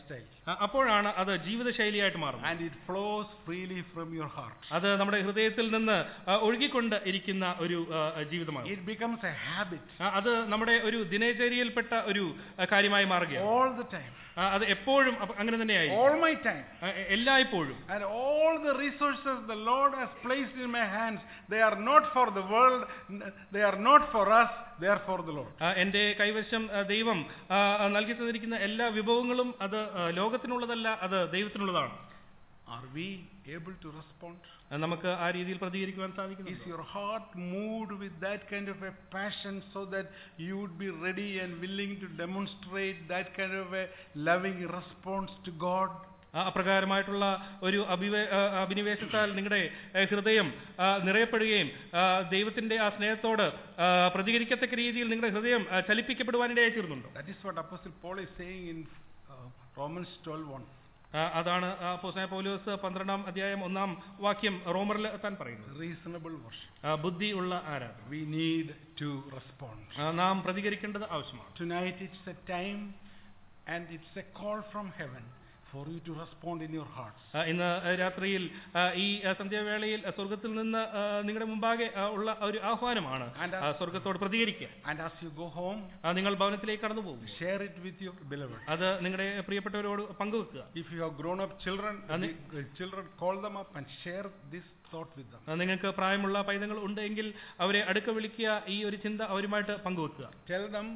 ആ, അപ്പോഴാണ് അത് ജീവിതശൈലിയായിട്ട് മാറുന്നത് and it flows freely from your heart. അത് നമ്മുടെ ഹൃദയത്തിൽ നിന്ന് ആ, ഒഴുകിക്കൊണ്ട് ഇരിക്കുന്ന ഒരു ആ, ജീവിതമാണ് It becomes a habit ആ, അത് നമ്മുടെ ഒരു ദിനചര്യയിൽപ്പെട്ട ഒരു ആ, കാര്യമായി മാറുകയാണ് all the time, ആ, അത് എപ്പോഴും അപ്പ- അങ്ങനെ തന്നെയായി all my time. ആ, എ- എല്ലായ്പ്പോഴും And all the resources the Lord has placed in my hands, they are not for the world, n- they are not for us, they are for the Lord. ആ, എന്റെ കൈവശം ആ, ദൈവം ആ, ആ, നൽകി തന്നിരിക്കുന്ന എല്ലാ വിഭവങ്ങളും അത് ആ, ലോകത്തിനുള്ളതല്ല അത് ദൈവത്തിനുള്ളതാണ് Are we able to respond? ആ, നമുക്ക് ആ രീതിയിൽ പ്രതികരിക്കുവാൻ Is സാധിക്കുന്നു your heart moved with that kind of a passion so that you would be ready and willing to demonstrate that kind of a loving response to God? ആ, അപ്രകാരമായിട്ടുള്ള ഒരു അഭിവേ ആ, അഭിനിവേശത്താൽ നിങ്ങളുടെ ആ, ഹൃദയം ആ, നിറയപ്പെടുകയും ആ, ദൈവത്തിന്റെ ആ സ്നേഹത്തോട് ആ, പ്രതികരിക്കത്തക്ക രീതിയിൽ നിങ്ങളുടെ ഹൃദയം ആ, ചലിപ്പിക്കപ്പെടുവാനിടയായി തീർന്നുണ്ടോ That is what Apostle Paul is saying in uh, Romans 12:1. ആ, അതാണ് ആ, അപ്പോസ്തലനായ പൗലോസ് പന്ത്രണ്ടാം അധ്യായം ഒന്നാം വാക്യം റോമറിൽ താൻ പറയുന്നത് Reasonable worship. ആ, ബുദ്ധിയുള്ള ആരാധന We need to respond. ആ, നാം പ്രതികരിക്കേണ്ടത് ആവശ്യമാണ് Tonight it's a time and it's a call from heaven for you to respond in your hearts. ആ, ഇന്ന് രാത്രിയിൽ ആ, ഈ ആ, സന്ധ്യാവേളയിൽ ആ, സ്വർഗത്തിൽ നിന്ന് ആ, നിങ്ങളുടെ മുമ്പാകെ ആ, ഉള്ള ഒരു ആഹ്വാനമാണ് And ആ, സ്വർഗത്തോട് പ്രതികരിക്കുക And as you go home, ആ, നിങ്ങൾ ഭവനത്തിലേക്ക് കടന്നു പോകും share it with your beloved. അത് നിങ്ങളുടെ പ്രിയപ്പെട്ടവരോട് പങ്കുവെക്കുക If you have grown up children, And- the- the children call them up and share this thought with them. ആ, നിങ്ങൾക്ക് പ്രായമുള്ള പൈതങ്ങൾ ഉണ്ട് എങ്കിൽ അവരെ അടുക്ക വിളിക്കുക ഈ ഒരു ചിന്ത അവരുമായിട്ട് പങ്കുവെക്കുക Tell them,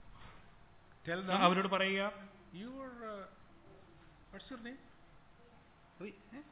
tell ആ, them, അവരോട് പറയുക your, uh, what's your name? Ri- eh?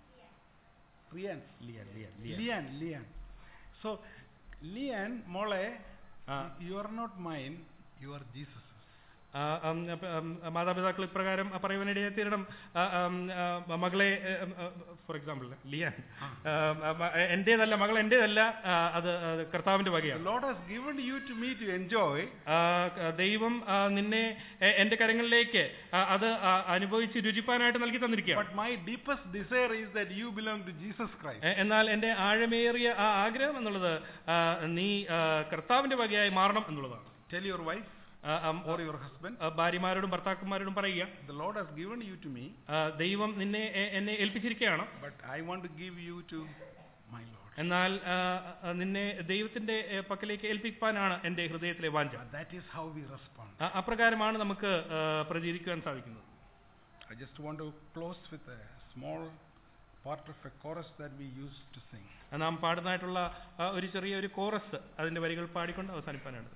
Rian. Lian, Lian. So, Lian, Mole, Ah. you are not mine, you are Jesus. ആ, ഉം, അപ്പ, ഉം, മാതാപിതാക്കൾ ഇപ്രകാരം പറയുവാനിടയായി തീരണം ആ, ഉം, ആ, മകളെ ഫോർ എക്സാമ്പിൾ ലിയാൻ ആ, മ- എന്റേതല്ല മകൾ എന്റേതല്ല ആ, അത് അത് കർത്താവിന്റെ The വകയാണ് Lord has given you to me to enjoy, ആ, ക- ദൈവം ആ, നിന്നെ എ- എന്റെ കരങ്ങളിലേക്ക് ആ, അത് ആ, അനുഭവിച്ച് രുചിപ്പാനായിട്ട് നൽകി തന്നിരിക്കുകയാണ് but my deepest desire is that you belong to Jesus Christ. എ- എന്നാൽ എന്റെ ആഴമേറിയ ആ ആഗ്രഹം എന്നുള്ളത് ആ, നീ ആ, കർത്താവിന്റെ വകയായി മാറണം എന്നുള്ളതാണ് Tell your wife ആ, ആ, or your husband, ആ, ഭാര്യമാരോടും ഭർത്താക്കന്മാരോടും പറയുക the Lord has given you to me, ആ, ദൈവം നിന്നെ എ- എന്നെ ഏൽപ്പിച്ചിരിക്കുകയാണ് but I want to give you to my Lord. എന്നാൽ ആ, ആ, നിന്നെ ദൈവത്തിന്റെ ഏ, പക്കലേക്ക് ഏൽപ്പിക്കാനാണ് എന്റെ ഹൃദയത്തിലെ വാഞ്ച But that is how we respond. ആ, അപ്രകാരമാണ് നമുക്ക് ആ, പ്രതികരിക്കുവാൻ സാധിക്കുന്നത് I just want to close with a small part of a chorus that we used to sing. ആ, നാം പാടുന്നതായിട്ടുള്ള ആ, ഒരു ചെറിയ ഒരു കോറസ് അതിന്റെ വരികൾ പാടിക്കൊണ്ട് അവസാനിപ്പാനാണ്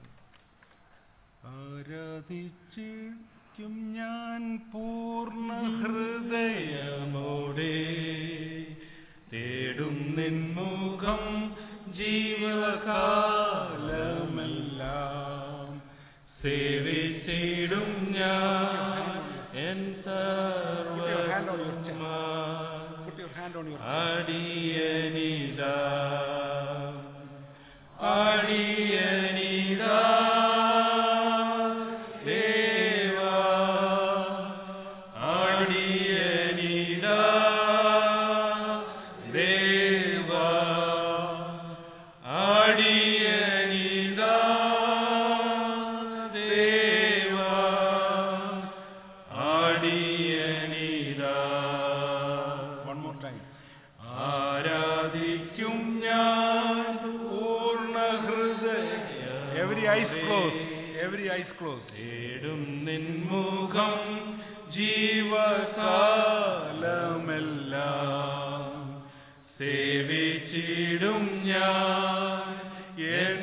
ആരാധിച്ചിരിക്കും ഞാൻ പൂർണ്ണ ഹൃദയമോടെ തേടും നിൻമുഖം ജീവകാലമെല്ലാം സേവിച്ചിടും ഞാൻ എൻ സർവ്വ Put your hand on your അടിയനിതാ അടിയനിതാ ദേവാ അടിയനിതാ ദേവാ അടിയനിതാ ദേവാ അടിയനിതാ One more time. ആരാധിക്കും ഞാൻ പൂർണ്ണ ഹൃദയ every eyes close every eyes close തേടും നിൻമുഖം ജീവകാലമെല്ലാം സേവിച്ചിടും ഞാൻ എൻ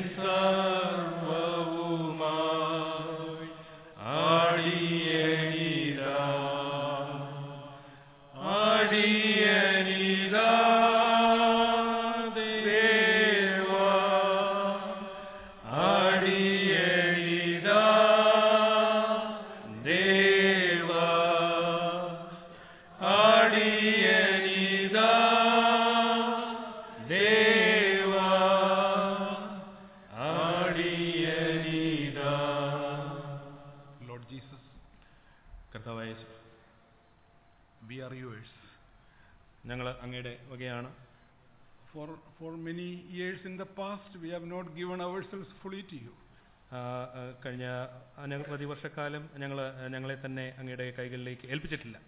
സർവവുമായി ആടിയനിതാ അടിയനിതാ ദേവാ അടിയനിതാ ദേവാ അടിയനിതാ ദേവാ അടിയനിതാ ലോർഡ് ജീസസ് കർത്താവായ യേശു, we are yours ഞങ്ങൾ അങ്ങയുടെ വകയാണ് for for many years in the past we have not given ourselves fully to you ആ, ആ, കഴിഞ്ഞ അനവധി വർഷക്കാലം ഞങ്ങൾ ഞങ്ങളെ തന്നെ അങ്ങയുടെ കൈകളിലേക്ക് ഏൽപ്പിച്ചിട്ടില്ല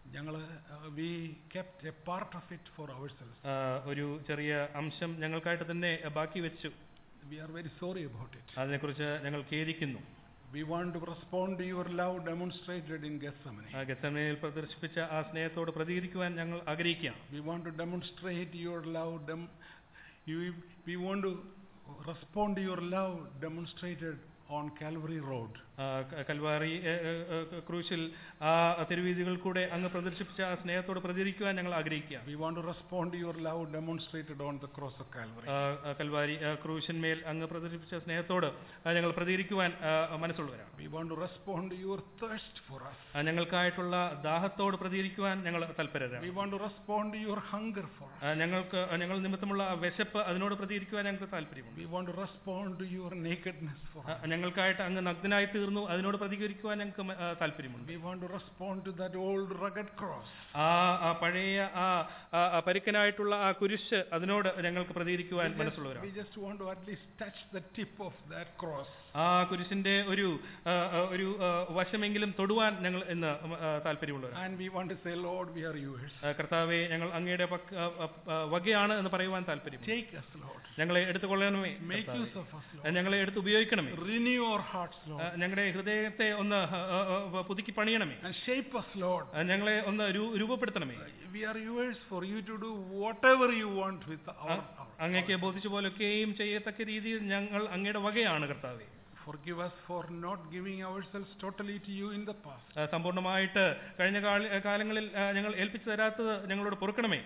ഞങ്ങൾ we kept a part of it for ourselves ആ, ഒരു ചെറിയ അംശം ഞങ്ങൾക്കായിട്ട് തന്നെ ബാക്കി വെച്ചു we are very sorry about it അതിനെക്കുറിച്ച് ഞങ്ങൾ ഖേദിക്കുന്നു we want to respond to your love demonstrated in Gethsemane ആ ഗസമനയിൽ പ്രദർശിപ്പിച്ച ആ സ്നേഹത്തോട് പ്രതികരിക്കുവാൻ ഞങ്ങൾ ആഗ്രഹിക്കുകയാണ് We want to demonstrate your love. Dem- you, we want to respond to your love demonstrated on Calvary Road. ആ, ക- കൽവാറി ഏ, ഏ, ഏ, ക്രൂശിൽ ആ തിരുവീതികൾ കൂടെ അങ്ങ് പ്രദർശിപ്പിച്ച ആ സ്നേഹത്തോട് പ്രതികരിക്കുവാൻ ഞങ്ങൾ ആഗ്രഹിക്കുകയാണ് We want to respond to your love demonstrated on the cross of Calvary. ആ, ആ, കൽവാരി ആ, ക്രൂശിന്മേൽ അങ്ങ് പ്രദർശിപ്പിച്ച സ്നേഹത്തോട് ആ, ഞങ്ങൾ പ്രതികരിക്കുവാൻ ആ, മനസ്സുള്ളവരാണ് We want to respond to your thirst for us. ആ, ഞങ്ങൾക്കായിട്ടുള്ള ദാഹത്തോട് പ്രതികരിക്കുവാൻ ഞങ്ങൾ തൽപരരാണ് We want to respond to your hunger for us. ആ, ഞങ്ങൾക്ക് ആ, ഞങ്ങൾ നിമിത്തമുള്ള ആ വിശപ്പ് അതിനോട് പ്രതികരിക്കുവാൻ ഞങ്ങൾക്ക് താല്പര്യമുണ്ട് We want to respond to your nakedness for ആ, us. ഞങ്ങൾക്കായിട്ട് അങ്ങ് നഗ്നനായി തീർന്നു അതിനോട് പ്രതികരിക്കുവാൻ ഞങ്ങൾക്ക് മ- ആ, താല്പര്യമുണ്ട് We want to respond to that old rugged cross. ആ ആ പഴയ ആ ആ, ആ പരുക്കനായിട്ടുള്ള ആ കുരിശ് അതിനോട് ഞങ്ങൾക്ക് പ്രതികരിക്കുവാൻ We just, മനസ്സുള്ളവരാണ് we just want to at least touch the tip of that cross. ആ കുരിശിന്റെ ഒരു ആ, ആ, ഒരു ആ, വശമെങ്കിലും തൊടുവാൻ ഞങ്ങൾ ഇന്ന് ആ, താല്പര്യമുള്ളവരാണ് And we want to say, Lord, we are yours. ആ, കർത്താവെ ഞങ്ങൾ അങ്ങയുടെ പക്ക- ആ, ആ, ആ, വകയാണ് എന്ന് പറയുവാൻ താല്പര്യം Take us, Lord. ഞങ്ങളെ എടുത്തുകൊള്ളണമേ Make കർത്താവേ. use of us, ആ, Lord. ഞങ്ങളെ എടുത്ത് ഉപയോഗിക്കണമേ Renew our hearts, ആ, Lord. ഞങ്ങളുടെ ഹൃദയത്തെ ഒന്ന് ആ, ആ, ആ, പുതുക്കി പണിയണമേ And shape us, Lord. ആ, ഞങ്ങളെ ഒന്ന് രൂ- രൂപപ്പെടുത്തണമേ We are yours for you to do whatever you want with our. our അങ്ങേക്ക് ബോധിച്ച പോലൊക്കെയും ചെയ്യത്തക്ക രീതിയിൽ ഞങ്ങൾ അങ്ങയുടെ വകയാണ് കർത്താവെ Forgive us for not giving ourselves totally to you in the past. ആ, സമ്പൂർണ്ണമായിട്ട് കഴിഞ്ഞ കാല- കാലങ്ങളിൽ ആ, ഞങ്ങൾ ഏൽപ്പിച്ചു തരാത്തത് ഞങ്ങളോട് പൊറുക്കണമേ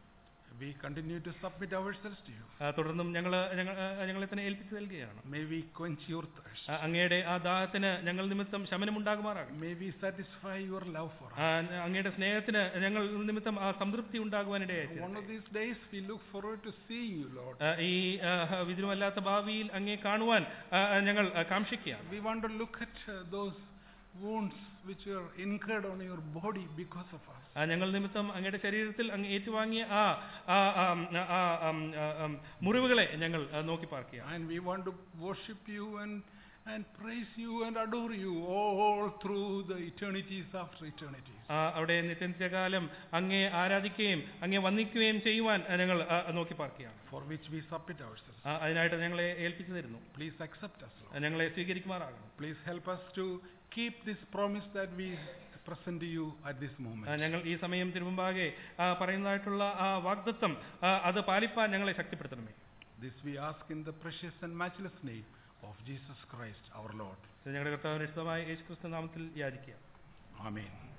We continue to submit ourselves to you. ആ, തുടർന്നും ഞങ്ങൾ ഞങ്ങൾ ആ, ഞങ്ങളെ തന്നെ ഏൽപ്പിച്ചു നൽകുകയാണ് May we quench your thirst. ആ, അങ്ങയുടെ ആ ദാഹത്തിന് ഞങ്ങൾ നിമിത്തം ശമനമുണ്ടാകുമാറാകണം May we satisfy your love for us. ആ, അങ്ങയുടെ സ്നേഹത്തിന് ഞങ്ങൾ നിമിത്തം ആ സംതൃപ്തി ഉണ്ടാകുവാനിടയായി One of these days we look forward to seeing you, Lord. ആ, ഈ ആ, വിദുരമല്ലാത്ത ഭാവിയിൽ അങ്ങേ കാണുവാൻ ആ, ആ, ഞങ്ങൾ ആ, കാംക്ഷിക്കുകയാണ് We want to look at uh, those wounds which are incurred on your body because of us. ആ, ഞങ്ങൾ നിമിത്തം അങ്ങയുടെ ശരീരത്തിൽ അങ്ങ് ഏറ്റുവാങ്ങിയ ആ ആ, ആ, ആ, ആ, ആ, ആ, മുറിവുകളെ ഞങ്ങൾ ആ, നോക്കി പാർക്കുകയാണ് And we want to worship you and, and praise you and adore you all through the eternities after eternities. ആ, അവിടെ നിത്യനിത്യകാലം അങ്ങേ ആരാധിക്കുകയും അങ്ങേ വന്ദിക്കുകയും ചെയ്യുവാൻ ആ, ഞങ്ങൾ ആ, നോക്കി പാർക്കുകയാണ് For which we submit ourselves. ആ, അതിനായിട്ട് ഞങ്ങളെ ഏൽപ്പിച്ചു തരുന്നു Please accept us, Lord. ആ, ഞങ്ങളെ സ്വീകരിക്കുമാറാകണം Please help us to keep this promise that we present to you at this ആ, moment. ഞങ്ങൾ ഈ സമയം തിരുമുമ്പാകെ ആ, പറയുന്നതായിട്ടുള്ള ആ വാഗ്ദത്വം ആ, അത് പാലിപ്പാൻ ഞങ്ങളെ ശക്തിപ്പെടുത്തണമേ This we ask in the precious and matchless name of Jesus Christ our Lord. ഇത് ഞങ്ങളുടെ കർത്താവിന്റെ ഇഷ്ടമായ യേശു ക്രിസ്തു നാമത്തിൽ യാചിക്കുക Amen.